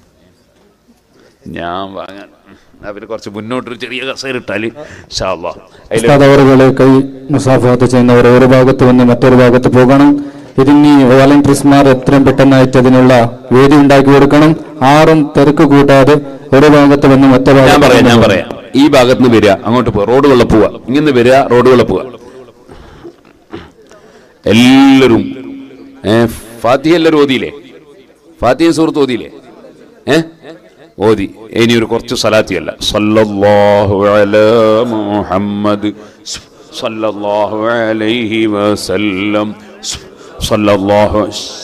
ഞാൻ വാങ്ങാൻ അവർ കുറച്ച് മുന്നോട്ടൊരു ചെറിയ കസേര ഇട്ടാൽ ഷാള്ള അതിൽ ഉസ്താദ് അവറുകളെ കൈ മുസാഫാത്ത് ചെയ്യുന്നവർ ഒരു ഭാഗത്ത് വന്ന് മറ്റൊരു ഭാഗത്ത് പോകണം ഇതിനി വോളണ്ടിയർസ്മാർ എത്രയും പെട്ടെന്നായിട്ട് അതിനുള്ള വേദി ഉണ്ടാക്കി കൊടുക്കണം ആറും തിരക്ക് കൂട്ടാതെ ഒരു ഭാഗത്ത് വന്ന് മറ്റേ ഞാൻ ഭാഗത്ത് പറയാം ഞാൻ വന്ന് പറയാം ഈ ഭാഗത്ത് നിന്ന് വരിക അങ്ങോട്ട് പോവാ റോഡുകളിൽ പോവാ ഇങ്ങനെ വരിക റോഡുകളിൽ പോവാ എല്ലാവരും ഏ ഫാത്തിഹ എല്ലാവരും ഓതിയില്ലേ ഫാത്തിഹ സുഹൃത്ത് ഓതിയില്ലേ ഏ ഓതി ഇനി ഒരു കുറച്ച് സലാത്തിയല്ല സല്ലല്ലാഹു അലാ മുഹമ്മദ് സല്ലല്ലാഹു അലൈഹി വസല്ലം സല്ലല്ലാഹു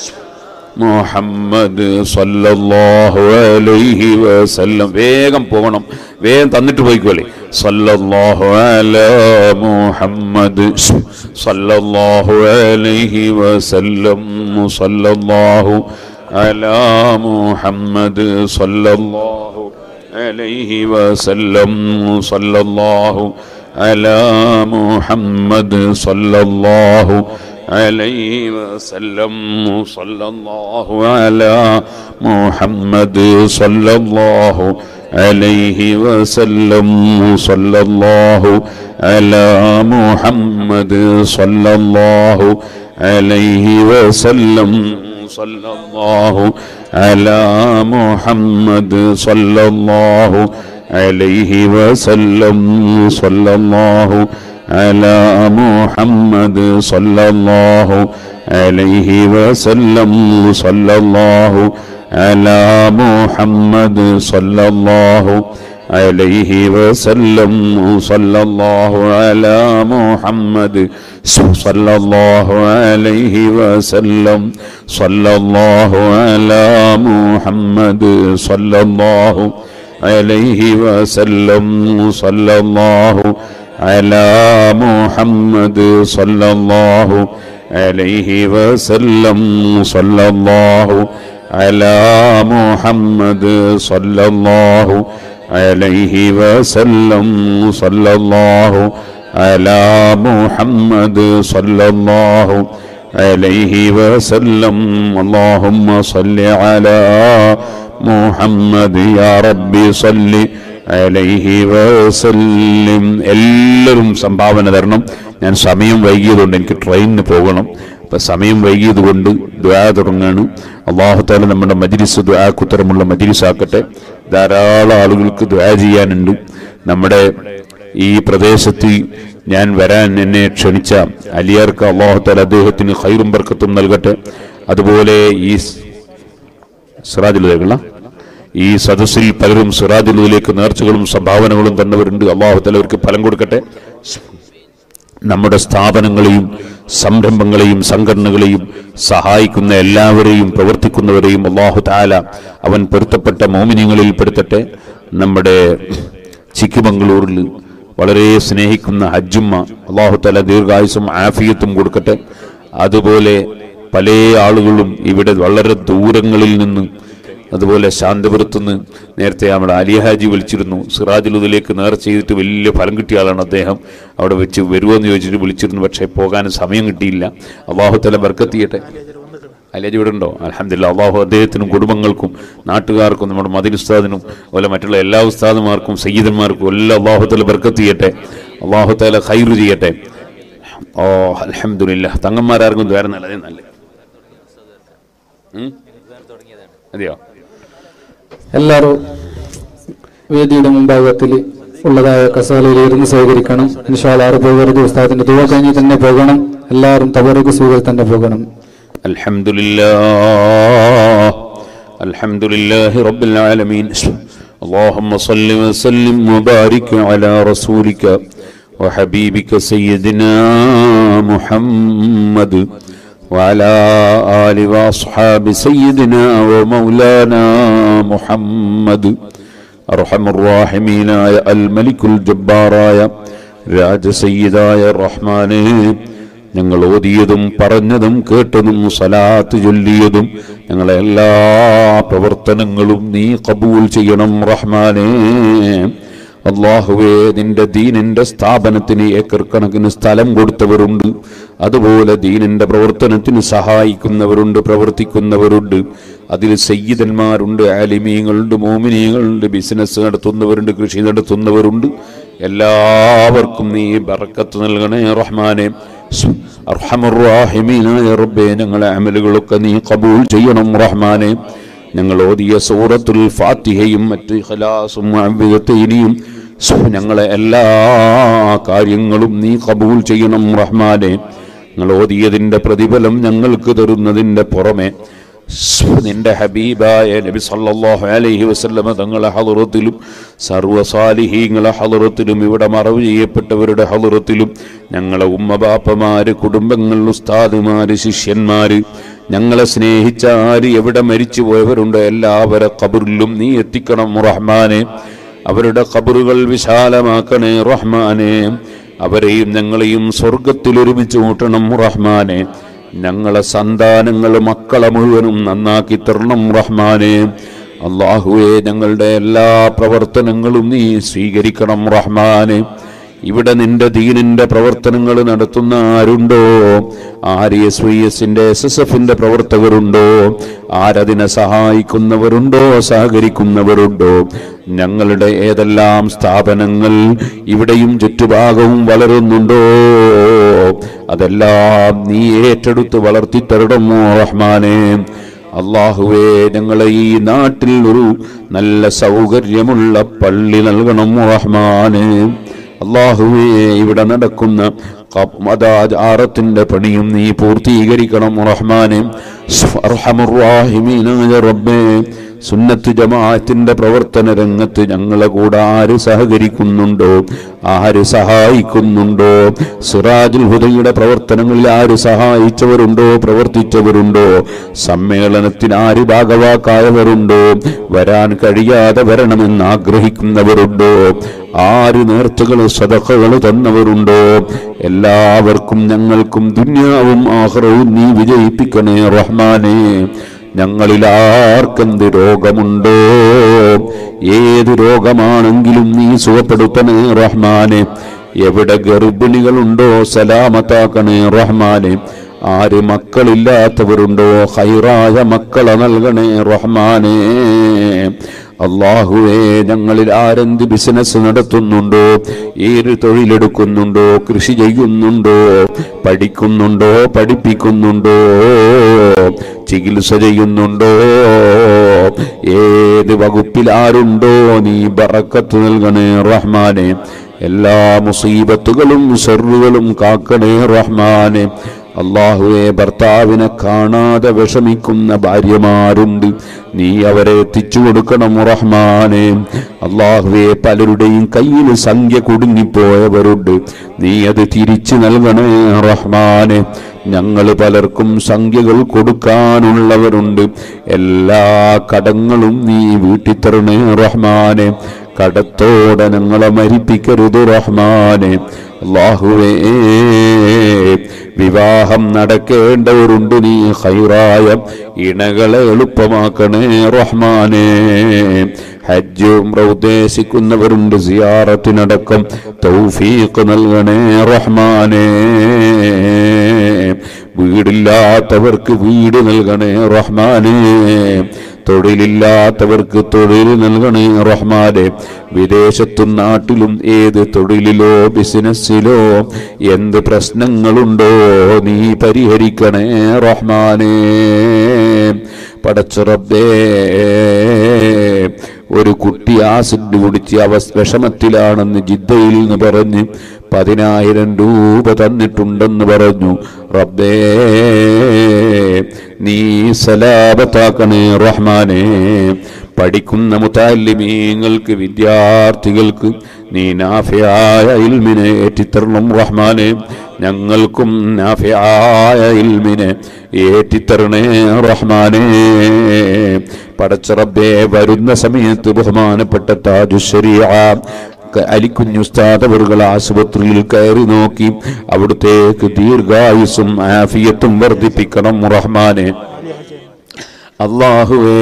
മുഹമ്മദ് സല്ലല്ലാഹു അലൈഹി വസല്ലം വേഗം പോകണം വേഗം തന്നിട്ട് പോയിക്കോളെ സല്ലല്ലാഹു അലാ മുഹമ്മദ് സല്ലല്ലാഹു അലൈഹി വസല്ലം സല്ലല്ലാഹു അലാ മുഹമ്മദ് സല്ലല്ലാഹു അലൈഹി വസല്ലം സല്ലല്ലാഹു അലാ മുഹമ്മദ് സല്ലല്ലാഹു عليه وسلم صلى الله على محمد صلى الله عليه وسلم صلى الله على محمد صلى الله عليه وسلم صلى الله على محمد صلى الله عليه وسلم صلى الله على محمد صلى الله عليه وسلم صلى الله على محمد صلى الله عليه وسلم صلى الله على محمد صلى الله عليه وسلم صلى الله على محمد صلى الله عليه وسلم صلى الله على محمد صلى الله عليه وسلم صلى الله على محمد صلى الله عليه وسلم صلى الله على محمد صلى الله عليه وسلم اللهم صل على محمد يا ربي صل അലൈഹി വസല്ലിം എല്ലാവരും സംഭാവന തരണം ഞാൻ സമയം വൈകിയതുകൊണ്ട് എനിക്ക് ട്രെയിനിന് പോകണം അപ്പം സമയം വൈകിയത് കൊണ്ട് ദ്വാ തുടങ്ങാണ് അള്ളാഹുത്താല നമ്മുടെ മജിലിസ് ദ്വാക്കുത്തരമുള്ള മജിലിസാക്കട്ടെ ധാരാളം ആളുകൾക്ക് ദ്വാ ചെയ്യാനുണ്ട് നമ്മുടെ ഈ പ്രദേശത്ത് ഞാൻ വരാൻ എന്നെ ക്ഷണിച്ച അലിയാർക്ക് അള്ളാഹുത്താല അദ്ദേഹത്തിന് ഹൈറും ബർക്കത്തും നൽകട്ടെ അതുപോലെ ഈ സിറാജുലേക്കുള്ള ഈ സദസ്സിൽ പലരും സിറാജുലിലേക്ക് നേർച്ചകളും സംഭാവനകളും തന്നവരുണ്ട് അള്ളാഹു അവർക്ക് ഫലം കൊടുക്കട്ടെ നമ്മുടെ സ്ഥാപനങ്ങളെയും സംരംഭങ്ങളെയും സംഘടനകളെയും സഹായിക്കുന്ന എല്ലാവരെയും പ്രവർത്തിക്കുന്നവരെയും അള്ളാഹു താല അവൻ പൊരുത്തപ്പെട്ട മോമിനിയങ്ങളിൽ പെടുത്തട്ടെ നമ്മുടെ ചിക്കുമംഗളൂരിൽ വളരെ സ്നേഹിക്കുന്ന ഹജ്ജുമ്മ അള്ളാഹു താല ദീർഘായുസും ആഫിയത്തും കൊടുക്കട്ടെ അതുപോലെ പല ആളുകളും ഇവിടെ വളരെ ദൂരങ്ങളിൽ നിന്ന് അതുപോലെ ശാന്തപുരത്തുനിന്ന് നേരത്തെ നമ്മുടെ അലിഹാജി വിളിച്ചിരുന്നു സിറാജുലുദിലേക്ക് നേർ ചെയ്തിട്ട് വലിയ ഫലം കിട്ടിയ ആളാണ് അദ്ദേഹം അവിടെ വെച്ച് വരുമോയെന്ന് ചോദിച്ചിട്ട് വിളിച്ചിരുന്നു പക്ഷേ പോകാൻ സമയം കിട്ടിയില്ല അള്ളാഹുത്തല ബർക്കത്തിയട്ടെ അലിഹാജി ഇവിടെ ഉണ്ടോ അലഹമില്ല അള്ളാഹു അദ്ദേഹത്തിനും കുടുംബങ്ങൾക്കും നാട്ടുകാർക്കും നമ്മുടെ മദിൻ ഉസ്താദിനും അതുപോലെ മറ്റുള്ള എല്ലാ ഉസ്താദുമാർക്കും സയ്യിദന്മാർക്കും എല്ലാം അള്ളാഹുത്തല ബർക്കത്തിയട്ടെ അള്ളാഹുത്തല ഹൈറ് ചെയ്യട്ടെ ഓ അലഹമില്ല തങ്ങന്മാരാർക്കും ദ്വാരം അതേ നല്ല അതെയോ എല്ലാവരും വേദിയുടെ മുൻഭാഗത്തിൽ ഉള്ളതായ കസാലയിൽ ഇരുന്ന് സ്വീകരിക്കണം ഇൻഷാല് ആറ് പോകരുത് ഉസ്താദിന്റെ ദുവ കഴിഞ്ഞ് തന്നെ പോകണം എല്ലാവരും തവറുക്ക് സ്വീകരിച്ച് തന്നെ പോകണം الحمد لله الحمد لله رب العالمين اللهم صل وسلم وبارك على رسولك وحبيبك سيدنا محمد وعلى آل وأصحاب سيدنا ومولانا محمد أرحم الراحمين يا الملك الجبار يا രാജസയ്യിദായ റഹ്മാനെ ഞങ്ങൾ ഓതിയതും പറഞ്ഞതും കേട്ടതും സലാത്ത് ചൊല്ലിയതും ഞങ്ങളെ എല്ലാ പ്രവർത്തനങ്ങളും നീ കബൂൽ ചെയ്യണം റഹ്മാനേ അള്ളാഹുവേ നിന്റെ ദീനിന്റെ സ്ഥാപനത്തിന് ഏക്കർ കണക്കിന് സ്ഥലം കൊടുത്തവരുണ്ട് അതുപോലെ ദീനിന്റെ പ്രവർത്തനത്തിന് സഹായിക്കുന്നവരുണ്ട് പ്രവർത്തിക്കുന്നവരുണ്ട് അതിൽ സയ്യിദന്മാരുണ്ട് ആലിമീങ്ങളുണ്ട് മോമിനിയങ്ങളുണ്ട് ബിസിനസ് നടത്തുന്നവരുണ്ട് കൃഷി നടത്തുന്നവരുണ്ട് എല്ലാവർക്കും നീ ബറക്കത്ത് നൽകണേ റഹ്മാനെ അർഹമുറാഹിമീനായ റബ്ബേ ഞങ്ങളെ അമലുകളൊക്കെ നീ കബൂൽ ചെയ്യണം റഹ്മാനെ ഞങ്ങൾ ഓതിയ സൂറത്തുൽ ഫാത്തിഹയും മറ്റ് ഖലാസും അവിധത്തേനിയും ഞങ്ങളെ എല്ലാ കാര്യങ്ങളും നീ കബൂൽ ചെയ്യണം റഹ്മാനെ ഞങ്ങൾ ഓതിയതിൻ്റെ പ്രതിഫലം ഞങ്ങൾക്ക് തരുന്നതിൻ്റെ പുറമെ നിന്റെ ഹബീബായ നബി സല്ലല്ലാഹു അലൈഹി വസല്ലമ തങ്ങളെ ഹളുറത്തിലും സർവ്വസാലിഹീങ്ങളെ ഹളുറത്തിലും ഇവിടെ മറവ് ചെയ്യപ്പെട്ടവരുടെ ഹളുറത്തിലും ഞങ്ങളെ ഉമ്മബാപ്പമാര് കുടുംബങ്ങൾ ഉസ്താദുമാര് ശിഷ്യന്മാര് ഞങ്ങളെ സ്നേഹിച്ച ആര് എവിടെ മരിച്ചു പോയവരുണ്ട് എല്ലാവരെ കബറിലും നീ എത്തിക്കണം റഹ്മാനെ അവരുടെ കബറുകൾ വിശാലമാക്കണേ റഹ്മാനെ അവരെയും ഞങ്ങളെയും സ്വർഗത്തിൽ ഒരുമിച്ച് കൂട്ടണം റഹ്മാനെ ഞങ്ങളെ സന്താനങ്ങൾ മക്കളെ മുഴുവനും നന്നാക്കി തരണം റഹ്മാനെ അള്ളാഹുവെ ഞങ്ങളുടെ എല്ലാ പ്രവർത്തനങ്ങളും നീ സ്വീകരിക്കണം റഹ്മാനെ ഇവിടെ നിന്റെ ദീനിന്റെ പ്രവർത്തനങ്ങൾ നടത്തുന്ന ആരുണ്ടോ ആര് എസ് വൈ എസിന്റെ എസ് എസ് എഫിന്റെ പ്രവർത്തകരുണ്ടോ ആരതിനെ സഹായിക്കുന്നവരുണ്ടോ സഹകരിക്കുന്നവരുണ്ടോ ഞങ്ങളുടെ ഏതെല്ലാം സ്ഥാപനങ്ങൾ ഇവിടെയും ചുറ്റുഭാഗവും വളരുന്നുണ്ടോ അതെല്ലാം നീ ഏറ്റെടുത്ത് വളർത്തിത്തരണമോ റഹ്മാനെ അള്ളാഹുവേ ഞങ്ങളെ ഈ നാട്ടിൽ ഒരു നല്ല സൗകര്യമുള്ള പള്ളി നൽകണം റഹ്മാനെ അള്ളാഹുവേ ഇവിടെ നടക്കുന്ന മതാചാരത്തിന്റെ പണിയും നീ പൂർത്തീകരിക്കണം റഹ്മാനെ അർഹമുറാഹിമീനായ റബ്ബേ സുന്നത്ത് ജമാഅത്തിന്റെ പ്രവർത്തന രംഗത്ത് ഞങ്ങളെ കൂടെ ആര് സഹകരിക്കുന്നുണ്ടോ ആര് സഹായിക്കുന്നുണ്ടോ സിറാജുൽ ഹുദയുടെ പ്രവർത്തനങ്ങളിൽ ആര് സഹായിച്ചവരുണ്ടോ പ്രവർത്തിച്ചവരുണ്ടോ സമ്മേളനത്തിന് ആര് ഭാഗവാക്കായവരുണ്ടോ വരാൻ കഴിയാതെ വരണമെന്ന് ആഗ്രഹിക്കുന്നവരുണ്ടോ ആര് നേർച്ചകൾ സദഖകൾ തന്നവരുണ്ടോ എല്ലാവർക്കും ഞങ്ങൾക്കും ദുന്യാവും ആഹ്റവും നീ വിജയിപ്പിക്കണേ റഹ്മാനെ ഞങ്ങളിൽ ആർക്കെന്ത് രോഗമുണ്ടോ ഏത് രോഗമാണെങ്കിലും നീ സുഖപ്പെടുത്തണേ റഹ്മാനെ എവിടെ ഗർഭിണികളുണ്ടോ സലാമത്താക്കണേ റഹ്മാനെ ആര് മക്കളില്ലാത്തവരുണ്ടോ ഹൈറായ മക്കളെ നൽകണേ റഹ്മാനേ അള്ളാഹുവേ ഞങ്ങളിൽ ആരെന്ത് ബിസിനസ് നടത്തുന്നുണ്ടോ ഏത് തൊഴിലെടുക്കുന്നുണ്ടോ കൃഷി ചെയ്യുന്നുണ്ടോ പഠിക്കുന്നുണ്ടോ പഠിപ്പിക്കുന്നുണ്ടോ ചികിത്സ ചെയ്യുന്നുണ്ടോ ഏത് വകുപ്പിൽ ആരുണ്ടോ നീ ബറക്കത്ത് നൽകണേ റഹ്മാനെ എല്ലാ മുസീബത്തുകളും സെറുകളും കാക്കണേ റഹ്മാനെ അള്ളാഹുവെ ഭർത്താവിനെ കാണാതെ വിഷമിക്കുന്ന ഭാര്യമാരുണ്ട് നീ അവരെ എത്തിച്ചു കൊടുക്കണം റഹ്മാനെ അള്ളാഹുവെ പലരുടെയും കയ്യിൽ സംഖ്യ കുടുങ്ങിപ്പോയവരുണ്ട് നീ അത് തിരിച്ചു നൽകണേ റഹ്മാനെ ഞങ്ങൾ പലർക്കും സംഖ്യകൾ കൊടുക്കാനുള്ളവരുണ്ട് എല്ലാ കടങ്ങളും നീ വീട്ടിത്തരണേ റഹ്മാനെ കടത്തോടെ ഞങ്ങളെ മരിപ്പിക്കരുത് റഹ്മാനെ അള്ളാഹുവേ വിവാഹം നടക്കേണ്ടവരുണ്ട് നീ ഹൈറായ ഇണകളെ എളുപ്പമാക്കണേ റഹ്മാനെ ഹജ്ജും ഉദ്ദേശിക്കുന്നവരുണ്ട് സിയാറത്തിനടക്കം തൗഫീഖ് നൽകണേ റഹ്മാനെ വീടില്ലാത്തവർക്ക് വീട് നൽകണേ റഹ്മാനെ തൊഴിലില്ലാത്തവർക്ക് തൊഴിൽ നൽകണേ റഹ്മാനെ വിദേശത്തും നാട്ടിലും ഏത് തൊഴിലിലോ ബിസിനസ്സിലോ എന്ത് പ്രശ്നങ്ങളുണ്ടോ നീ പരിഹരിക്കണേ റഹ്മാനേ പടച്ചുറബേ ഒരു കുട്ടി ആസിഡ് കുടിച്ച് അവ വിഷമത്തിലാണെന്ന് ജിദ്ദയിൽ നിന്ന് പറഞ്ഞ് പതിനായിരം രൂപ തന്നിട്ടുണ്ടെന്ന് പറഞ്ഞു റബ്ബേ നീ സലാപത്താക്കണേ റഹ്മാനെ പഠിക്കുന്ന മുത്താലിമീങ്ങൾക്ക് വിദ്യാർത്ഥികൾക്ക് നീ നാഫിയായ ഇൽമിനെ ഏറ്റിത്തരണം റഹ്മാനെ ഞങ്ങൾക്കും നാഫിയായ ഇൽമിനെ ഏറ്റിത്തരണേ റഹ്മാനെ പടച്ചറബേ വരുന്ന സമയത്ത് ബഹുമാനപ്പെട്ട താജുശരിയ ക- അലിക്കുഞ്ഞുസ്താദ് അവറുകൾ ആശുപത്രിയിൽ കയറി നോക്കി അവിടുത്തേക്ക് ദീർഘായുസും ആഫിയത്തും വർദ്ധിപ്പിക്കണം റഹ്മാനെ അള്ളാഹുവേ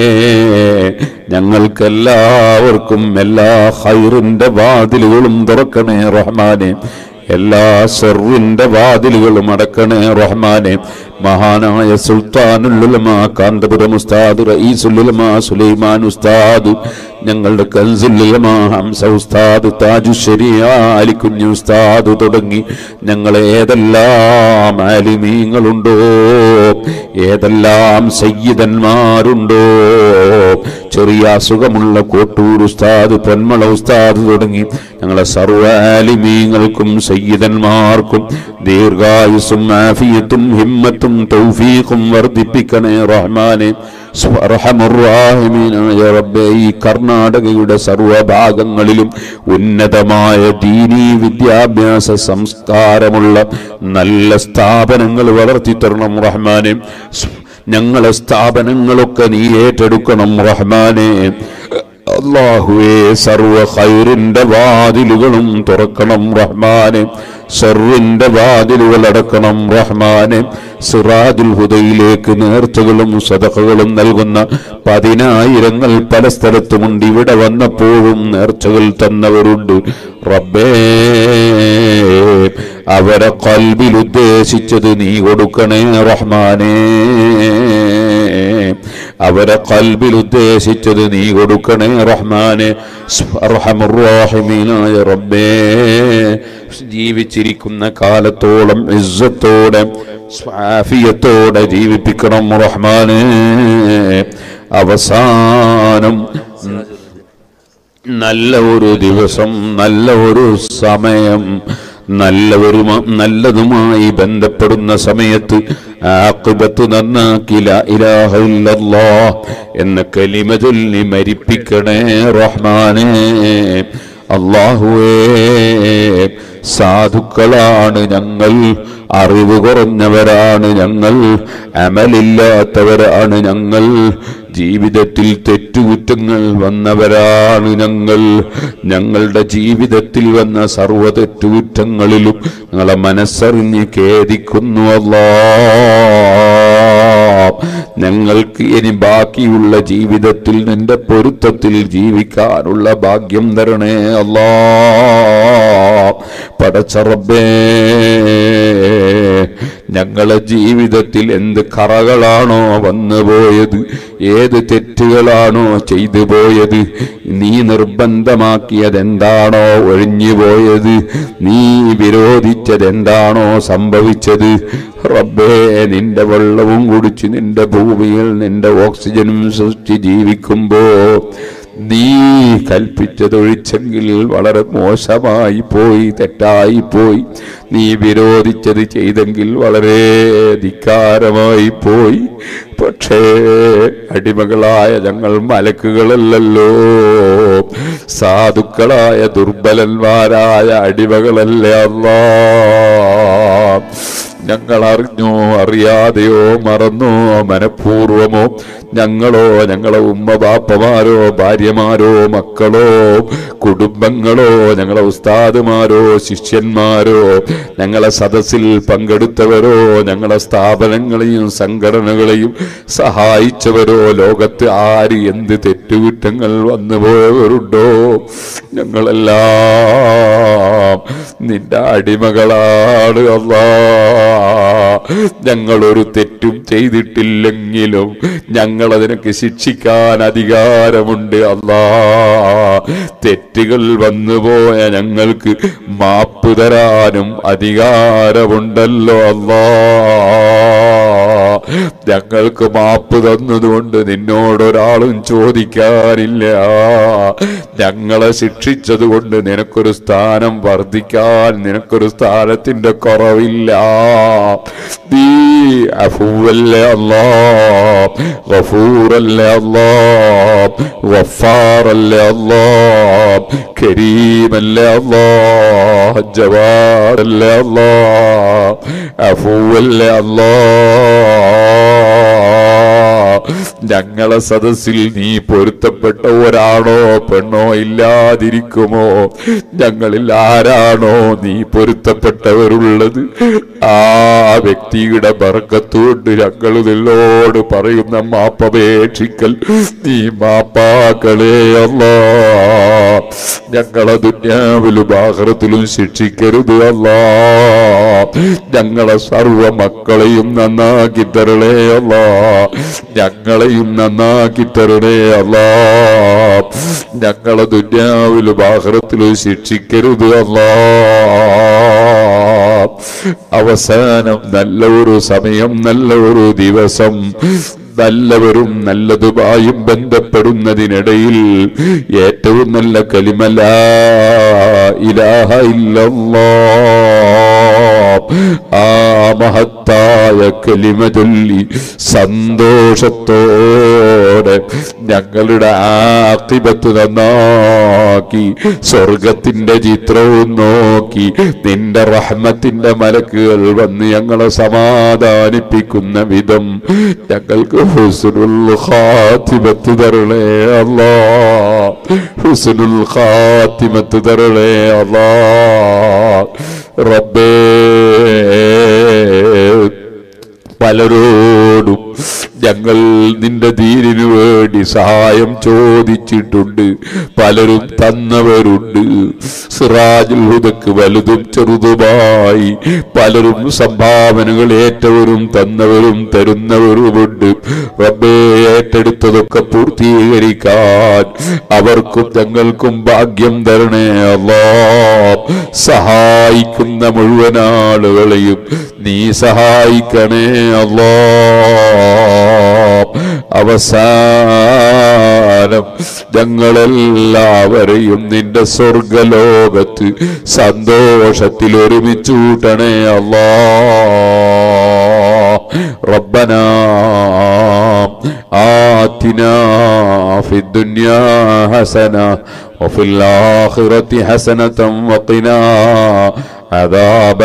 ഞങ്ങൾക്കെല്ലാവർക്കും എല്ലാ ഹൈറിന്റെ വാതിലുകളും തുറക്കണേ റഹ്മാനെ എല്ലാ സെറിന്റെ വാതിലുകളും അടക്കണേ റഹ്മാനെ മഹാനായ സുൽത്താനുല്ലുലമ കാന്തപുരം ഉസ്താദ് റഈസുല്ലുലമ സുലൈമാൻ ഉസ്താദ് ഞങ്ങളുടെ കൻസുല്ലുലമ ഹംസ ഉസ്താദ് താജു ശരിയ അലിക്കുഞ്ഞു ഉസ്താദ് തുടങ്ങി ഞങ്ങളെ ഏതെല്ലാം ആലിമീങ്ങളുണ്ടോ ഏതെല്ലാം സയ്യിദന്മാരുണ്ടോ ചെറിയ അസുഖമുള്ള കോട്ടൂർ ഉസ്താദ് പൊന്മള ഉസ്താദ് തുടങ്ങി ഞങ്ങളെ സർവാലിമീങ്ങൾക്കും സയ്യിദന്മാർക്കും ദീർഘായുസും ആഫിയത്തും ഹിമ്മത്തും തൗഫീഖും വർദ്ധിപ്പിക്കണേ റഹ്മാനെ അർഹമുർറാഹിമീനായ റബ്ബേ ഈ കർണാടകയുടെ സർവഭാഗങ്ങളിലും ഉന്നതമായ ദീനീ വിദ്യാഭ്യാസ സംസ്കാരമുള്ള നല്ല സ്ഥാപനങ്ങൾ വളർത്തിത്തരണം റഹ്മാനെ ഞങ്ങളെ സ്ഥാപനങ്ങളൊക്കെ നീ ഏറ്റെടുക്കണം റഹ്മാനെ അള്ളാഹുവേ സർവ ഖൈറിന്റെ വാതിലുകളും തുറക്കണം റഹ്മാനെ ഷെറിന്റെ വാതിലുകൾ അടക്കണം റഹ്മാനെ സിറാജുൽ ഹുദയിലേക്ക് നേർച്ചകളും സദഖകളും നൽകുന്ന പതിനായിരങ്ങൾ പല സ്ഥലത്തുമുണ്ട് ഇവിടെ വന്നപ്പോഴും നേർച്ചകൾ തന്നവരുണ്ട് റബ്ബേ അവരെ കൽബിൽ ഉദ്ദേശിച്ചത് നീ കൊടുക്കണേ റഹ്മാനേ അവരെ കൽബിൽ ഉദ്ദേശിച്ചത് നീ കൊടുക്കണേ റഹ്മാനെ അർഹമുറാഹിമീനായ റബ്ബേ ജീവിച്ചിരിക്കുന്ന കാലത്തോളം ഇസ്സത്തോടെ സ്വാഫിയത്തോടെ ജീവിപ്പിക്കണം റഹ്മാനെ അവസാനം നല്ല ഒരു ദിവസം നല്ല ഒരു സമയം നല്ലവരുമാ നല്ലതുമായി ബന്ധപ്പെടുന്ന സമയത്ത് ആഖിബത്ത് നന്നാക്കില ഇലാഹ ഇല്ലല്ലാ എന്ന കലിമ ചൊല്ലി മരിപ്പിക്കണേ റഹ്മാനേ അള്ളാഹുവേ സാധുക്കളാണ് ഞങ്ങൾ അറിവ് കുറഞ്ഞവരാണ് ഞങ്ങൾ അമലില്ലാത്തവരാണ് ഞങ്ങൾ ജീവിതത്തിൽ തെറ്റുകുറ്റങ്ങൾ വന്നവരാണ് ഞങ്ങൾ ഞങ്ങളുടെ ജീവിതത്തിൽ വന്ന സർവ്വ തെറ്റുകുറ്റങ്ങളിലും ഞങ്ങളെ മനസ്സറിഞ്ഞ് ഖേദിക്കുന്നു അല്ലാ ഞങ്ങൾക്ക് ഇനി ബാക്കിയുള്ള ജീവിതത്തിൽ നിന്റെ പൊരുത്തത്തിൽ ജീവിക്കാനുള്ള ഭാഗ്യം തരണേ അല്ലാ പടച്ചറബേ ഞങ്ങളെ ജീവിതത്തിൽ എന്ത് കറകളാണോ വന്നുപോയത് ഏത് തെറ്റുകളാണോ ചെയ്തു പോയത് നീ നിർബന്ധമാക്കിയത് എന്താണോ ഒഴിഞ്ഞു പോയത് നീ വിരോധിച്ചത് എന്താണോ സംഭവിച്ചത് റബ്ബേ നിന്റെ വെള്ളവും കുടിച്ച് നിന്റെ ഭൂമിയിൽ നിന്റെ ഓക്സിജനും സൃഷ്ടി ജീവിക്കുമ്പോ നീ കൽപ്പിച്ചതൊഴിച്ചെങ്കിൽ വളരെ മോശമായി പോയി തെറ്റായി പോയി നീ വിരോധിച്ചത് ചെയ്തെങ്കിൽ വളരെ ധിക്കാരമായി പോയി പക്ഷേ അടിമകളായ ഞങ്ങൾ മലക്കുകളല്ലല്ലോ സാധുക്കളായ ദുർബലന്മാരായ അടിമകളല്ലേ അല്ലാ ഞങ്ങൾ അറിഞ്ഞോ അറിയാതെയോ മറന്നോ മനഃപൂർവമോ ഞങ്ങളോ ഞങ്ങളെ ഉമ്മ ബാപ്പമാരോ ഭാര്യമാരോ മക്കളോ കുടുംബങ്ങളോ ഞങ്ങളെ ഉസ്താദുമാരോ ശിഷ്യന്മാരോ ഞങ്ങളെ സദസ്സിൽ പങ്കെടുത്തവരോ ഞങ്ങളെ സ്ഥാപനങ്ങളെയും സംഘടനകളെയും സഹായിച്ചവരോ ലോകത്ത് ആര് എന്ത് തെറ്റുകുറ്റങ്ങൾ വന്നുപോയവരുണ്ടോ ഞങ്ങളെല്ലാം നിന്റെ അടിമകളാണ് അല്ലാ ഞങ്ങളൊരു തെറ്റും ചെയ്തിട്ടില്ലെങ്കിലും ഞങ്ങൾ അതിനൊക്കെ ശിക്ഷിക്കാൻ അധികാരമുണ്ട് അല്ലാ തെറ്റുകൾ വന്നുപോയ ഞങ്ങൾക്ക് മാപ്പ് തരാനും അധികാരമുണ്ടല്ലോ അല്ലാ ഞങ്ങൾക്ക് മാപ്പ് തന്നതുകൊണ്ട് നിന്നോടൊരാളും ചോദിക്കാനില്ല ഞങ്ങളെ ശിക്ഷിച്ചത് കൊണ്ട് നിനക്കൊരു സ്ഥാനം വർദ്ധിക്കാൻ നിനക്കൊരു സ്ഥാനത്തിന്റെ കുറവില്ല നീ അഫൂവല്ലേ അല്ലാ ഗഫൂറല്ലേ അല്ലാ ഗഫാറല്ലേ അല്ലാ കരീമല്ലേ അല്ലാ ജവാദല്ലേ അല്ലാ അഫൂവല്ലേ അല്ലാ ഞങ്ങളെ സദസ്സിൽ നീ പൊരുത്തപ്പെട്ട ഒരാണോ പെണ്ണോ ഇല്ലാതിരിക്കുമോ ഞങ്ങളിൽ ആരാണോ നീ പൊരുത്തപ്പെട്ടവരുള്ളത് ആ വ്യക്തിയുടെ ബർക്കത്തുകൊണ്ട് ഞങ്ങൾ നിന്നോട് പറയുന്ന മാപ്പപേക്ഷിക്കൽ നീ മാപ്പാക്കളേ അല്ലാ ഞങ്ങളെ ദുന്യാവിലും ആഹ്റത്തിലും ശിക്ഷിക്കരുത് അല്ലാ ഞങ്ങളെ സർവ മക്കളെയും നന്നാക്കി തരണേ അല്ലാ ഞങ്ങളെയും നന്നാക്കി തരണേ അല്ലാ ഞങ്ങളെ ദുന്യാവിലും ആഹ്റത്തിലും ശിക്ഷിക്കരുത് അല്ലാ അവസാനം നല്ല ഒരു സമയം നല്ല ഒരു ദിവസം നല്ലവരും നല്ലതുമായും ബന്ധപ്പെടുന്നതിനിടയിൽ ഏറ്റവും നല്ല കലിമല ഇലാഹ ഇല്ലല്ലാ ആ മഹത്തായ കലിമ ചൊല്ലി സന്തോഷത്തോടെ ഞങ്ങളുടെ ആക്കിബത്ത് നന്നാക്കി സ്വർഗത്തിന്റെ ചിത്രവും നോക്കി നിന്റെ റഹ്മത്തിന്റെ മലക്കുകൾ വന്ന് ഞങ്ങളെ സമാധാനിപ്പിക്കുന്ന വിധം ഞങ്ങൾക്ക് ഹുസ്നുൽ ഖാത്തിമത്ത് തരണേ അല്ലാ ഹുസ്നുൽ ഖാത്തിമത്ത് തരണേ അല്ലാ റബ്ബേ പലരോടും ഞങ്ങൾ നിന്റെ ദീനിനു വേണ്ടി സഹായം ചോദിച്ചിട്ടുണ്ട് പലരും തന്നവരുണ്ട് സിറാജുൽ ഹുദക്ക് വലുതും ചെറുതുമായി പലരും സംഭാവനകൾ ഏറ്റവരും തന്നവരും തരുന്നവരുമുണ്ട് റബ്ബേ ഏറ്റെടുത്തതൊക്കെ പൂർത്തീകരിക്കാൻ അവർക്കും ഞങ്ങൾക്കും ഭാഗ്യം തരണേ അല്ലാ സഹായിക്കുന്ന മുഴുവൻ ആളുകളെയും നീ സഹായിക്കണേ അല്ലാ അവസാനം ഞങ്ങളെല്ലാവരെയും നിന്റെ സ്വർഗലോകത്ത് സന്തോഷത്തിൽ ഒരുമിച്ച് കൂട്ടണേ അല്ലാ ربنا آتنا في الدنيا حسنة وفي الآخرة حسنة وقنا عذاب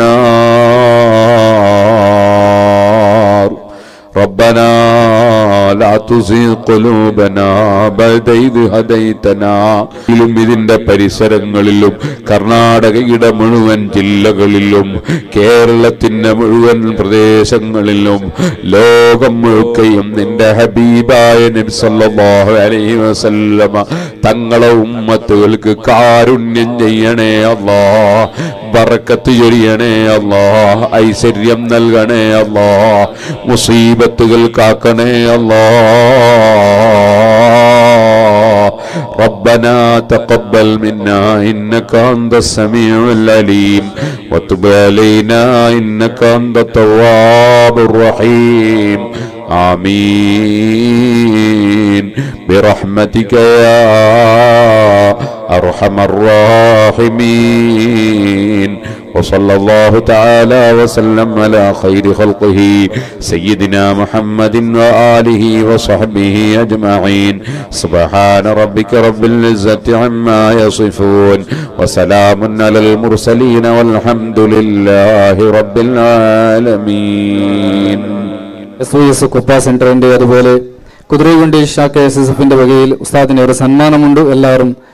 النار ربنا لا تزغ قلوبنا بعد إذ هديتنا ിലും ഇതിന്റെ പരിസരങ്ങളിലും കർണാടകയുടെ മുഴുവൻ ജില്ലകളിലും കേരളത്തിന്റെ മുഴുവൻ പ്രദേശങ്ങളിലും ലോകം മുഴുക്കയും നിന്റെ ഹബീബായ നബി സല്ലല്ലാഹു അലൈഹി വസല്ലമ തങ്ങളെ ഉമ്മത്തുകൾക്ക് കാരുണ്യം ചെയ്യണേ അല്ലാ ബറക്കത്ത് ചൊരിയണേ അല്ലാ ഐശ്വര്യം നൽകണേ അല്ലാ മുസീബത്തുകൾ കാക്കണേ അല്ലാ ربنا تقبل منا إنك أنت السميع العليم وتب علينا إنك أنت التواب الرحيم آمين برحمتك يا أرحم الراحمين وصلى الله تعالى وسلم على خير خلقه سيدنا محمد وآله وصحبه أجمعين سبحان ربك رب العزة عما يصفون وسلام على المرسلين والحمد لله رب العالمين എസ് ഒ എസ് കുപ്പ സെന്ററിന്റെ അതുപോലെ Kuthirakundi Sha K S S എഫിന്റെ വകയിൽ ഉസ്താദിന് ഒരു സന്മാനമുണ്ട് എല്ലാവരും